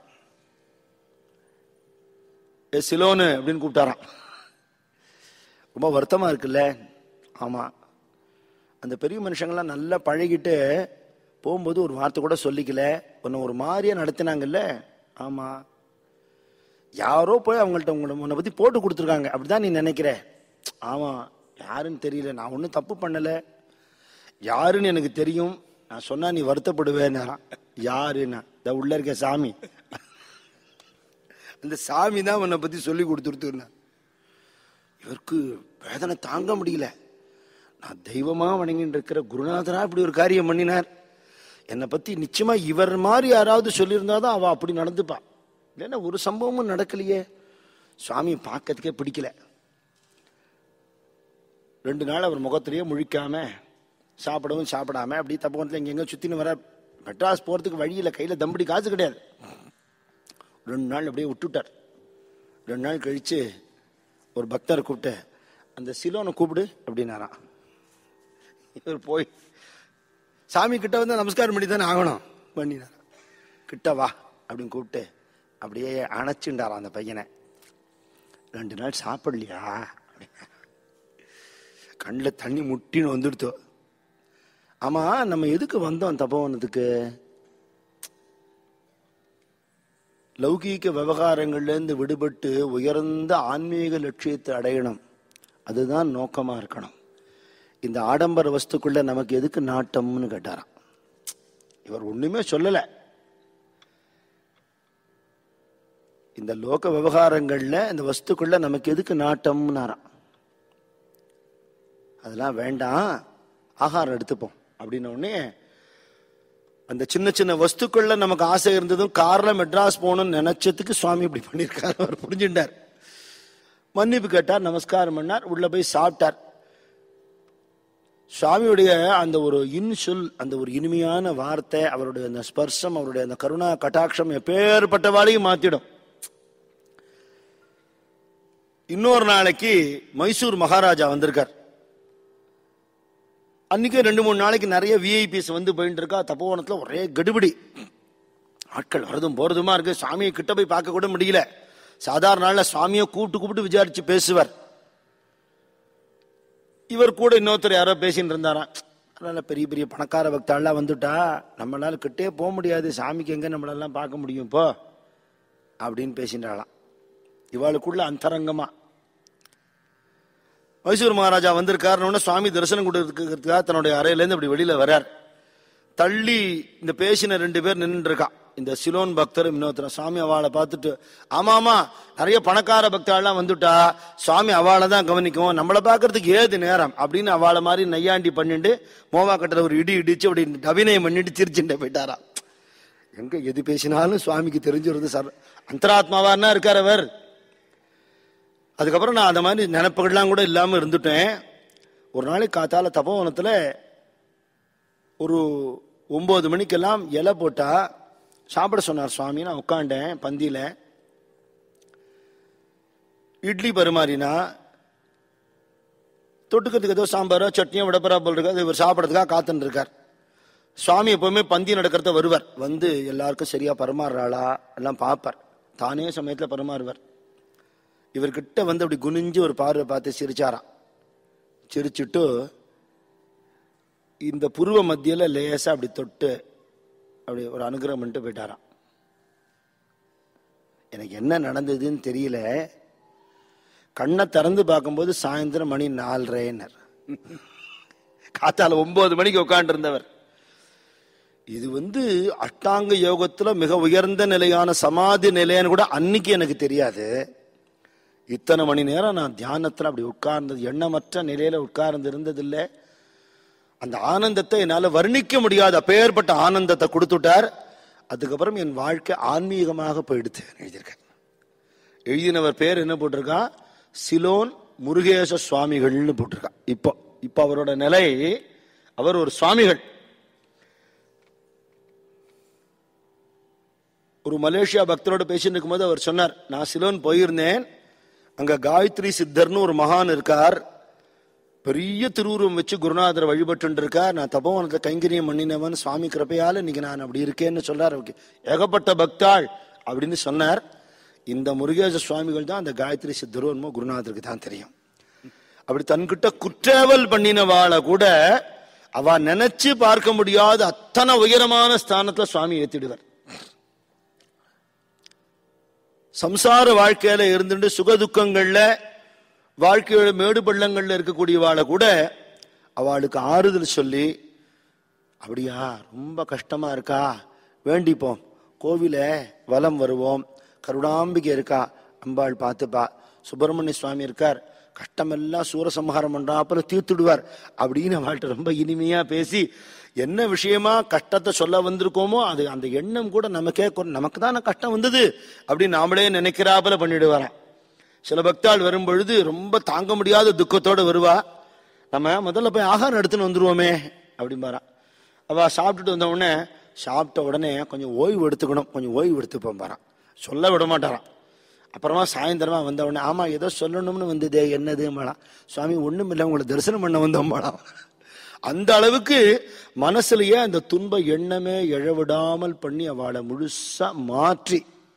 ஏ சிலோனு அப்படின்னு கூப்பிட்டாராம் ரொம்ப வருத்தமா இருக்குல்ல ஆமா அந்த பெரிய மனுஷங்கள்லாம் நல்லா பழகிட்டு போகும்போது ஒரு வார்த்தை கூட சொல்லிக்கல உன்னை ஒரு மாதிரியா நடத்தினாங்கல்ல ஆமா யாரோ போய் அவங்கள்ட்ட உங்களை உன்னை பத்தி போட்டு கொடுத்துருக்காங்க அப்படிதான் நீ நினைக்கிற ஆமா யாருன்னு தெரியல நான் ஒன்றும் தப்பு பண்ணல யாருன்னு எனக்கு தெரியும் நான் சொன்னா நீ வருத்தப்படுவேன்னா யாருன்னா இந்த உள்ள இருக்க சாமி அந்த சாமி தான் உன்னை பத்தி சொல்லி கொடுத்துருத்துன்னா இவருக்கு வேதனை தாங்க முடியல நான் தெய்வமா வணங்கிட்டு இருக்கிற குருநாதரா இப்படி ஒரு காரியம் பண்ணினார் என்னை பத்தி நிச்சயமா இவர் மாதிரி யாராவது சொல்லியிருந்தாதான் அவ அப்படி நடந்துப்பா இல்லைன்னா ஒரு சம்பவமும் நடக்கலையே சுவாமி பார்க்கறதுக்கே பிடிக்கல ரெண்டு நாள் அவர் முகத்திலேயே முழிக்காம சாப்பிடவும் சாப்பிடாம அப்படி தப்பு எங்கெங்க சுத்தின்னு வர மெட்ராஸ் போறதுக்கு வழியில கையில தம்படி காசு கிடையாது ரெண்டு நாள் அப்படியே விட்டுட்டார் ரெண்டு நாள் கழிச்சு ஒரு பக்தரை கூப்பிட்டு அந்த சிலோனை கூப்பிடு அப்படின்னாராம் இவர் போய் சாமி கிட்ட வந்து நமஸ்காரம் பண்ணி தானே ஆகணும் பண்ணினார் கிட்ட வா அப்படின்னு கூப்பிட்டு அப்படியே அணைச்சுண்டாராம் அந்த பையனை ரெண்டு நாள் சாப்பிடலையா கண்ணில் தண்ணி முட்டின்னு வந்துடுத்தோ ஆமா நம்ம எதுக்கு வந்தோம் தபோவனத்துக்கு லௌகீக விவகாரங்கள்ல இருந்து விடுபட்டு உயர்ந்த ஆன்மீக லட்சியத்தை அடையணும் அதுதான் நோக்கமா இருக்கணும் இந்த ஆடம்பர வஸ்துக்குள்ள நமக்கு எதுக்கு நாட்டம்னு கேட்டாராம் இவர் ஒண்ணுமே சொல்லல இந்த லோக விவகாரங்கள்ல இந்த வஸ்துக்குள்ள நமக்கு எதுக்கு நாட்டம்னாராம் அதெல்லாம் வேண்டாம் ஆகாரம் எடுத்துப்போம் அப்படின்ன உடனே அந்த சின்ன சின்ன வஸ்துக்கள்ல நமக்கு ஆசை இருந்ததும் கார்ல மெட்ராஸ் போகணும்னு நினைச்சதுக்கு சுவாமி இப்படி பண்ணியிருக்காரு அவர் புரிஞ்சுட்டார் மன்னிப்பு கேட்டார் நமஸ்காரம் பண்ணார் உள்ள போய் சாப்பிட்டார் சுவாமியுடைய அந்த ஒரு இன்சொல் அந்த ஒரு இனிமையான வார்த்தை அவருடைய அந்த ஸ்பர்சம் அவருடைய அந்த கருணா கட்டாட்சம் எப்பேற்பட்டவாளையும் மாத்திடும் இன்னொரு நாளைக்கு மைசூர் மகாராஜா வந்திருக்கார் அன்னைக்கு ரெண்டு மூணு நாளைக்கு நிறைய விஐபிஸ் வந்து போயிட்டு இருக்கா தப்போவனத்துல ஒரே கடுபிடி ஆட்கள் வரதும் போறதுமா இருக்கு சாமியை கிட்ட போய் பார்க்க கூட முடியல சாதாரண நாள்ல சுவாமியை கூப்பிட்டு கூப்பிட்டு விசாரிச்சு பேசுவார் இவர் கூட இன்னொருத்தர் யாரோ பேசிட்டு இருந்தாராம் அதனால பெரிய பெரிய பணக்கார பக்தாள்லாம் வந்துட்டா நம்மளால கிட்டே போக முடியாது சாமிக்கு எங்க நம்மளெல்லாம் பார்க்க முடியும் இப்போ அப்படின்னு பேசின்றாளாம் இவாளுக்குள்ள அந்தரங்கமா மைசூர் மகாராஜா வந்திருக்காருன்னு சுவாமி தரிசனம் கொடுக்கறதுக்காக தன்னுடைய அறையிலேருந்து அப்படி வெளியில வர்றார் தள்ளி இந்த பேசின ரெண்டு பேர் நின்று இருக்கா இந்த சிலோன் பக்தர் இன்னொருத்தர் சுவாமி அவளை பார்த்துட்டு ஆமா ஆமா நிறைய பணக்கார பக்தாள்லாம் வந்துட்டா சுவாமி அவளை தான் கவனிக்கும் நம்மளை பார்க்கறதுக்கு ஏது நேரம் அப்படின்னு அவளை மாதிரி நையாண்டி பண்ணிட்டு மோவா கட்டுற ஒரு இடி இடிச்சு அப்படி அபிநயம் பண்ணிட்டு சிரிச்சுட்டு போயிட்டாரா எங்க எது பேசினாலும் சுவாமிக்கு தெரிஞ்சிருது சார் அந்தராத்மாவானா இருக்கார் அவர் அதுக்கப்புறம் நான் அந்த மாதிரி நினைப்புகள்லாம் கூட இல்லாம இருந்துட்டேன் ஒரு நாளைக்கு காத்தால தபோவனத்துல ஒரு ஒன்பது மணிக்கெல்லாம் இலை போட்டா சாப்பிட சொன்னார் சுவாமி நான் உட்காண்டேன் பந்தியில இட்லி பரிமாறினா தொட்டுக்கிறதுக்கு ஏதோ சாம்பாரோ சட்னியோ விடப்பரா போல் இருக்கு அது இவர் சாப்பிட்றதுக்காக காத்துன்னு இருக்கார் சுவாமி எப்பவுமே பந்தி நடக்கிறத வருவார் வந்து எல்லாருக்கும் சரியா பரிமாறுறாளா எல்லாம் பார்ப்பார் தானே சமயத்துல பரிமாறுவார் இவர்கிட்ட வந்து அப்படி குனிஞ்சு ஒரு பார்வை பார்த்து சிரிச்சாராம் சிரிச்சுட்டு இந்த புருவ மத்தியில லேசா அப்படி தொட்டு அப்படி ஒரு அனுகிரகம் பண்ணிட்டு போயிட்டாராம் எனக்கு என்ன நடந்ததுன்னு தெரியல கண்ணை திறந்து பார்க்கும்போது சாயந்தரம் மணி நாலரைன்னர் காத்தால ஒன்பது மணிக்கு உட்கார்ந்து இருந்தவர் இது வந்து அஷ்டாங்க யோகத்துல மிக உயர்ந்த நிலையான சமாதி நிலைன்னு கூட அன்னைக்கு எனக்கு தெரியாது இத்தனை மணி நேரம் நான் தியானத்துல அப்படி உட்கார்ந்தது எண்ணமற்ற நிலையில உட்கார்ந்து இருந்ததில்லை அந்த ஆனந்தத்தை என்னால வர்ணிக்க முடியாத அப்பேற்பட்ட ஆனந்தத்தை கொடுத்துட்டார் அதுக்கப்புறம் என் வாழ்க்கை ஆன்மீகமாக போயிடுது எழுதியிருக்கேன் எழுதினவர் பேர் என்ன போட்டிருக்கா சிலோன் முருகேச சுவாமிகள்னு போட்டிருக்கா இப்போ இப்போ அவரோட நிலை அவர் ஒரு சுவாமிகள் ஒரு மலேசியா பக்தரோட பேசிட்டு இருக்கும்போது அவர் சொன்னார் நான் சிலோன் போயிருந்தேன் அங்க காயத்ரி சித்தர்னு ஒரு மகான் இருக்கார் பெரிய திருவுருவம் வச்சு குருநாதரை வழிபட்டு இருக்கார் நான் தபோவனத்தை கைங்கரியம் பண்ணினவன் சுவாமி கிருப்பையால இன்னைக்கு நான் அப்படி இருக்கேன்னு சொன்னார் அவருக்கு ஏகப்பட்ட பக்தாள் அப்படின்னு சொன்னார் இந்த முருகேச சுவாமிகள் தான் அந்த காயத்ரி சித்தருவன்மோ குருநாதருக்கு தான் தெரியும் அப்படி தன்கிட்ட குற்றேவல் பண்ணினவாளை கூட அவ நினைச்சு பார்க்க முடியாத அத்தனை உயரமான ஸ்தானத்துல சுவாமி ஏத்திடுவார் சம்சார வாழ்க்கையில இருந்துட்டு சுகதுக்கங்கள்ல வாழ்க்கையோட மேடு பள்ளங்கள்ல இருக்கக்கூடியவாளை கூட அவளுக்கு ஆறுதல் சொல்லி அப்படியா ரொம்ப கஷ்டமா இருக்கா வேண்டிப்போம் கோவில வலம் வருவோம் கருணாம்பிகை இருக்கா அம்பாள் பார்த்துப்பா சுப்பிரமணிய சுவாமி இருக்கார் கஷ்டமெல்லாம் சூரசம்ஹாரம் பண்றாப்புல தீர்த்துடுவார் அப்படின்னு அவள்கிட்ட ரொம்ப இனிமையா பேசி என்ன விஷயமா கஷ்டத்தை சொல்ல வந்திருக்கோமோ அது அந்த எண்ணம் கூட நமக்கே கொ- நமக்கு தானே கஷ்டம் வந்தது அப்படின்னு நாமளே நினைக்கிறாப்புல பண்ணிடுவாராம் சில பக்தாள் வரும் பொழுது ரொம்ப தாங்க முடியாத துக்கத்தோட வருவா நம்ம முதல்ல போய் ஆகாரம் எடுத்துன்னு வந்துருவோமே அப்படிம்பாராம் அவ சாப்பிட்டுட்டு வந்த உடனே சாப்பிட்ட உடனே கொஞ்சம் ஓய்வு எடுத்துக்கணும் கொஞ்சம் ஓய்வு எடுத்துப்போம் பாரான் சொல்ல விட மாட்டாராம் அப்புறமா சாயந்தரமா வந்த உடனே ஆமா ஏதோ சொல்லணும்னு வந்ததே என்னது சுவாமி ஒண்ணும் இல்லை உங்களை தரிசனம் பண்ண வந்தோம் அந்த அளவுக்கு மனசுலயே அந்த துன்ப எண்ணமே எழவிடாமல் பண்ணி அவளை முழுசா மாற்றி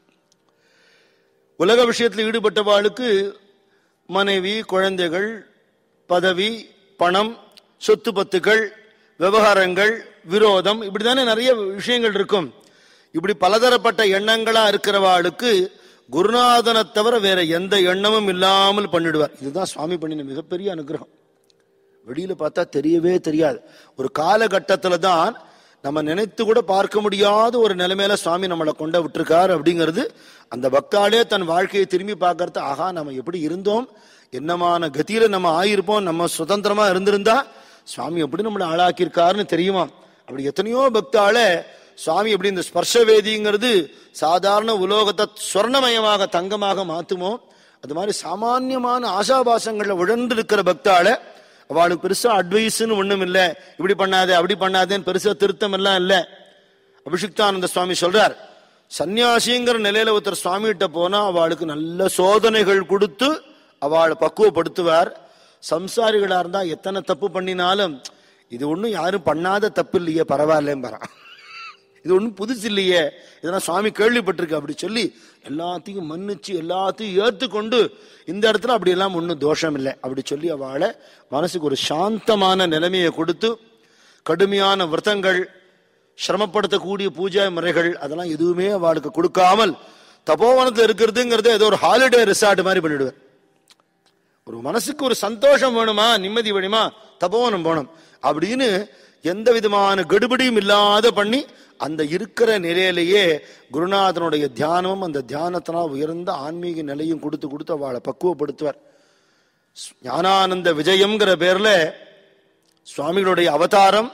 உலக விஷயத்தில் ஈடுபட்டவாளுக்கு மனைவி குழந்தைகள் பதவி பணம் சொத்து பத்துக்கள் விவகாரங்கள் விரோதம் இப்படிதானே நிறைய விஷயங்கள் இருக்கும் இப்படி பலதரப்பட்ட எண்ணங்களா இருக்கிறவாளுக்கு குருநாதனை தவிர வேற எந்த எண்ணமும் இல்லாமல் பண்ணிடுவார் இதுதான் சுவாமி பண்ணின மிகப்பெரிய அனுகிரகம் வெளியில பார்த்தா தெரியவே தெரியாது ஒரு காலகட்டத்துல தான் நம்ம நினைத்து கூட பார்க்க முடியாத ஒரு நிலைமையில சுவாமி நம்மளை கொண்ட விட்டுருக்காரு அப்படிங்கிறது அந்த பக்தாலே தன் வாழ்க்கையை திரும்பி பார்க்கறது ஆகா நம்ம எப்படி இருந்தோம் என்னமான கதியில நம்ம ஆயிருப்போம் நம்ம சுதந்திரமா இருந்திருந்தா சுவாமி எப்படி நம்மளை ஆளாக்கியிருக்காருன்னு தெரியுமா அப்படி எத்தனையோ பக்தாலே சுவாமி எப்படி இந்த ஸ்பர்ஷ வேதிங்கிறது சாதாரண உலோகத்தை சொர்ணமயமாக தங்கமாக மாத்துமோ அது மாதிரி சாமான்யமான ஆசாபாசங்கள்ல உழந்து இருக்கிற பக்தால அவளுக்கு பெருசா அட்வைஸ்னு ஒண்ணும் இல்ல இப்படி பண்ணாதே அப்படி பண்ணாதேன்னு பெருசா திருத்தம் எல்லாம் இல்ல அபிஷிக்தானந்த சுவாமி சொல்றார் சன்னியாசிங்கிற நிலையில ஒருத்தர் சுவாமி கிட்ட போனா அவளுக்கு நல்ல சோதனைகள் கொடுத்து அவளை பக்குவப்படுத்துவார் சம்சாரிகளா இருந்தா எத்தனை தப்பு பண்ணினாலும் இது ஒண்ணும் யாரும் பண்ணாத தப்பு இல்லையே பரவாயில்லேம்பறான் இது ஒண்ணும் புதுசு இல்லையே இதெல்லாம் சுவாமி கேள்விப்பட்டிருக்கு அப்படி சொல்லி எல்லாத்தையும் மன்னிச்சு எல்லாத்தையும் ஏத்துக்கொண்டு இந்த இடத்துல அப்படி எல்லாம் ஒன்றும் தோஷம் இல்லை அப்படி சொல்லி அவளை மனசுக்கு ஒரு சாந்தமான நிலைமையை கொடுத்து கடுமையான விரதங்கள் சிரமப்படுத்தக்கூடிய பூஜை முறைகள் அதெல்லாம் எதுவுமே அவளுக்கு கொடுக்காமல் தபோவனத்தில் இருக்கிறதுங்கிறது ஏதோ ஒரு ஹாலிடே ரிசார்ட் மாதிரி பண்ணிடுவேன் ஒரு மனசுக்கு ஒரு சந்தோஷம் வேணுமா நிம்மதி வேணுமா தபோவனம் போகணும் அப்படின்னு எந்த விதமான கெடுபிடியும் இல்லாத பண்ணி அந்த இருக்கிற நிலையிலேயே குருநாதனுடைய தியானமும் அந்த தியானத்தினால் உயர்ந்த ஆன்மீக நிலையும் கொடுத்து கொடுத்து அவளை பக்குவப்படுத்துவார் ஞானானந்த விஜயம்ங்கிற பேர்ல சுவாமிகளுடைய அவதாரம்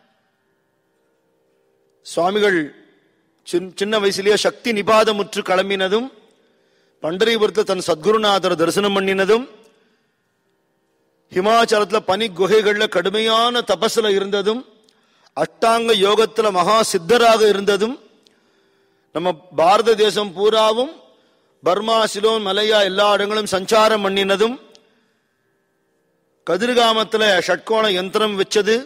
சுவாமிகள் சின்- சின்ன வயசுலயே சக்தி நிபாதமுற்று கிளம்பினதும் பண்டரிபுரத்தில் தன் சத்குருநாதர் தரிசனம் பண்ணினதும் ஹிமாச்சலத்துல பனி குகைகள்ல கடுமையான தபஸ்ல இருந்ததும் அஷ்டாங்க யோகத்துல மகா சித்தராக இருந்ததும் நம்ம பாரத தேசம் பூராவும் பர்மா சிலோன் மலையா எல்லா இடங்களும் சஞ்சாரம் பண்ணினதும் கதிர்காமத்துல ஷட்கோண யந்திரம் வச்சது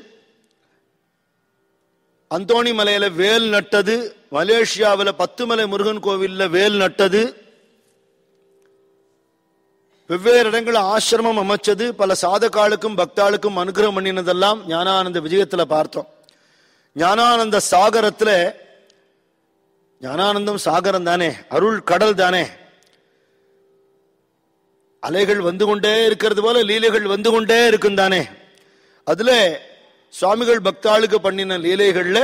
அந்தோணி மலையில வேல் நட்டது மலேசியாவில் பத்துமலை முருகன் கோவில்ல வேல் நட்டது வெவ்வேறு இடங்களில் ஆசிரமம் அமைச்சது பல சாதகாலுக்கும் பக்தாளுக்கும் அனுகிரகம் பண்ணினதெல்லாம் ஞானானந்த விஜயத்துல பார்த்தோம் ஞானானந்த சாகரத்துல ஞானானந்தம் சாகரம் தானே அருள் கடல் தானே அலைகள் வந்து கொண்டே இருக்கிறது போல லீலைகள் வந்து கொண்டே இருக்கும் தானே அதுல சுவாமிகள் பக்தாளுக்கு பண்ணின லீலைகள்ல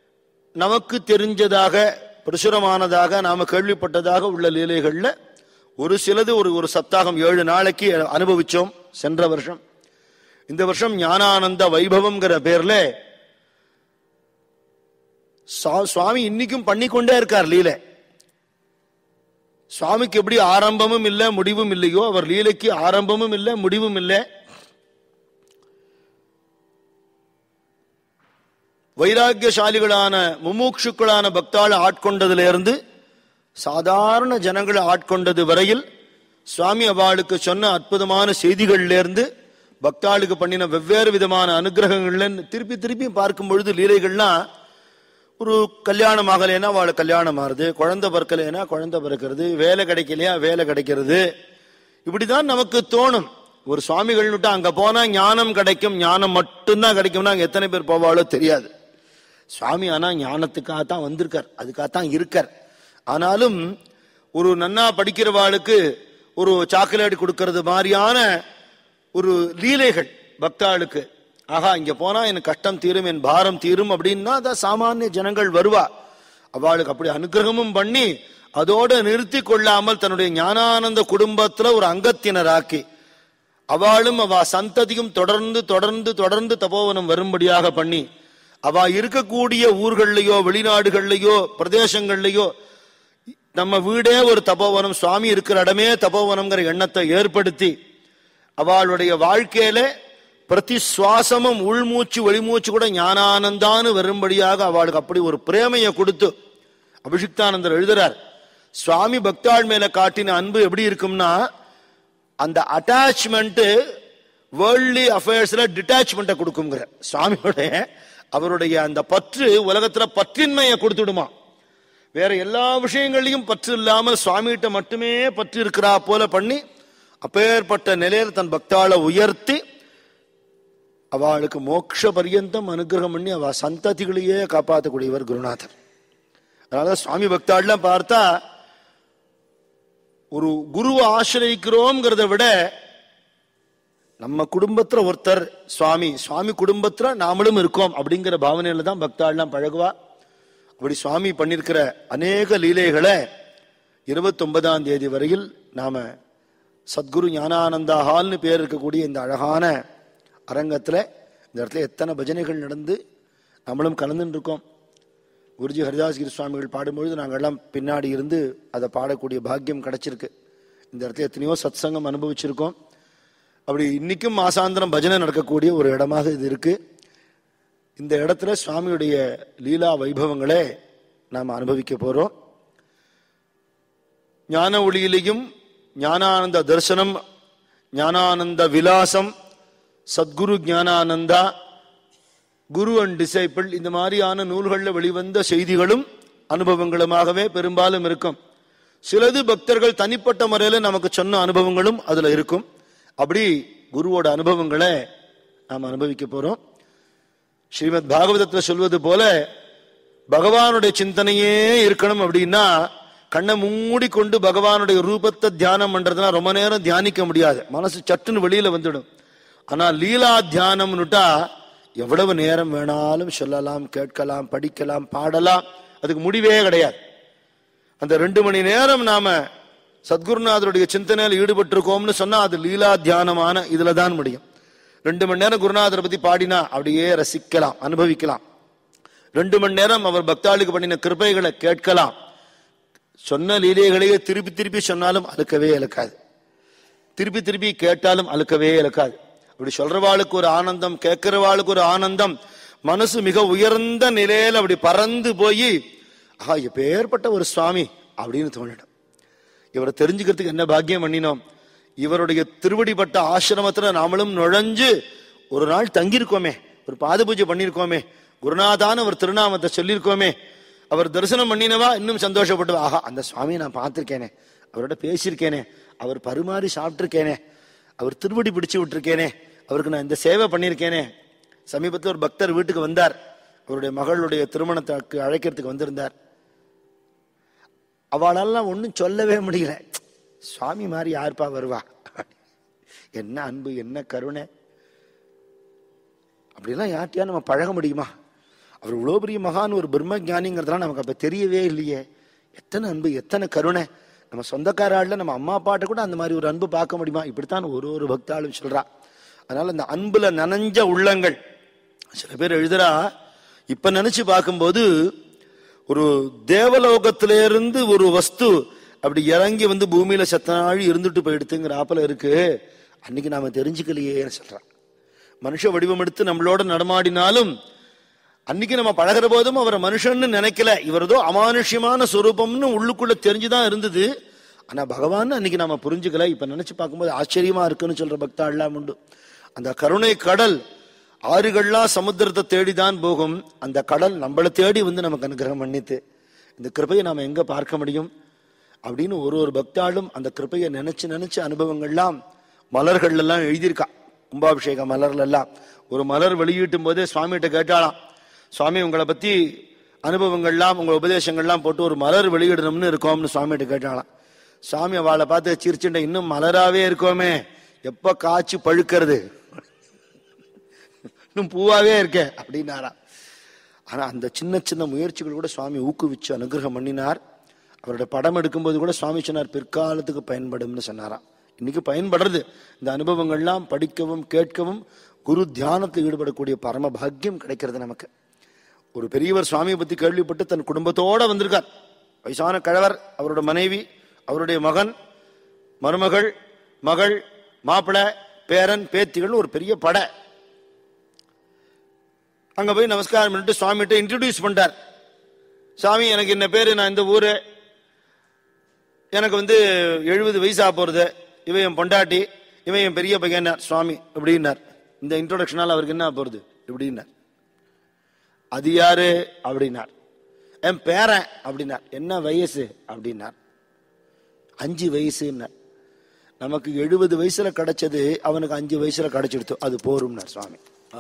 நமக்கு தெரிஞ்சதாக பிரசுரமானதாக நாம கேள்விப்பட்டதாக உள்ள லீலைகள்ல ஒரு சிலது ஒரு ஒரு சப்தாகம் ஏழு நாளைக்கு அனுபவிச்சோம் சென்ற வருஷம் இந்த வருஷம் ஞானானந்த வைபவம்ங்கிற பேர்ல சா- சுவாமி இன்னைக்கும் பண்ணிக்கொண்டே இருக்கார் லீலை சுவாமிக்கு எப்படி ஆரம்பமும் இல்லை முடிவும் இல்லையோ அவர் லீலைக்கு ஆரம்பமும் இல்லை முடிவும் இல்லை வைராக்கியசாலிகளான முமுட்சுக்களான பக்தாள் ஆட்கொண்டதிலிருந்து சாதாரண ஜனங்களை ஆட்கொண்டது வரையில் சுவாமி அவளுக்கு சொன்ன அற்புதமான செய்திகள்ல இருந்து பக்தாளுக்கு பண்ணின வெவ்வேறு விதமான அனுகிரகங்கள்ல திருப்பி திருப்பி பார்க்கும் பொழுது லீலைகள்லாம் ஒரு கல்யாணம் ஆகலைன்னா அவளை கல்யாணம் ஆறுது குழந்தை பிறக்கலைன்னா குழந்தை பிறக்கிறது வேலை கிடைக்கலையா வேலை கிடைக்கிறது இப்படிதான் நமக்கு தோணும் ஒரு சுவாமிகள் விட்டா அங்க போனா ஞானம் கிடைக்கும் ஞானம் மட்டும்தான் கிடைக்கும்னா அங்க எத்தனை பேர் போவாளோ தெரியாது சுவாமி ஆனா ஞானத்துக்காக தான் வந்திருக்கார் அதுக்காக தான் இருக்கார் ஆனாலும் ஒரு நன்னா படிக்கிறவாளுக்கு ஒரு சாக்லேட் கொடுக்கறது மாதிரியான ஒரு லீலைகள் பக்தாளுக்கு ஆகா இங்க போனா என் கஷ்டம் தீரும் என் பாரம் தீரும் அப்படின்னா தான் சாமானிய ஜனங்கள் வருவா அவளுக்கு அப்படி அனுகிரகமும் பண்ணி அதோட நிறுத்தி கொள்ளாமல் தன்னுடைய ஞானானந்த குடும்பத்துல ஒரு அங்கத்தினராக்கி அவளும் அவ சந்ததியும் தொடர்ந்து தொடர்ந்து தொடர்ந்து தபோவனம் வரும்படியாக பண்ணி அவ இருக்கக்கூடிய ஊர்கள்லயோ வெளிநாடுகள்லயோ பிரதேசங்கள்லயோ நம்ம வீடே ஒரு தபோவனம் சுவாமி இருக்கிற இடமே தபோவனம்ங்கிற எண்ணத்தை ஏற்படுத்தி அவளுடைய வாழ்க்கையில பிரதி சுவாசமும் உள்மூச்சு வெளிமூச்சு கூட ஞானானந்தான்னு வரும்படியாக அவளுக்கு அப்படி ஒரு பிரேமையை கொடுத்து அபிஷிக்தானந்தர் எழுதுறார் சுவாமி பக்தாள் மேல காட்டின அன்பு எப்படி இருக்கும்னா அந்த அட்டாச்மெண்ட் வேர்ல்ட்லி அஃபேர்ஸ்ல டிட்டாச்மெண்ட்டை கொடுக்குங்கிற சுவாமியோடைய அவருடைய அந்த பற்று உலகத்துல பற்றின்மையை கொடுத்துடுமா வேற எல்லா விஷயங்களையும் பற்று இல்லாமல் சுவாமிகிட்ட மட்டுமே பற்று இருக்கிறா போல பண்ணி அப்பேற்பட்ட நிலையில தன் பக்தாளை உயர்த்தி அவளுக்கு மோட்ச பரியந்தம் அனுகிரகம் பண்ணி அவ சந்ததிகளையே காப்பாற்றக்கூடியவர் குருநாதர் அதனால சுவாமி பக்தாள்லாம் பார்த்தா ஒரு குருவை ஆசிரியக்கிறோங்கிறத விட நம்ம குடும்பத்துல ஒருத்தர் சுவாமி சுவாமி குடும்பத்துல நாமளும் இருக்கோம் அப்படிங்கிற பாவனையில தான் பக்தாள்லாம் பழகுவா அப்படி சுவாமி பண்ணிருக்கிற அநேக லீலைகளை இருபத்தி ஒன்பதாம் தேதி வரையில் நாம சத்குரு ஞானானந்தா ஹால்னு பேர் இருக்கக்கூடிய இந்த அழகான அரங்கத்துல இந்த இடத்துல எத்தனை பஜனைகள் நடந்து நம்மளும் கலந்துட்டு இருக்கோம் குருஜி ஹரிதாஸ்கிரி சுவாமிகள் பாடும்பொழுது நாங்கள்லாம் பின்னாடி இருந்து அதை பாடக்கூடிய பாக்கியம் கிடைச்சிருக்கு இந்த இடத்துல எத்தனையோ சத்சங்கம் அனுபவிச்சிருக்கோம் அப்படி இன்னைக்கும் மாசாந்திரம் பஜனை நடக்கக்கூடிய ஒரு இடமாக இது இருக்கு இந்த இடத்துல சுவாமியுடைய லீலா வைபவங்களை நாம் அனுபவிக்க போறோம் ஞான ஒளியிலையும் Gnanananda Darshanam Gnanananda Vilasam Sadguru Gnanananda guru and disciple இந்த மாதிரியான நூல்களில் வெளிவந்த செய்திகளும் அனுபவங்களுமாகவே பெரும்பாலும் இருக்கும் சிலது பக்தர்கள் தனிப்பட்ட முறையில் நமக்கு சொன்ன அனுபவங்களும் அதுல இருக்கும் அப்படி குருவோட அனுபவங்களை நாம் அனுபவிக்க போறோம் ஸ்ரீமத் பாகவதத்தில் சொல்வது போல பகவானுடைய சிந்தனையே இருக்கணும் அப்படின்னா கண்ணை மூடி கொண்டு பகவானுடைய ரூபத்தை தியானம் பண்றதுனா ரொம்ப நேரம் தியானிக்க முடியாது மனசு சட்டுன்னு வெளியில வந்துடும் ஆனா லீலா தியானம்னுட்டா எவ்வளவு நேரம் வேணாலும் சொல்லலாம் கேட்கலாம் படிக்கலாம் பாடலாம் அதுக்கு முடிவே கிடையாது அந்த ரெண்டு மணி நேரம் நாம சத்குருநாதருடைய சிந்தனையில் ஈடுபட்டிருக்கோம்னு சொன்னா அது லீலா தியானமான இதுல தான் முடியும் ரெண்டு மணி நேரம் குருநாதரை பத்தி பாடினா அப்படியே ரசிக்கலாம் அனுபவிக்கலாம் ரெண்டு மணி நேரம் அவர் பக்தாளுக்கு பண்ணின கிருபைகளை கேட்கலாம் சொன்ன லீலைகளையே திருப்பி திருப்பி சொன்னாலும் அழுக்கவே இழுக்காது திருப்பி திருப்பி கேட்டாலும் அழுக்கவே இழுக்காது அப்படி சொல்றவாளுக்கு ஒரு ஆனந்தம் கேட்கிறவாளுக்கு ஒரு ஆனந்தம் மனசு மிக உயர்ந்த நிலையில அப்படி பறந்து போய் ஆஹா எப்பேற்பட்ட ஒரு சுவாமி அப்படின்னு தோணிடும் இவரை தெரிஞ்சுக்கிறதுக்கு என்ன பாக்கியம் பண்ணினோம் இவருடைய திருவடிப்பட்ட ஆசிரமத்துல நாமளும் நுழைஞ்சு ஒரு நாள் தங்கியிருக்கோமே ஒரு பாத பூஜை பண்ணியிருக்கோமே குருநாதான்னு ஒரு திருநாமத்தை சொல்லியிருக்கோமே அவர் தரிசனம் பண்ணினவா இன்னும் சந்தோஷப்பட்டு ஆஹா அந்த சுவாமியை நான் பார்த்திருக்கேனே அவரோட பேசியிருக்கேனே அவர் பரிமாறி சாப்பிட்டிருக்கேனே அவர் திருவடி பிடிச்சு விட்டுருக்கேனே அவருக்கு நான் இந்த சேவை பண்ணியிருக்கேனே சமீபத்தில் ஒரு பக்தர் வீட்டுக்கு வந்தார் அவருடைய மகளுடைய திருமணத்துக்கு அழைக்கிறதுக்கு வந்திருந்தார் அவளெல்லாம் ஒன்றும் சொல்லவே முடியல சுவாமி மாதிரி யாருப்பா வருவா என்ன அன்பு என்ன கருணை அப்படிலாம் யார்ட்டையா நம்ம பழக முடியுமா அவர் இவ்வளோ பெரிய மகான் ஒரு பிரம்ம ஞானிங்கிறதுலாம் நமக்கு அப்போ தெரியவே இல்லையே எத்தனை அன்பு எத்தனை கருணை நம்ம சொந்தக்கார ஆள்ல நம்ம அம்மா அப்பாட்ட கூட அந்த மாதிரி ஒரு அன்பு பார்க்க முடியுமா இப்படித்தான் ஒரு ஒரு பக்தாளும் சொல்றா அதனால இந்த அன்புல நனைஞ்ச உள்ளங்கள் சில பேர் எழுதுறா இப்ப நினைச்சு பார்க்கும்போது ஒரு தேவலோகத்திலிருந்து ஒரு வஸ்து அப்படி இறங்கி வந்து பூமியில செத்த நாழி இருந்துட்டு போயிடுத்துங்கிற ஆப்பல இருக்கு அன்னைக்கு நாம தெரிஞ்சுக்கலையேன்னு சொல்றான் மனுஷ வடிவம் எடுத்து நம்மளோட நடமாடினாலும் அன்னைக்கு நம்ம பழகுற போதும் அவரை மனுஷன்னு நினைக்கல இவர் ஏதோ அமானுஷ்யமான சொரூபம்னு உள்ளுக்குள்ள தெரிஞ்சுதான் இருந்தது ஆனா பகவான் அன்னைக்கு நாம புரிஞ்சுக்கல இப்ப நினைச்சு பார்க்கும்போது ஆச்சரியமா இருக்குன்னு சொல்ற பக்தாள்லாம் உண்டு அந்த கருணை கடல் ஆறுகள்லாம் சமுத்திரத்தை தேடிதான் போகும் அந்த கடல் நம்மளை தேடி வந்து நமக்கு அனுகிரகம் பண்ணித்து இந்த கிருபையை நாம எங்க பார்க்க முடியும் அப்படின்னு ஒரு ஒரு பக்தாளும் அந்த கிருபையை நினைச்சு நினைச்சு அனுபவங்கள்லாம் மலர்கள் எல்லாம் எழுதியிருக்கா கும்பாபிஷேக மலர்ல எல்லாம் ஒரு மலர் வெளியிட்டும் போதே சுவாமிகிட்ட கேட்டாலாம் சுவாமி உங்களை பத்தி அனுபவங்கள்லாம் உங்க உபதேசங்கள்லாம் போட்டு ஒரு மலர் வெளியிடணும்னு இருக்கோம்னு சுவாமிகிட்ட கேட்டாலாம் சுவாமி அவளை பார்த்து சிரிச்சுட்ட இன்னும் மலராவே இருக்கோமே எப்ப காய்ச்சி பழுக்கிறது இன்னும் பூவாவே இருக்க அப்படின்னாரா ஆனா அந்த சின்ன சின்ன முயற்சிகள் கூட சுவாமி ஊக்குவிச்சு அனுகிரகம் பண்ணினார் அவருடைய படம் எடுக்கும்போது கூட சுவாமி சொன்னார் பிற்காலத்துக்கு பயன்படும்னு சொன்னாராம் இன்னைக்கு பயன்படுறது இந்த அனுபவங்கள்லாம் படிக்கவும் கேட்கவும் குரு தியானத்தில் ஈடுபடக்கூடிய பரம பாக்கியம் கிடைக்கிறது நமக்கு ஒரு பெரியவர் சுவாமியை பத்தி கேள்விப்பட்டு தன் குடும்பத்தோட வந்திருக்கார் வயசான கழவர் அவரோட மனைவி அவருடைய மகன் மருமகள் மகள் மாப்பிள்ளை பேரன் பேத்திகள் ஒரு பெரிய படை அங்க போய் நமஸ்காரம் பண்ணிட்டு சுவாமிகிட்ட இன்ட்ரடியூஸ் பண்ணிட்டார் சாமி எனக்கு என்ன பேரு நான் இந்த ஊரு எனக்கு வந்து எழுபது வயசா போறது இவன் என் பொண்டாட்டி இவன் என் பெரிய பையனார் சுவாமி அப்படின்னார் இந்த இன்ட்ரோடக்ஷனால் அவருக்கு என்ன போறது இப்படின்னார் அது யாரு அப்படின்னார் என் பேரன் அப்படின்னார் என்ன வயசு அப்படின்னார் அஞ்சு வயசுன்னார் நமக்கு எழுபது வயசுல கிடைச்சது அவனுக்கு அஞ்சு வயசுல கிடைச்சிடுத்து அது போரும்னார் சுவாமி ஆ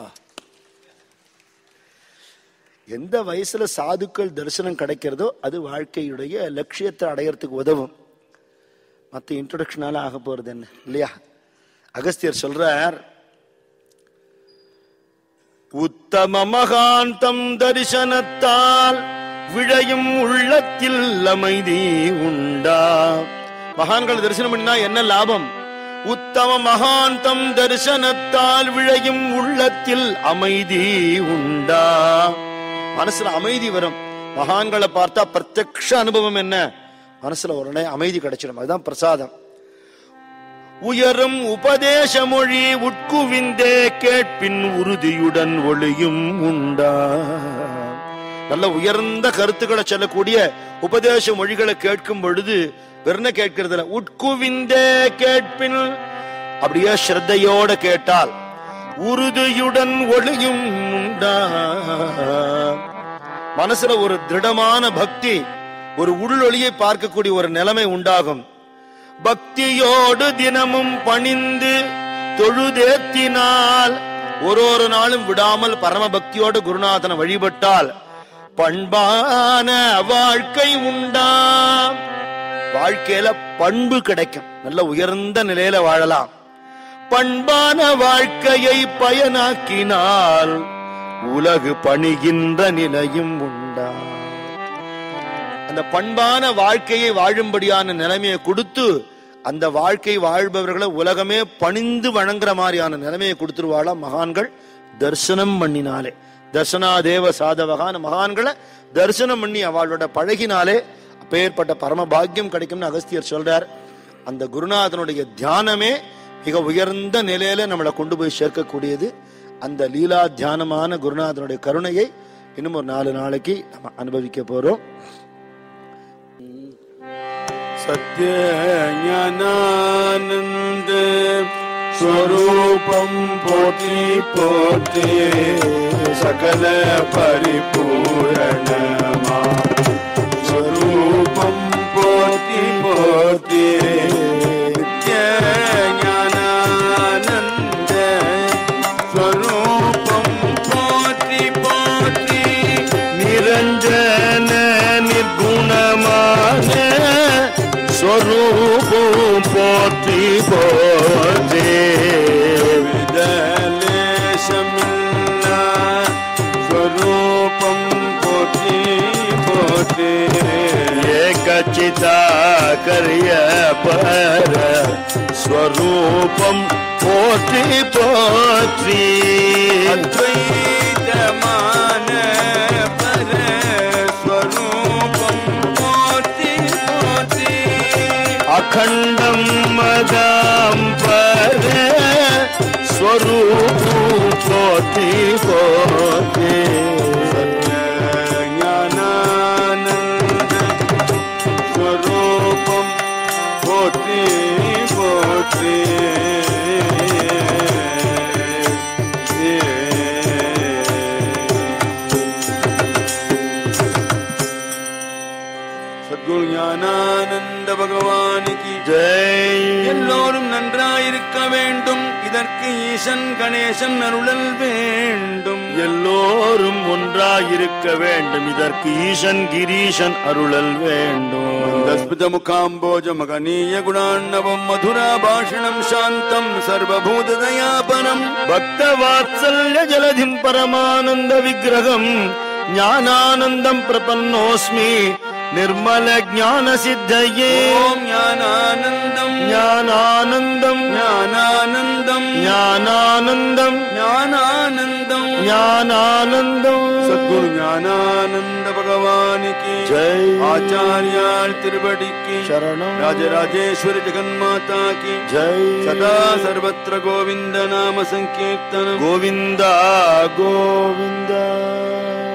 எந்த வயசுல சாதுக்கள் தரிசனம் கிடைக்கிறதோ அது வாழ்க்கையுடைய லட்சியத்தை அடையறதுக்கு உதவும் மற்ற இன்ட்ரோடக்ஷனால ஆக போறது என்ன இல்லையா அகஸ்தியர் சொல்றார் உத்தம மகாந்தம் தரிசனத்தால் விழையும் உள்ளத்தில் அமைதி உண்டா மகான்கள் தரிசனம் பண்ணினா என்ன லாபம் உத்தம மகாந்தம் தரிசனத்தால் விழையும் உள்ளத்தில் அமைதி உண்டா மனசுல அமைதி வரும் மகான்களை பார்த்தா பிரத்யக்ஷ அனுபவம் என்ன மனசுல உடனே அமைதி கிடைச்சிடும் அதுதான் பிரசாதம் உயரும் உபதேச மொழி உட்குவிந்தே கேட்பின் உறுதியுடன் ஒளியும் உண்டா நல்ல உயர்ந்த கருத்துக்களை சொல்லக்கூடிய உபதேச மொழிகளை கேட்கும் பொழுது வெறுன கேட்கிறதுல உட்குவிந்தே கேட்பின் அப்படியே ஸ்ரத்தையோட கேட்டால் உறுதியுடன் ஒளியும் உண்டா மனசுல ஒரு திருடமான பக்தி ஒரு உள்ளொளியை பார்க்கக்கூடிய ஒரு நிலைமை உண்டாகும் பக்தியோடு தினமும் பணிந்து தொழுதேத்தினால் ஒரு ஒரு நாளும் விடாமல் பரம பக்தியோடு குருநாதனை வழிபட்டால் பண்பான வாழ்க்கை உண்டாம் வாழ்க்கையில பண்பு கிடைக்கும் நல்ல உயர்ந்த நிலையில வாழலாம் பண்பான வாழ்க்கையை பயனாக்கினால் உலகு பணிகின்ற நிலையும் உண்டா அந்த பண்பான வாழ்க்கையை வாழும்படியான நிலைமையை கொடுத்து அந்த வாழ்க்கை வாழ்பவர்களை உலகமே பணிந்து வணங்குற மாதிரியான நிலைமையை கொடுத்துருவாளா மகான்கள் தரிசனம் பண்ணினாலே தர்சனா தேவ சாதவகான மகான்களை தரிசனம் பண்ணி அவளோட பழகினாலே அப்பேற்பட்ட பரம பாக்கியம் கிடைக்கும்னு அகஸ்தியர் சொல்றார் அந்த குருநாதனுடைய தியானமே மிக உயர்ந்த நிலையில நம்மளை கொண்டு போய் சேர்க்கக்கூடியது அந்த லீலா தியானமான குருநாதனுடைய கருணையை இன்னும் ஒரு நாலு நாளைக்கு நம்ம அனுபவிக்க போறோம் सत्य ज्ञानानंद स्वरूपम पोति पोते सकल परिपूर्ण स्वरूपम पोति पोते नित्य ज्ञानानंद स्वरूपम पोति पोति நிரஞ்சன நிர்குணமான ஸ்வரூபம் போற்றி போதே विदलेशमिल्ला स्वरूपं पोति அச்சிதாகரிய பர ஸ்வரூபம் போற்றி போற்றி அத்வைதமான பரஸ்வரூபம் போற்றி போற்றி அகண்டம் மதாம் பர ஸ்வரூபம் போற்றி போற்றி ஞானானந்த ஸ்வரூபம் போற்றி போற்றி சத்குரு ஞானானந்த பகவானுக்கு ஜெய் எல்லோரும் நன்றாயிருக்க வேண்டும் இதற்கு ஈசன் கணேசன் அருளல் வேண்டும் எல்லோரும் ஒன்றாயிருக்க வேண்டும் இதற்கு ஈசன் கிரீசன் அருளல் வேண்டும் தஸ்மித முகாம்போஜ மகனீய குணாண்ணவம் மதுரா பாஷணம் சாந்தம் சர்வபூத தயாபரம் பக்த வாத்சல்ய ஜலதிம் பரமானந்த விக்கிரகம் ஞானானந்தம் பிரபன்னோஸ்மி நிர்மல ஞான சித்தையே ஓம் ஞானானந்தம் ஞானானந்தம் ஞானானந்தம் ஞானானந்தம் ஞானானந்தம் ஞானானந்தம் சத்குரு ஞானானந்த பகவானுக்கு ஜெய் ஆச்சாரியால் திருவடிக்கு சரணம் ராஜராஜேஸ்வரி ஜெகன்மாதா கி ஜெய் சதா சர்வத்திர கோவிந்த நாம சங்கீர்த்தனம் கோவிந்தா கோவிந்தா